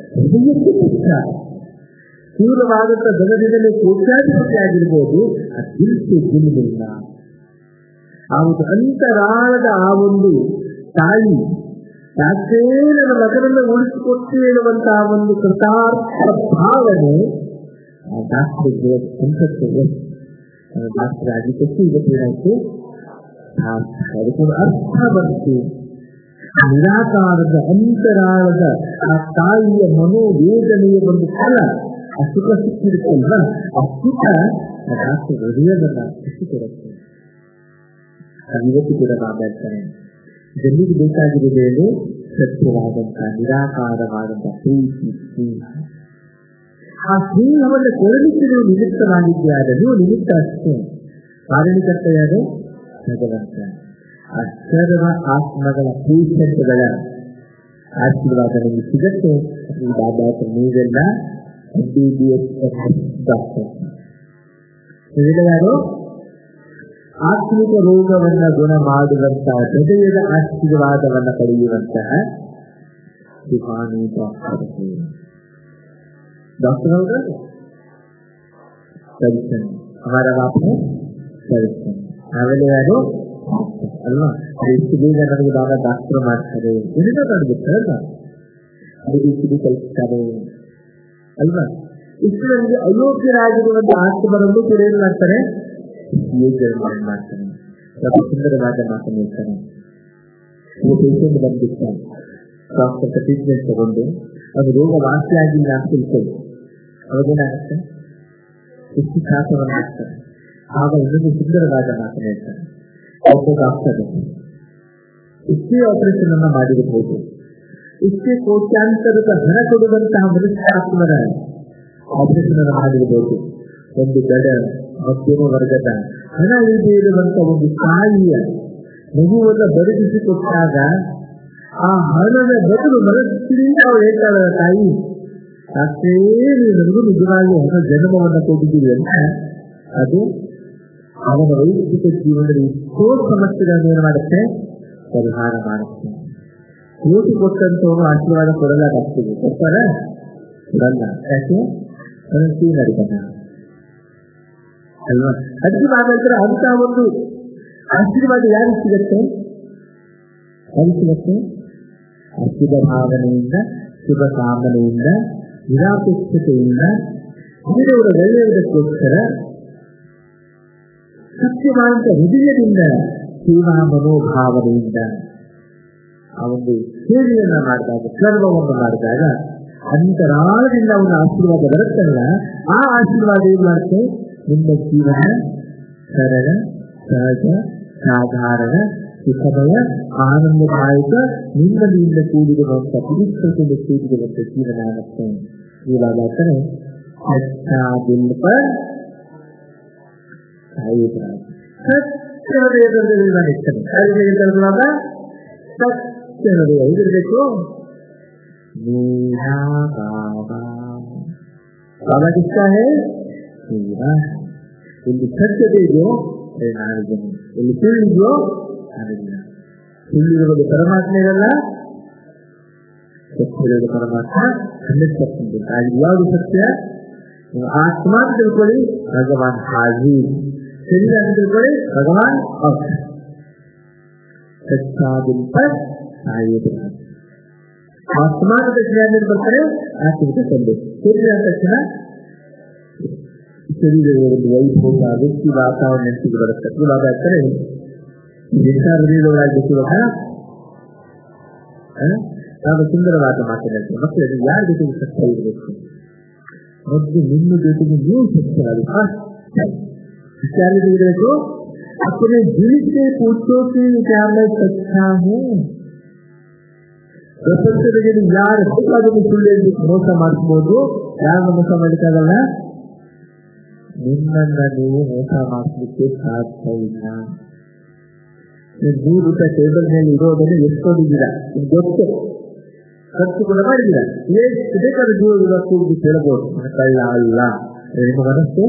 ತೀವ್ರವಾದಂತ ಜಗತ್ತಿನಲ್ಲಿ ಕೋಟ್ಯಾಧಿಪತಿ ಆಗಿರ್ಬೋದು ಆ ದಿಲ್ಸು ದಿಲ್ಲಿಲ್ಲ ಆ ಒಂದು ಅಂತರಾಳದ ಆ ಒಂದು ತಾಯಿ ಯಾಕೆ ನನ್ನ ಮಗನನ್ನು ಉಳಿಸಿಕೊಟ್ಟು ಹೇಳುವಂತಹ ಒಂದು ಕೃತಾರ್ಥ ಭಾವನೆ ಆ ಡಾಕ್ಟರ್ಗೆ ಸಂಸತ್ತಿಗೆ ಡಾಕ್ಟರ್ ಆಗಿದ್ದಕ್ಕೆ ಇವತ್ತೇನಾಯ್ತು ಅದಕ್ಕೊಂದು ಅರ್ಥ ಬಂತು ನಿರಾಕಾರದ ಅಂತರಾಳದ ಆ ತಾಯಿಯ ಮನೋವೇದನೆಯ ಒಂದು ಫಲ ಆ ಸುಖ ಸಿಕ್ಕಿರುತ್ತಲ್ವ ಆ ಸುಖ ಆ ಡಾಕ್ಟರ್ ಹೃದಯದನ್ನ ಖುಷಿ ಕೊಡುತ್ತೆ ಅದು ಇವತ್ತು ಕೂಡ ಮಾತಾಡ್ತಾನೆ ಜನರಿಗೆ ಬೇಕಾಗಿರುವುದು ಸತ್ಯವಾದಂತ ನಿರಾಕಾರವಾದಂತ ಪ್ರೀತಿ ಸ್ನೇಹ ಆ ಸ್ನೇಹವನ್ನು ಕೊಡಲಿಕ್ಕೆ ನೀವು ನಿಮಿತ್ತವಾಗಿದ್ದೀಯಾದ ನೀವು ನಿಮಿತ್ತ ಅಷ್ಟೇ ಕಾರಣಕರ್ತ ಯಾರು ಭಗವಂತ ಆ ಸರ್ವ ಆತ್ಮಗಳ ಪೇಷಂಟ್ಗಳ ಆಶೀರ್ವಾದ ನಿಮಗೆ ಸಿಗತ್ತೆ ಈ ಬಾಬಾ ನೀವೆಲ್ಲ ಬಿ ಬಿ ಎಸ್ ಡಾಕ್ಟರ್ ನೀವೆಲ್ಲ ಯಾರು ಆತ್ಮಿಕ ರೋಗವನ್ನ ಗುಣ ಮಾಡುವಂತಹ ಹೃದಯದ ಆಶೀರ್ವಾದವನ್ನ ಪಡೆಯುವಂತಹ ಸುಹಾನಿ ಡಾಕ್ಟರ್ ಡಾಕ್ಟರ್ ಹೌದಾ ಸರ್ಜನ್ ಹಮಾರ ಬಾಪ್ ಸರ್ಜನ್ ನಾವೆಲ್ಲ ಯಾರು ಅಲ್ವಾ ಎಷ್ಟು ಬೇಗ ನನಗೆ ಬಾಬಾ ಡಾಕ್ಟರ್ ಮಾಡ್ತಾರೆ ಏನೇನೋ ನೋಡ್ಬಿಡ್ತಾರಲ್ಲ ರೀತಿ ಕಲಿಸ್ತಾರೆ ಅಲ್ವಾ ಇಷ್ಟು ನಮಗೆ ಅಯೋಗ್ಯರಾಗಿರುವಂತ ಆತ್ಮರನ್ನು ಕೂಡ ಏನ್ ಮಾಡ್ತಾರೆ ಯೋಗ್ಯರನ್ನು ಮಾಡ್ತಾನೆ ಸ್ವಲ್ಪ ಸುಂದರವಾದ ಮಾತನ್ನು ಹೇಳ್ತಾನೆ ಇದು ಪೇಷಂಟ್ ಬಂದಿರ್ತಾನೆ ಡಾಕ್ಟರ್ ಟ್ರೀಟ್ಮೆಂಟ್ ತಗೊಂಡು ಅದು ರೋಗ ವಾಸಿಯಾಗಿಲ್ಲ ಅಂತ ತಿಳ್ಕೊಳ್ಳಿ ಅವಾಗೇನಾಗುತ್ತೆ ಎಷ್ಟು ಶಾಸವನ್ನು ಹಾಕ್ತಾರೆ ಆಗ ಇನ್ನೊಂದು ಸುಂದರವಾದ ಮಾತನ್ನು ಹೇಳ್ತಾರೆ ಒಬ್ಬ ಡಾಕ್ಟರ್ ಇಷ್ಟೇ ಆಪರೇಷನ್ ಅನ್ನ ಮಾಡಿರಬಹುದು ಇಷ್ಟೇ ಕೋಟ್ಯಾಂತರದ ಹಣ ಕೊಡುವಂತಹ ಮನುಷ್ಯಾತ್ಮರ ಆಪರೇಷನ್ ಅನ್ನು ಮಾಡಿರಬಹುದು ಒಂದು ಗಡ ಮಧ್ಯಮ ವರ್ಗದ ಹಣ ಇಲ್ಲದೆ ಇರುವಂತ ಒಂದು ತಾಯಿಯ ಮಗುವನ್ನು ಬದುಕಿಸಿಕೊಟ್ಟಾಗ ಆ ಹಣದ ಬದಲು ಮನಸ್ಸಿನಿಂದ ಅವಳು ಹೇಳ್ತಾಳ ತಾಯಿ ಅಷ್ಟೇ ನನಗೂ ನಿಜವಾಗಿ ಹೊಸ ಜನ್ಮವನ್ನು ಕೊಟ್ಟಿದ್ದೀವಿ ಅಂತ ಅದು ಅವನ ವೈಯಕ್ತಿಕ ಜೀವನದಲ್ಲಿ ಎಷ್ಟೋ ಸಮಸ್ಯೆಗಳನ್ನು ಏನು ಮಾಡುತ್ತೆ ಪರಿಹಾರ ಮಾಡುತ್ತೆ ಕೋಟಿ ಕೊಟ್ಟಂತವನು ಆಶೀರ್ವಾದ ಕೊಡಲಾಗ್ತದೆ ಕೊಡ್ತಾರ ಕೊಡಲ್ಲ ಯಾಕೆ ಮನಸ್ಸಿ ನಡಿತಾನ ಅಲ್ವಾ ಅದಕ್ಕೆ ನಂತರ ಅಂತ ಒಂದು ಆಶೀರ್ವಾದ ಯಾರಿಗೆ ಸಿಗತ್ತೆ ಯಾರಿಗೆ ಸಿಗತ್ತೆ ಅಶುಭ ಭಾವನೆಯಿಂದ ಶುಭ ಕಾಮನೆಯಿಂದ ನಿರಾಪೇಕ್ಷತೆಯಿಂದ ಬೇರೆಯವರ ಒಳ್ಳೆಯದಕ್ಕೋಸ್ಕರ ಸತ್ಯವಾದ ಹೃದಯದಿಂದ ಸೇವಾ ಮನೋಭಾವನೆಯಿಂದ ಆ ಒಂದು ಸೇವೆಯನ್ನ ಮಾಡಿದಾಗ ಕರ್ಮವನ್ನು ಮಾಡಿದಾಗ ಅಂತರಾಳದಿಂದ ಅವನ ಆಶೀರ್ವಾದ ಬರುತ್ತಲ್ಲ ಆ ಆಶೀರ್ವಾದ ಏನ್ ಮಾಡುತ್ತೆ ನಿಮ್ಮ ಜೀವನ ಸರಳ ಸಹಜ ಸಾಧಾರಣ ಸುಖಮಯ ಆನಂದದಾಯಕ ನಿಮ್ಮದಿಯಿಂದ ಕೂಡಿರುವಂತ ಪವಿತ್ರತೆಯಿಂದ ಕೂಡಿರುವಂತ ಜೀವನ ಆಗುತ್ತೆ ಇವಾಗ ಹೇಳ್ತಾರೆ ದಿಲ್ ಪರ್ ಸತ್ಯ ಹೃದಯದಲ್ಲಿ ನಾನು ಇರ್ತೇನೆ ಹೇಳುವಾಗ ಸತ್ಯ ಹೃದಯ ಹೇಗಿರ್ಬೇಕು ಮೇರಾ ಬಾಬಾ ಬಾಬಾ ಇಷ್ಟ ಹೇ ಮೇರಾ ಇಲ್ಲಿ ಸತ್ಯತೆ ಇದೆಯೋ ನಾನಿದ್ದೇನೆ ಇಲ್ಲಿ ಸುಳ್ಳಿದೆಯೋ ನಾನಿಲ್ಲ ಸುಳ್ಳಿರುವುದು ಪರಮಾತ್ಮ ಇರಲ್ಲ ಸತ್ಯ ಇರೋದು ಪರಮಾತ್ಮ ಹಂಡ್ರೆಡ್ ಪರ್ಸೆಂಟ್ ಅಲ್ಲಿ ಯಾವುದು ಸತ್ಯ ನೀವು ಆತ್ಮ ಅಂತ ತಿಳ್ಕೊಳ್ಳಿ ಭಗವಾನ್ ಹಾಜೀರ್ ಶರೀರ ಅಂತ ತಿಳ್ಕೊಳ್ಳಿ ಭಗವಾನ್ ಔಟ್ ಸಚ್ಚಾದಿಂದ ಸಾಯುವುದು ಆತ್ಮಾನ ತಕ್ಷಣ ಏನೇನು ಬರ್ತಾರೆ ಆತ್ಮಿಕ ತಂದೆ ಶರೀರ ಅಂದ ತಕ್ಷಣ ಶರೀರದ ಒಂದು ವೈಭೋಗ ವ್ಯಕ್ತಿ ವಾತಾವರಣ ನೆನಪಿಗೆ ಬರುತ್ತೆ ಇವಾಗ ಹೇಳ್ತಾರೆ ಎಂಥ ಹೃದಯದೊಳಗೆ ಇವಾಗ ನಾನು ಸುಂದರವಾದ ಮಾತನಾಡ್ತೀನಿ ಮಕ್ಕಳು ಯಾರ ಜೊತೆಗೆ ಸತ್ಯ ಇರಬೇಕು ಮೊದಲು ನಿಮ್ಮ ಜೊತೆಗೆ ನೀವು ಸತ್ಯವಾಗಿ विचार देखो अपने दिल से पूछो कि क्या मैं सच्चा हूँ ಪ್ರಪಂಚದಲ್ಲಿ ಯಾರು ಬೇಕಾದರೂ ಸುಳ್ಳು ಹೇಳ್ಬಿಟ್ಟು ಮೋಸ ಮಾಡಿಸ್ಬೋದು ಯಾರು ಮೋಸ ಮಾಡಲಿಕ್ಕಾಗಲ್ಲ ನಿಮ್ಮನ್ನ ನೀವು ಮೋಸ ಮಾಡಿಸ್ಲಿಕ್ಕೆ ಸಾಧ್ಯ ಇಲ್ಲ ನೀವು ನೂರು ರೂಪಾಯಿ ಟೇಬಲ್ ಮೇಲೆ ಇರೋದನ್ನು ಎಷ್ಟೊಂದಿದ್ದೀರಾ ನಿಮ್ಗೆ ಗೊತ್ತು ಖರ್ಚು ಕೂಡ ಮಾಡಿಲ್ಲ ಎಷ್ಟು ಬೇಕಾದ ಜೀವಗಳ ಕೂಗಿ ಕೇಳಬಹುದು ಕಳ್ಳ ಅಲ್ಲ ನಿಮ್ಮ ಮನಸ್ಸು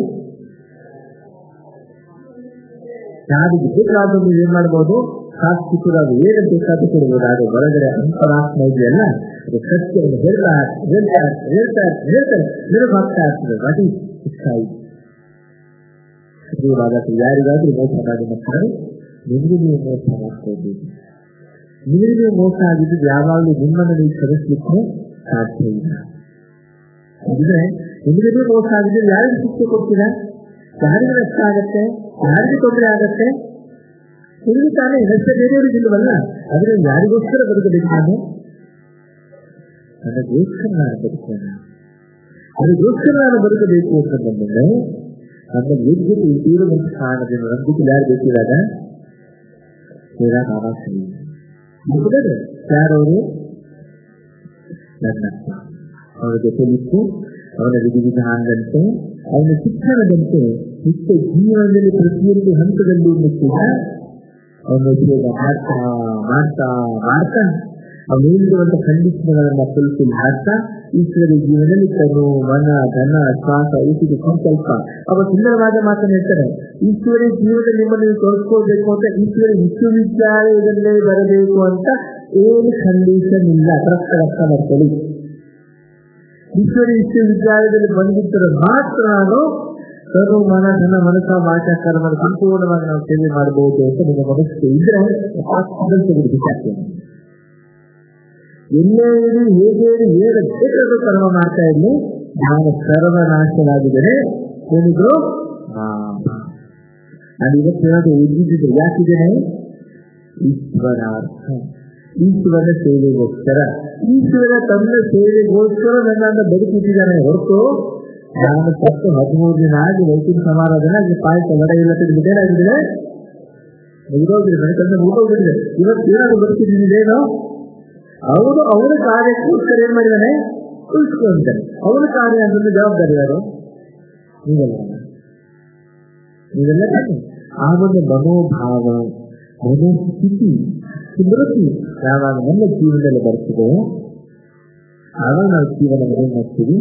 ಯಾರಿಗೆ ಬೇಕಾದ್ರೂ ನೀವು ಏನ್ ಮಾಡ್ಬೋದು ಸಾಕ್ಷಿಕರಾಗಿ ಏನು ಬೇಕಾದ್ರೂ ಕೊಡ್ಬೋದು ಆದ್ರೆ ಒಳಗಡೆ ಅಂತರಾತ್ಮ ಇದೆಯಲ್ಲ ಅದು ಸತ್ಯವನ್ನು ಹೇಳ್ತಾ ಹೇಳ್ತಾ ಹೇಳ್ತಾ ಹೇಳ್ತಾರೆ ನೆನಪು ಆಗ್ತಾ ಇರ್ತದೆ ಅದು ಇಷ್ಟ ಇವಾಗ ಯಾರಿಗಾದ್ರೂ ಮೋಸ ಮಾಡಿ ಮಕ್ಕಳು ನಿಮಗೆ ನೀವು ಮೋಸ ಮಾಡ್ತಾ ಇದ್ದೀರಿ ನಿಮಗೆ ನೀವು ಮೋಸ ಆಗಿದ್ದು ಯಾವಾಗಲೂ ನಿಮ್ಮನ್ನು ನೀವು ಸರಿಸಲಿಕ್ಕೆ ಸಾಧ್ಯ ಇಲ್ಲ ಅಂದ್ರೆ ನಿಮಗೆ ನೀವು ಮೋಸ ಆಗಿದ್ದು ಯಾರಿಗೆ ಶಿಕ್ಷೆ ಕೊಡ್ತೀರಾ ಯಾರಿಗೆ ನಷ್ಟ ಆಗತ್ತೆ ಯಾರಿಗೆ ತೊಂದರೆ ಆಗತ್ತೆ ನಿಮಗೆ ತಾನೇ ನಷ್ಟ ಬೇರೆಯವರಿಗೆ ಇಲ್ಲವಲ್ಲ ಆದ್ರೆ ಯಾರಿಗೋಸ್ಕರ ಬದುಕಬೇಕು ನಾನು ನನಗೋಸ್ಕರ ನಾನು ಬದುಕೋಣ ಅದಕ್ಕೋಸ್ಕರ ನಾನು ಬದುಕಬೇಕು ಅಂತ ಬಂದರೆ ನಮ್ಮ ಯೋಗ್ಯತೆ ಇರುವಂತ ಕಾರಣದಿಂದ ನಂಬಿಕೆ ಯಾರು ಬೇಕಿದಾಗ ಶ್ರೀರಾಮಾಶ್ರೀ ಯಾರವರು ನನ್ನ ಅವರ ಜೊತೆಲಿತ್ತು ಅವನ ವಿಧಿವಿಧಾನದಂತೆ ಅವನ ಶಿಕ್ಷಣದಂತೆ ನಿತ್ಯ ಜೀವನದಲ್ಲಿ ಪ್ರತಿಯೊಂದು ಹಂತದಲ್ಲೂ ಕೂಡ ಅವನ ಉಪಯೋಗ ಮಾಡ್ತಾ ಮಾಡ್ತಾ ಮಾಡ್ತಾ ಅವನಿರುವಂತ ಕಂಡೀಷನ್ಗಳನ್ನ ಫುಲ್ಫಿಲ್ ಮಾಡ್ತಾ ಈಶ್ವರ ಜೀವನದಲ್ಲಿ ತನು ಮನ ಧನ ಶ್ವಾಸ ಉಸಿರು ಸಂಕಲ್ಪ ಅವ ಸುಂದರವಾದ ಮಾತನ್ನು ಹೇಳ್ತಾರೆ ಈಶ್ವರಿ ಜೀವನದಲ್ಲಿ ನಿಮ್ಮನ್ನು ನೀವು ತೋರಿಸ್ಕೋಬೇಕು ಅಂತ ಈಶ್ವರ ವಿಶ್ವವಿದ್ಯಾಲಯದಲ್ಲೇ ಬರಬೇಕು ಅಂತ ಏನು ಕಂಡೀಷನ್ ಇಲ್ಲ ಕರೆಕ್ಟ್ ಅರ್ಥ ಮಾಡ್ಕೊಳ್ಳಿ ಈಶ್ವರಿ ವಿಶ್ವವಿದ್ಯಾಲಯದಲ್ಲಿ ಬಂದಿದ್ದರೆ ಮಾತ್ರ ನಾನು ತನು ಮನ ಧನ ಮನಸ ಭಾಷಾ ಕರ್ಮ ಸಂಪೂರ್ಣವಾಗಿ ನಾವು ಸೇವೆ ಮಾಡಬಹುದು ಅಂತ ನಿಮ್ಮ ಮನಸ್ಸು ಇದ್ರೆ ತೆಗೆದುಬಿಟ್ಟು ಎಲ್ಲೇ ಇರಿ ಹೇಗೆ ಇರಿ ಏನು ಬೇಕಾದ್ರೂ ಕರ್ಮ ಮಾಡ್ತಾ ಇರಲಿ ನಾನು ಸರ್ವನಾಶನಾಗಿದ್ದೇನೆ ಏನಿದ್ರು ನಾನು ಇವತ್ತು ಹೇಳೋದು ಉದ್ದಿದ್ದು ಯಾಕಿದ್ದೇನೆ ಈಶ್ವರಾರ್ಥ ಈಶ್ವರನ ಸೇವೆಗೋಸ್ಕರ ಈಶ್ವರ ತನ್ನ ಸೇವೆಗೋಸ್ಕರ ನನ್ನನ್ನು ಬದುಕಿಟ್ಟಿದ್ದಾನೆ ಹೊರತು ನಾನು ಸತ್ತು ಹದಿಮೂರು ದಿನ ಆಗಿ ವೈದ್ಯರ ಸಮಾರಾಧನೆ ಆಗಿ ಪಾಯಸ ವಡೆ ಇಲ್ಲ ತೆಗೆದುಬಿಟ್ಟೇನಾಗಿದೆ ಮುಗಿದೋಗಿದೆ ಮನೆ ತಂದೆ ಮುಗಿದೋಗಿದೆ ಇವತ್ತು ಏನಾದ್ರು ಬದುಕಿದ್ದೇನೋ ಅವನು ಅವನ ಕಾರ್ಯಕ್ಕೋಸ್ಕರ ಏನ್ ಮಾಡಿದಾನೆ ಉಳಿಸ್ಕೊಂಡಿದ್ದಾನೆ ಅವನ ಕಾರ್ಯ ಅಂತಂದ್ರೆ ಜವಾಬ್ದಾರಿ ಯಾರು ನೀವೆಲ್ಲ ನೀವೆಲ್ಲ ತಾನೆ ಆ ಒಂದು ಮನೋಭಾವ ಮನೋಸ್ಥಿತಿ ಸ್ಮೃತಿ ಯಾವಾಗ ನಮ್ಮ ಜೀವನದಲ್ಲಿ ಬರ್ತದೆ ಆವಾಗ ನಾವು ಜೀವನ ಏನ್ ಮಾಡ್ತೀವಿ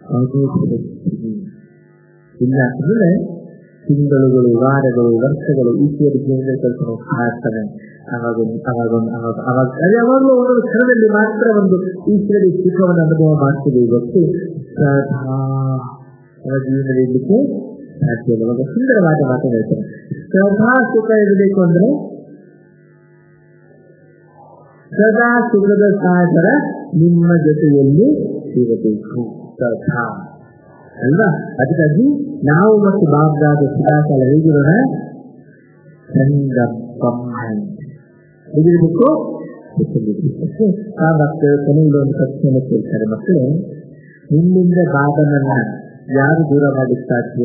ಇಲ್ಲ ಅಂತಂದ್ರೆ ತಿಂಗಳುಗಳು ವಾರಗಳು ವರ್ಷಗಳು ಈಶ್ವರ ಜೀವನದಲ್ಲಿ ಕೆಲಸ ಮಾಡ್ತಾನೆ ಅವಾಗ ಅವಾಗ ಅವಾಗ ಅವಾಗ ಯಾವಾಗಲೂ ಒಂದೊಂದು ಕ್ಷಣದಲ್ಲಿ ಮಾತ್ರ ಒಂದು ಈಶ್ವರ ಸುಖವನ್ನು ಅನುಭವ ಮಾಡ್ತೀವಿ ಇವತ್ತು ಜೀವನದಲ್ಲಿ ಇರ್ಲಿಕ್ಕೆ ಸಾಧ್ಯ ಇಲ್ಲ ಒಂದು ಸುಂದರವಾದ ಮಾತನ್ನು ಹೇಳ್ತಾರೆ ಸದಾ ಸುಖ ಇರಬೇಕು ಅಂದ್ರೆ ಸದಾ ಸುಖದ ಸಾಗರ ನಿಮ್ಮ ಜೊತೆಯಲ್ಲಿ ಇರಬೇಕು ಸದಾ ಅಲ್ವಾ ಅದಕ್ಕಾಗಿ ನಾವು ಮತ್ತು ಬಾಬ್ದಾದ ಸದಾಕಾಲ ಹೇಗಿರೋಣ ಹೇಗಿರ್ಬೇಕು ಆ ಮಕ್ಕಳು ಕೊನೆಯಲ್ಲಿ ಒಂದು ಪ್ರಶ್ನೆಯನ್ನು ಕೇಳ್ತಾರೆ ಮಕ್ಕಳು ನಿಮ್ಮಿಂದ ಬಾಬನನ್ನ ಯಾರು ದೂರ ಮಾಡಲಿಕ್ಕೆ ಸಾಧ್ಯ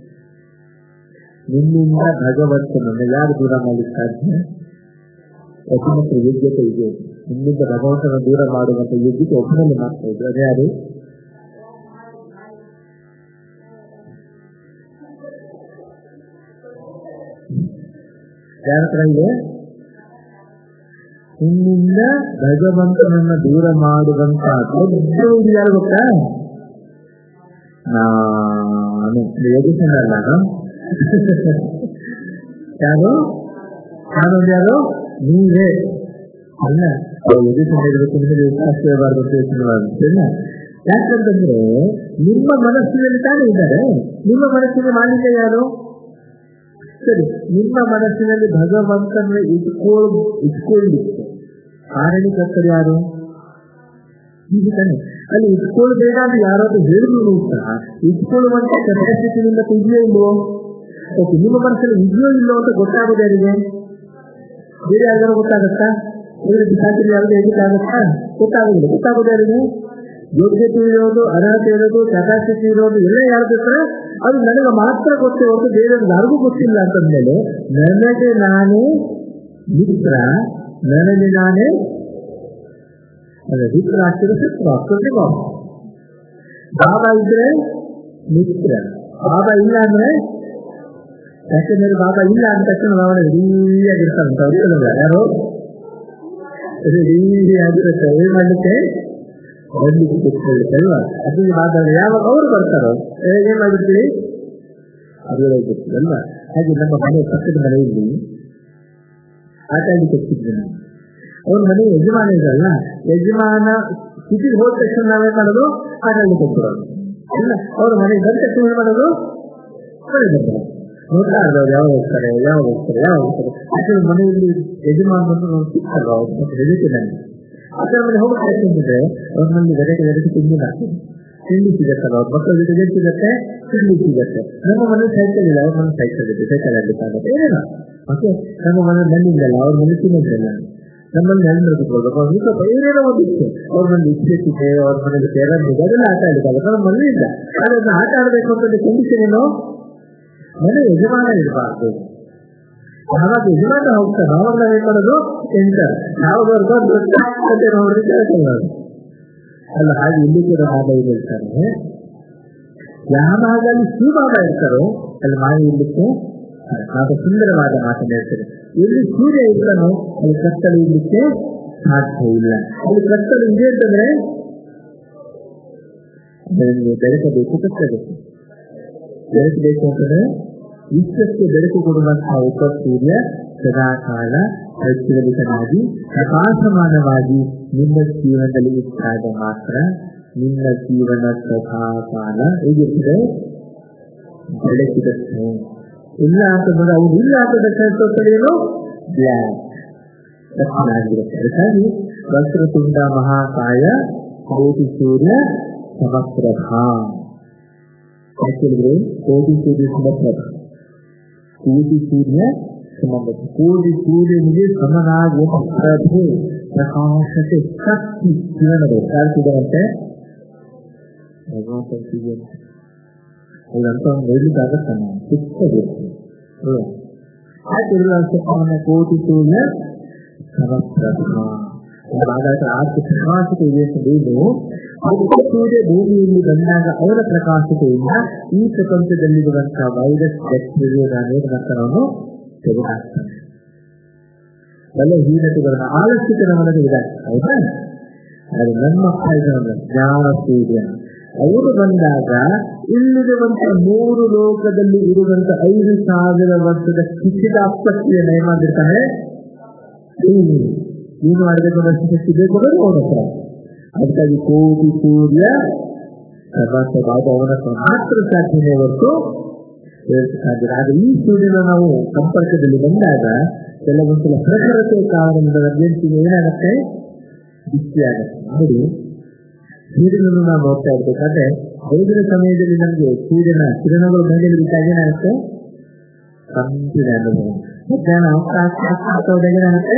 ನಿಮ್ಮಿಂದ ಭಗವಂತನನ್ನ ಯಾರು ದೂರ ಮಾಡಲಿಕ್ಕೆ ಸಾಧ್ಯ ಒಬ್ಬನತ್ರ ಯೋಗ್ಯತೆ ಇದೆ ನಿಮ್ಮಿಂದ ಭಗವಂತನ ದೂರ ಮಾಡುವಂತ ಯೋಗ್ಯತೆ ಒಬ್ಬನಲ್ಲಿ ಮಾಡ್ತಾ ಇದ್ರು ಅದೇ ಯಾರು ಯಾರ ಹತ್ರ ಇದೆ ನಿನ್ನಿಂದ ಭಗವಂತನನ್ನ ದೂರ ಮಾಡುವಂತ ದೊಡ್ಡ ಯಾರು ಗೊತ್ತಾ ನಾನು ಯೋಗಿಸಲ್ಲ ನಾನು ಯಾರು ನಾನು ಯಾರು ನೀವೇ ಅಲ್ಲ ಯೋಗಿಸನ್ ಹೇಳಬೇಕು ನಿಮಗೆ ವಿಶ್ವಾಸಬಾರ್ದು ಅಂತ ಯೋಚನೆ ಮಾಡುತ್ತೇನೆ ಯಾಕಂತಂದ್ರೆ ನಿಮ್ಮ ಮನಸ್ಸಿನಲ್ಲಿ ತಾನೇ ಇದ್ದಾರೆ ನಿಮ್ಮ ಮನಸ್ಸಿನ ಮಾಲಿನ್ಯ ಯಾರು ಸರಿ ನಿಮ್ಮ ಮನಸ್ಸಿನಲ್ಲಿ ಭಗವಂತನ ಇಟ್ಕೊಳ್ ಇಟ್ಕೊಳ್ಳಿಕ್ಕೆ ಕಾರಣಕರ್ತರು ಯಾರು ಈಗ ತಾನೆ ಅಲ್ಲಿ ಇಟ್ಕೊಳ್ಬೇಡ ಅಂತ ಯಾರಾದ್ರೂ ಹೇಳಿದ್ರು ಸಹ ಇಟ್ಕೊಳ್ಳುವಂತ ಕೆಪಾಸಿಟಿ ನಿಮ್ಮ ಇದೆಯೋ ಇಲ್ವೋ ಓಕೆ ನಿಮ್ಮ ಮನಸ್ಸಲ್ಲಿ ಇದೆಯೋ ಇಲ್ಲೋ ಅಂತ ಗೊತ್ತಾಗೋದು ಯಾರಿಗೆ ಬೇರೆ ಯಾರಿಗಾರು ಗೊತ್ತಾಗತ್ತಾ ಬೇರೆ ಬಿಸಾಕಿರಿ ಯಾರಿಗೂ ಹೇಳಕ್ಕಾಗತ್ತಾ ಗೊತ್ತಾಗೋದಿಲ್ಲ ಗೊತ್ತಾಗೋದು ಯಾರಿಗೆ ಯೋಗ್ಯತೆ ಇರೋದು ಅರ್ಹತೆ ಇರೋದು ಕೆಪಾಸಿಟಿ ಇರೋದು ಎಲ್ಲ ಯಾರು ಗೊತ್ತಾ ಅದು ನನಗೆ ಮಾತ್ರ ಗೊತ್ತೇ ಹೊರತು ಬೇರೆ ಯಾರಿಗೂ ಗೊತ್ತಿಲ್ಲ ಅಂತಂದ್ಮೇಲೆ ನನಗೆ ನಾನೇ ಮಿತ್ರ ನನಗೆ ನಾನೇ ಅದೇ ಮಿತ್ರ ಆಗ್ತಿರೋ ಶತ್ರು ಆಗ್ತದೆ ಬಾಬಾ ಇದ್ರೆ ಮಿತ್ರ ಬಾಬಾ ಇಲ್ಲ ಅಂದ್ರೆ ಯಾಕಂದ್ರೆ ಬಾಬಾ ಇಲ್ಲ ಅಂದ ತಕ್ಷಣ ನಾವು ರೆಡಿಯಾಗಿರ್ತಾರಂತ ಯಾರು ರೆಡಿಯಾಗಿರುತ್ತೆ ಏನ್ ಮಾಡ್ಲಿಕ್ಕೆ ಬರ್ಲಿಕ್ಕೆ ಗೊತ್ತಿರುತ್ತಲ್ವಾ ಅದಕ್ಕೆ ಮಾತಾಡಿ ಯಾವಾಗ ಅವರು ಬರ್ತಾರೋ ಏನ್ ಮಾಡಿರ್ತೀವಿ ಅದು ಗೊತ್ತಿರಲ್ವಾ ಹಾಗೆ ನಮ್ಮ ಮನೆ ಪಕ್ಕದ ಮನೆಯಲ್ಲಿ ಆಟ ಆಡ್ಲಿಕ್ಕೆ ಹೋಗ್ತಿದ್ವಿ ನಾವು ಅವ್ರ ಮನೆ ಯಜಮಾನ ಇರಲ್ಲ ಯಜಮಾನ ಸಿಟಿಗೆ ಹೋದ ತಕ್ಷಣ ನಾವೇನ್ ಮಾಡೋದು ಆಟ ಆಡ್ಲಿಕ್ಕೆ ಹೋಗ್ಬಿಡೋದು ಇಲ್ಲ ಅವ್ರ ಮನೆ ಬಂದ ತಕ್ಷಣ ಏನ್ ಮಾಡೋದು ಮನೆ ಬರ್ತಾರೆ ನೋಡ್ತಾ ಇರೋದು ಯಾವಾಗ ಹೋಗ್ತಾರೆ ಯಾವಾಗ ಹೋಗ್ತಾರೆ ಯಾವಾಗ ಹೋಗ್ತಾರೆ ಯಾಕಂದ್ರೆ ಮನೆಯಲ್ಲಿ ಯಜಮಾನ ಬಂದು ನಾವು ಸಿಕ್ಕಲ್ಲ ಅವ್ರು ಮತ್ತೆ ಹೆದರಿಕೆ ಅದರ ಮೇಲೆ ಹೋಗ್ತಾ ಇರ್ತಿದ್ರೆ ಅವ್ರ ಮನೇಲಿ ವೆರೈಟಿ ವೆರೈಟಿ ತಿಂಡಿ ಮಾಡ್ತೀವಿ ತಿಂಡಿ ಸಿಗತ್ತಲ್ಲ ಅವ್ರ ಮಕ್ಕಳ ಜೊತೆಗೆ ಸಿಗತ್ತೆ ತಿಂಡಿ ಸಿಗತ್ತೆ ನಮ್ಮ ಮನೆ ಸೈಕಲ್ ಇಲ್ಲ ಅವ್ರ ಮನೆ ಸೈಕಲ್ ಇದೆ ಸೈಕಲ್ ಆಡ್ಲಿಕ್ಕಾಗತ್ತೆ ಏನಿಲ್ಲ ಮತ್ತೆ ನಮ್ಮ ಮನೆ ನೆಲ್ಲಿಲ್ಲ ಅವ್ರ ಮನೆ ತಿನ್ನೋದಿಲ್ಲ ನಮ್ಮಲ್ಲಿ ನೆಲ್ಲ ಕುತ್ಕೊಳ್ಬೇಕು ಅವ್ರಿಗೆ ಸ್ವಲ್ಪ ಏನೇನೋ ಒಂದು ಇತ್ತು ಅವ್ರ ಮನೆ ಇಸ್ಪೇಟ್ ಇದೆ ಅವ್ರ ಮನೇಲಿ ಟೇರರ್ ಇದೆ ಅದೆಲ್ಲ ಆಟ ಆಡ್ಲಿಕ್ಕಾಗತ್ತೆ ನಮ್ಮ ಮನೆ ಇಲ್ಲ ಆದ್ರೆ ಅದನ್ನ ಆಟ ಆಡ್ಬೇಕು ಅಂತ ಕಂಡೀಷನ್ ಏನು ಮನೆ ಯಜಮಾನ ಇರಬಾರ್ದು ಯಾವಾಗ ಯಜಮಾನ ಹೋಗ್ತಾರೆ ಅವಾಗ ನಾವ್ ಏನ್ ಮಾಡೋದು ಎಂಟರ್ ಯಾವಾಗ ನೋಡ್ರಿ ಕೇಳ್ಕೊಳ್ಳೋದು ಅಲ್ಲ ಹಾಗೆ ಇಲ್ಲಿ ಕೂಡ ಮಾದ ಹೇಳ್ತಾರೆ ಯಾವಾಗ ಅಲ್ಲಿ ಶಿವಭಾಗ ಇರ್ತಾರೋ ಅಲ್ಲಿ ಮಾಯ ಇರ್ಲಿಕ್ಕೆ ಆಗ ಸುಂದರವಾದ ಮಾತನ್ನು ಹೇಳ್ತಾರೆ ಎಲ್ಲಿ ಸೂರ್ಯ ಇರ್ತಾನೋ ಅಲ್ಲಿ ಕತ್ತಲು ಇರ್ಲಿಕ್ಕೆ ಸಾಧ್ಯ ಇಲ್ಲ ಅಲ್ಲಿ ಕತ್ತಲು ಇದೆ ಅಂತಂದ್ರೆ ಬೆಳಕಬೇಕು ಕತ್ತಬೇಕು ಬೆಳಕಬೇಕು ಅಂತಂದ್ರೆ ವಿಶ್ವಕ್ಕೆ ಬೆಳಕು ಕೊಡುವಂತಹ ಉಪ ಸೂರ್ಯ ಸದಾಕಾಲ ಪ್ರಜ್ವಲಿತನಾಗಿ ಪ್ರಕಾಶಮಾನವಾಗಿ ನಿಮ್ಮ ಜೀವನದಲ್ಲಿ ಇದ್ದಾಗ ಮಾತ್ರ ನಿಮ್ಮ ಜೀವನ ಸದಾಕಾಲ ಹೇಗಿರ್ತದೆ ಬೆಳಕಿರುತ್ತೆ ಇಲ್ಲ ಅಂತಂದ್ರೆ ಅವನು ಇಲ್ಲ ಅಂತಂದ್ರೆ ಏನು ಬ್ಲ್ಯಾಕ್ ದಕ್ಷಿಣಾಗಿರುತ್ತೆ ಅದಕ್ಕಾಗಿ ವಕ್ರತುಂಡ ಮಹಾಕಾಯ ಕೋಟಿ ಸೂರ್ಯ ಸಮಪ್ರಭ ಯಾಕೆಂದ್ರೆ ಕೋಟಿ ಸೂರ್ಯ ಸಮಪ್ರಭ ಕೋಟಿ ಸೂರ್ಯ ಸಮಪ್ರಭ ಕೋಟಿ ಸೂರ್ಯನಿಗೆ ಸಮನಾಗುವ ಪ್ರಭೆ ಪ್ರಕಾಶತೆ ಶಕ್ತಿ ಕಿರಣಗಳು ಯಾರಿಸಿದಾರಂತೆ ಭಗವಂತ ಅದಂತ ಹೇಳಲಿಕ್ಕಾಗತ್ತ ನಾವು ಚಿಕ್ಕದಿರ್ತೀವಿ ಯಾಕೆ ಕೋಟಿ ಸೂರ್ಯ ಸಮಪ್ರಭ ಹಾಗಾದ್ರೆ ಆ ಪ್ರಕಾಶತೆ ಇದೆ ಅಂತ ಹೇಳಿ ಸೂರ್ಯ ಭೂಮಿಯಲ್ಲಿ ಬಂದಾಗ ಅವರ ಪ್ರಕಾಶತೆಯಿಂದ ಈ ಪ್ರಪಂಚದಲ್ಲಿರುವಂತಹ ವೈರಸ್ ಬ್ಯಾಕ್ಟೀರಿಯಾಗಳೇನು ಮಾಡ್ತಾನವನು ತೆಗೆದುಹಾಕ್ತಾನೆ ಬಲಹೀನತೆಗಳನ್ನ ಆಲಸ್ಯಕರವನ್ನು ಇದೆ ಹೌದಾ ಅದು ನನ್ನ ಮಕ್ಕಳ ಜ್ಞಾನ ಸೂರ್ಯ ಅವರು ಬಂದಾಗ ಇಲ್ಲಿರುವಂತ ಮೂರು ಲೋಕದಲ್ಲಿ ಇರುವಂತ ಐದು ಸಾವಿರ ವರ್ಷದ ಕಿಚಿದ ಆಸ್ಪತ್ರೆಯನ್ನು ಏನ್ ಮಾಡಿರ್ತಾನೆ ಏನು ಮಾಡಬೇಕು ಅನ್ನೋ ಶಕ್ತಿ ಬೇಕು ಅನ್ನೋದು ಅವನ ಹತ್ರ ಅದಕ್ಕಾಗಿ ಕೋಟಿ ಸೂರ್ಯ ಸರ್ವಾತ್ಮವಾದ ಅವನ ಮಾತ್ರ ಸಾಧ್ಯನೇ ಹೊರತು ಸಾಧ್ಯ ಆದ್ರೆ ಈ ಸೂರ್ಯನ ನಾವು ಸಂಪರ್ಕದಲ್ಲಿ ಬಂದಾಗ ಕೆಲವೊಂದ್ಸಲ ಪ್ರಖರತೆ ಕಾರಣದಿಂದ ಏನ್ತೀವಿ ಏನಾಗತ್ತೆ ಬಿಸಿ ಆಗತ್ತೆ ನೋಡಿ ಸೂರ್ಯನನ್ನು ನಾವು ನೋಡ್ತಾ ಇರ್ಬೇಕಾದ್ರೆ ಬೆಳಗಿನ ಸಮಯದಲ್ಲಿ ನಮಗೆ ಸೂರ್ಯನ ಕಿರಣಗಳು ಮೇಲೆ ಬಿದ್ದಾಗ ಏನಾಗುತ್ತೆ ತಂಪಿನ ಅನುಭವ ಮಧ್ಯಾಹ್ನ ಅವಕಾಶ ಏನಾಗುತ್ತೆ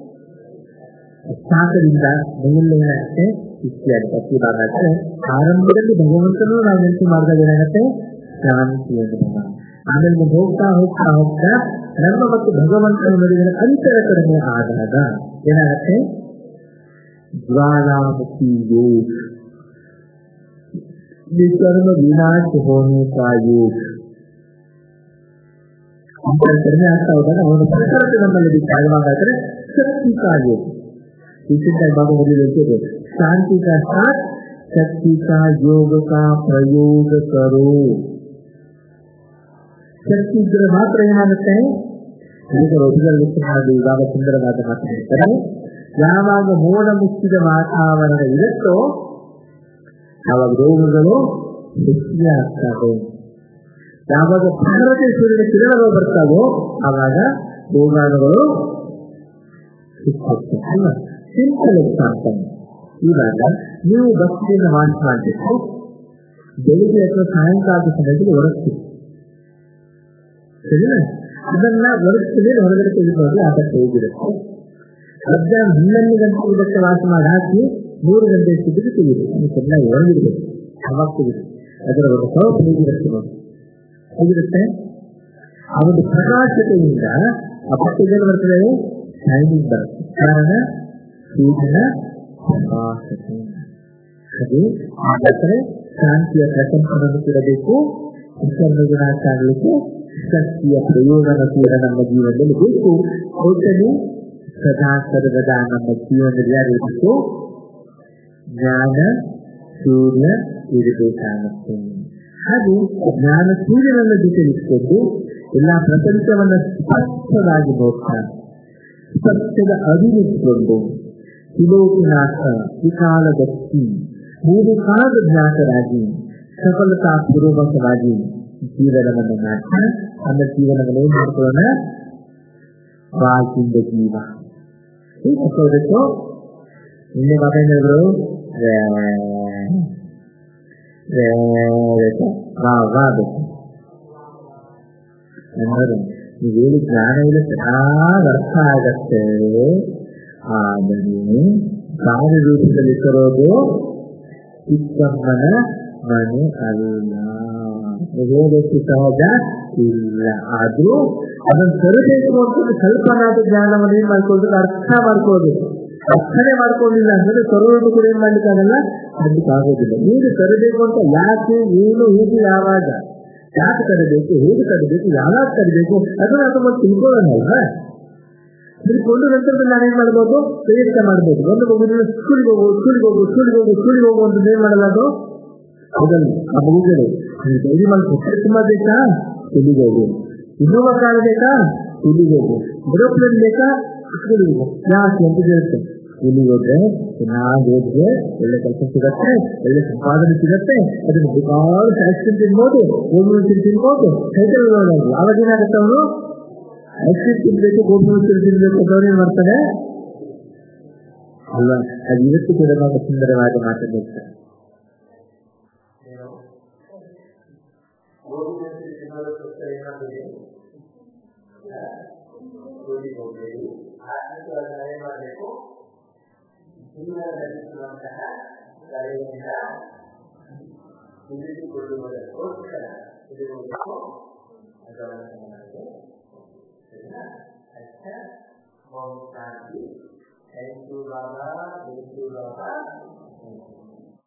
ಶಾಖದಿಂದ ಮೇಲೇನಾಗುತ್ತೆ ಇತ್ಯಾದಿ ಅತಿಭಾಗ ಆರಂಭದಲ್ಲಿ ಭಗವಂತನು ನಾವು ನೆನಪು ಮಾಡಿದಾಗ ಏನಾಗುತ್ತೆ ಶಾಂತಿ ಅನುಭವ ಆಮೇಲೆ ಮುಂದೆ ಹೋಗ್ತಾ ಹೋಗ್ತಾ ಹೋಗ್ತಾ ನಮ್ಮ ಮತ್ತು ಭಗವಂತನ ನಡುವಿನ ಅಂತರ ಕಡಿಮೆ ಆದಾಗ ಏನಾಗುತ್ತೆ ज्वालामुखी योग विकर्म विनाश होने का योग ಕಡಿಮೆ ಆಗ್ತಾ ಹೋದಾಗ ಅವನ ಪ್ರಕೃತಿ ನಮ್ಮಲ್ಲಿ ಜಾಗವಾಗಾದ್ರೆ ಶಕ್ತಿ का योग इसी टाइम बाबा बोली बोलते थे शांति का साथ शक्ति का योग का प्रयोग करो ಶಕ್ತಿ ಇದ್ರೆ ಮಾತ್ರ ಏನಾಗುತ್ತೆ ಇವಾಗ ಸುಂದರವಾದ ಮಾತು ಹೇಳ್ತಾರೆ ಯಾವಾಗ ಮೋಡ ಮುಚ್ಚಿದ ವಾತಾವರಣ ಇರುತ್ತೋ ಆವಾಗ ರೋಗಗಳು ಹೆಚ್ಚಿಗೆ ಆಗ್ತವೆ ಯಾವಾಗ ಭಾರತೀಯ ಸೂರ್ಯನ ಕಿರಣಗಳು ಬರ್ತಾವೋ ಆವಾಗ ರೋಗಾಣುಗಳು ಅಲ್ವಾ ಸಿಂಪಲ್ ಎಕ್ಸಾಂಪಲ್ ಇವಾಗ ನೀವು ಭಕ್ತಿಯಿಂದ ವಾಸ ಮಾಡಬೇಕು ಬೆಳಿಗ್ಗೆ ಅಥವಾ ಸಾಯಂಕಾಲದ ಸಮಯದಲ್ಲಿ ಹೊರಡ್ತೀವಿ ಸರಿನಾ ಅದನ್ನ ಹೊರಡ್ತೀವಿ ಹೊರಗಡೆ ತೆಗೆದುಕೊಂಡು ಆಟಕ್ಕೆ ಹೋಗಿರುತ್ತೆ ಮಧ್ಯಾಹ್ನ ಹನ್ನೊಂದು ಗಂಟೆ ಇದಕ್ಕೆ ವಾಸ ಮಾಡಿ ಹಾಕಿ ಮೂರು ಗಂಟೆ ಸಿದ್ಧಿಗೆ ತೆಗೆದು ಚೆನ್ನಾಗಿ ಒಳಗಿರ್ಬೇಕು ಅವಾಗ ತೆಗೆದು ಅದರ ಒಂದು ಸೌತ್ ಹೇಗಿರುತ್ತೆ ನೋಡಿ ಹೇಗಿರುತ್ತೆ ಆ ಒಂದು ಪ್ರಕಾಶತೆಯಿಂದ ಆ ಬಟ್ಟೆಗಳು ಬರ್ತದೆ ಶೈನಿಂಗ್ ಬರುತ್ತೆ ಕಾರಣ ಸೂರ್ಯನ ಪ್ರಕಾಶತೆ ಅದು ಹಾಗಾದ್ರೆ ಶಾಂತಿಯ ಪ್ರಕಂಪನನ್ನು ಕೂಡಬೇಕು ಆಗಲಿಕ್ಕೆ ಶಕ್ತಿಯ ಪ್ರಯೋಗನ ಕೂಡ ನಮ್ಮ ಜೀವನದಲ್ಲಿ ಬೇಕು ಒಟ್ಟಲ್ಲಿ ಸದಾ ಸರ್ವದಾ ನಮ್ಮ ಜೀವನದಲ್ಲಿ ಯಾರಿರಬೇಕು ಜ್ಞಾನ ಸೂರ್ಯ ಇರಬೇಕಾಗುತ್ತೆ ಹಾಗೂ ಜ್ಞಾನ ಸೂರ್ಯನನ್ನ ಜೊತೆಗಿಟ್ಕೊಂಡು ಎಲ್ಲ ಪ್ರಪಂಚವನ್ನ ಸ್ಪಷ್ಟವಾಗಿ ನೋಡ್ತಾನೆ ಸ್ಪಷ್ಟದ ಅರಿವಿಟ್ಕೊಂಡು ವಿಲೋಕಿನಾಥ ವಿಕಾಲದತ್ತಿ ಮೂರು ಕಾಲದ ಜ್ಞಾತರಾಗಿ ಸಫಲತಾ ಪೂರ್ವಕವಾಗಿ ಜೀವನವನ್ನು ಮಾಡ್ತಾ ನಮ್ಮ ಜೀವನವನ್ನು ಏನ್ ಮಾಡ್ಕೊಳ್ಳೋಣ ವಾಗಿಂದ ಜೀವ ಈಗ ಹೋದಕ್ಕೂ ನಿನ್ನೆ ಮಾತಾಡಿದ್ರು ವಾಗಬೇಕು ಅನ್ನೋದು ನೀವು ಹೇಳಿ ಜ್ಞಾನ ಇಲ್ಲ ಚೆನ್ನಾಗಿ ಅರ್ಥ ಆಗತ್ತೆ ಆದರೆ ಜ್ಞಾನ ರೂಪದಲ್ಲಿ ತರೋದು ಚಿಕ್ಕಮ್ಮನ ಮನೆ ಅಲ್ಲ ಹೇಳೋದಕ್ಕೆ ಸಹಜ ಇಲ್ಲ ಆದ್ರೂ ಅದನ್ನ ತರಬೇಕು ಅಂತ ಸ್ವಲ್ಪನಾದ ಜ್ಞಾನವನ್ನು ಏನ್ ಮಾಡ್ಕೊಳ್ಬೇಕು ಅರ್ಥ ಮಾಡ್ಕೋಬೇಕು ಅರ್ಥನೆ ಮಾಡ್ಕೊಂಡಿಲ್ಲ ಅಂದ್ರೆ ತರೋದು ಕೂಡ ಏನ್ ಮಾಡ್ಲಿಕ್ಕಾಗಲ್ಲ ಮಾಡ್ಲಿಕ್ಕೆ ಆಗೋದಿಲ್ಲ ಹೇಗೆ ತರಬೇಕು ಅಂತ ಯಾಕೆ ಏನು ಹೇಗೆ ಯಾವಾಗ ಯಾಕೆ ತರಬೇಕು ಹೇಗೆ ತರಬೇಕು ಯಾವಾಗ ತರಬೇಕು ಅದನ್ನ ಅಥವಾ ತಿಳ್ಕೊಳ್ಳೋಣಲ್ವಾ ತಿಳ್ಕೊಂಡು ನಂತರದಲ್ಲಿ ನಾನೇನ್ ಮಾಡ್ಬೋದು ಪ್ರಯತ್ನ ಮಾಡ್ಬೋದು ಒಂದು ಮಗುವಿನ ಸ್ಕೂಲ್ಗೆ ಹೋಗು ಸ್ಕೂಲ್ಗೆ ಹೋಗು ಸ್ಕೂಲ್ಗೆ ಹೋಗು ಸ್ಕೂಲ್ಗೆ ಹೋಗು ಅಂತ ಏನ್ ಮಾಡಲ್ಲ ಅದು ಅದನ್ನು ಆ ಮಗುಗಳು ಡೈರಿ ಮಾಡಿ ಕೊಟ್ಟರೆ ತುಂಬಾ ಬೇಕಾ ಎಲ್ಲಿಗೆ ಹೋಗು ಇನ್ನೋವಾ ಕಾರ್ ಬೇಕಾ ಎಲ್ಲಿಗೆ ಹೋಗು ಏರೋಪ್ಲೇನ್ ಬೇಕಾ ಸ್ಕೂಲಿಗೆ ಹೋಗು ಯಾಕೆ ಅಂತ ಕೇಳುತ್ತೆ ಇಲ್ಲಿಗೆ ಹೋದ್ರೆ ಚೆನ್ನಾಗಿ ಹೋದ್ರೆ ಒಳ್ಳೆ ಕೆಲಸ ಸಿಗತ್ತೆ ಒಳ್ಳೆ ಸಂಪಾದನೆ ಸಿಗತ್ತೆ ಅದನ್ನು ಬೇಕಾದ ಐಸ್ ಕ್ರೀಮ್ ತಿನ್ಬೋದು ಗೋಧಿ ತಿನ್ಬೋದು ಸೈಕಲ್ ಯಾವಾಗ ಏನಾಗುತ್ತೆ ಅವನು ಐಸ್ ಕ್ರೀಮ್ ತಿನ್ಬೇಕು ಗೋಧಿ ತಿನ್ಬೇಕು ಅಂತ ಏನ್ ಮಾಡ್ತಾರೆ ಅಲ್ವಾ ಅದು ಇವತ್ತು ಕೂಡ ನಾವು ಸುಂದರವಾದ ಮಾತನ್ನು ಹೇಳ್ತಾರೆ ಏನ್ ಮಾಡಬೇಕು ಜೀವನ ನಡೆಸುವಂತಹ ಕಲೆಯಿಂದ ತಿಳಿದುಕೊಳ್ಳುವುದಕ್ಕೋಸ್ಕರ ಇರುವುದಕ್ಕೂ ಗಮನ ಮಾಡಿದೆ ಅಷ್ಟ ಓಂ ಶಾಂತಿ thank you Baba thank you Baba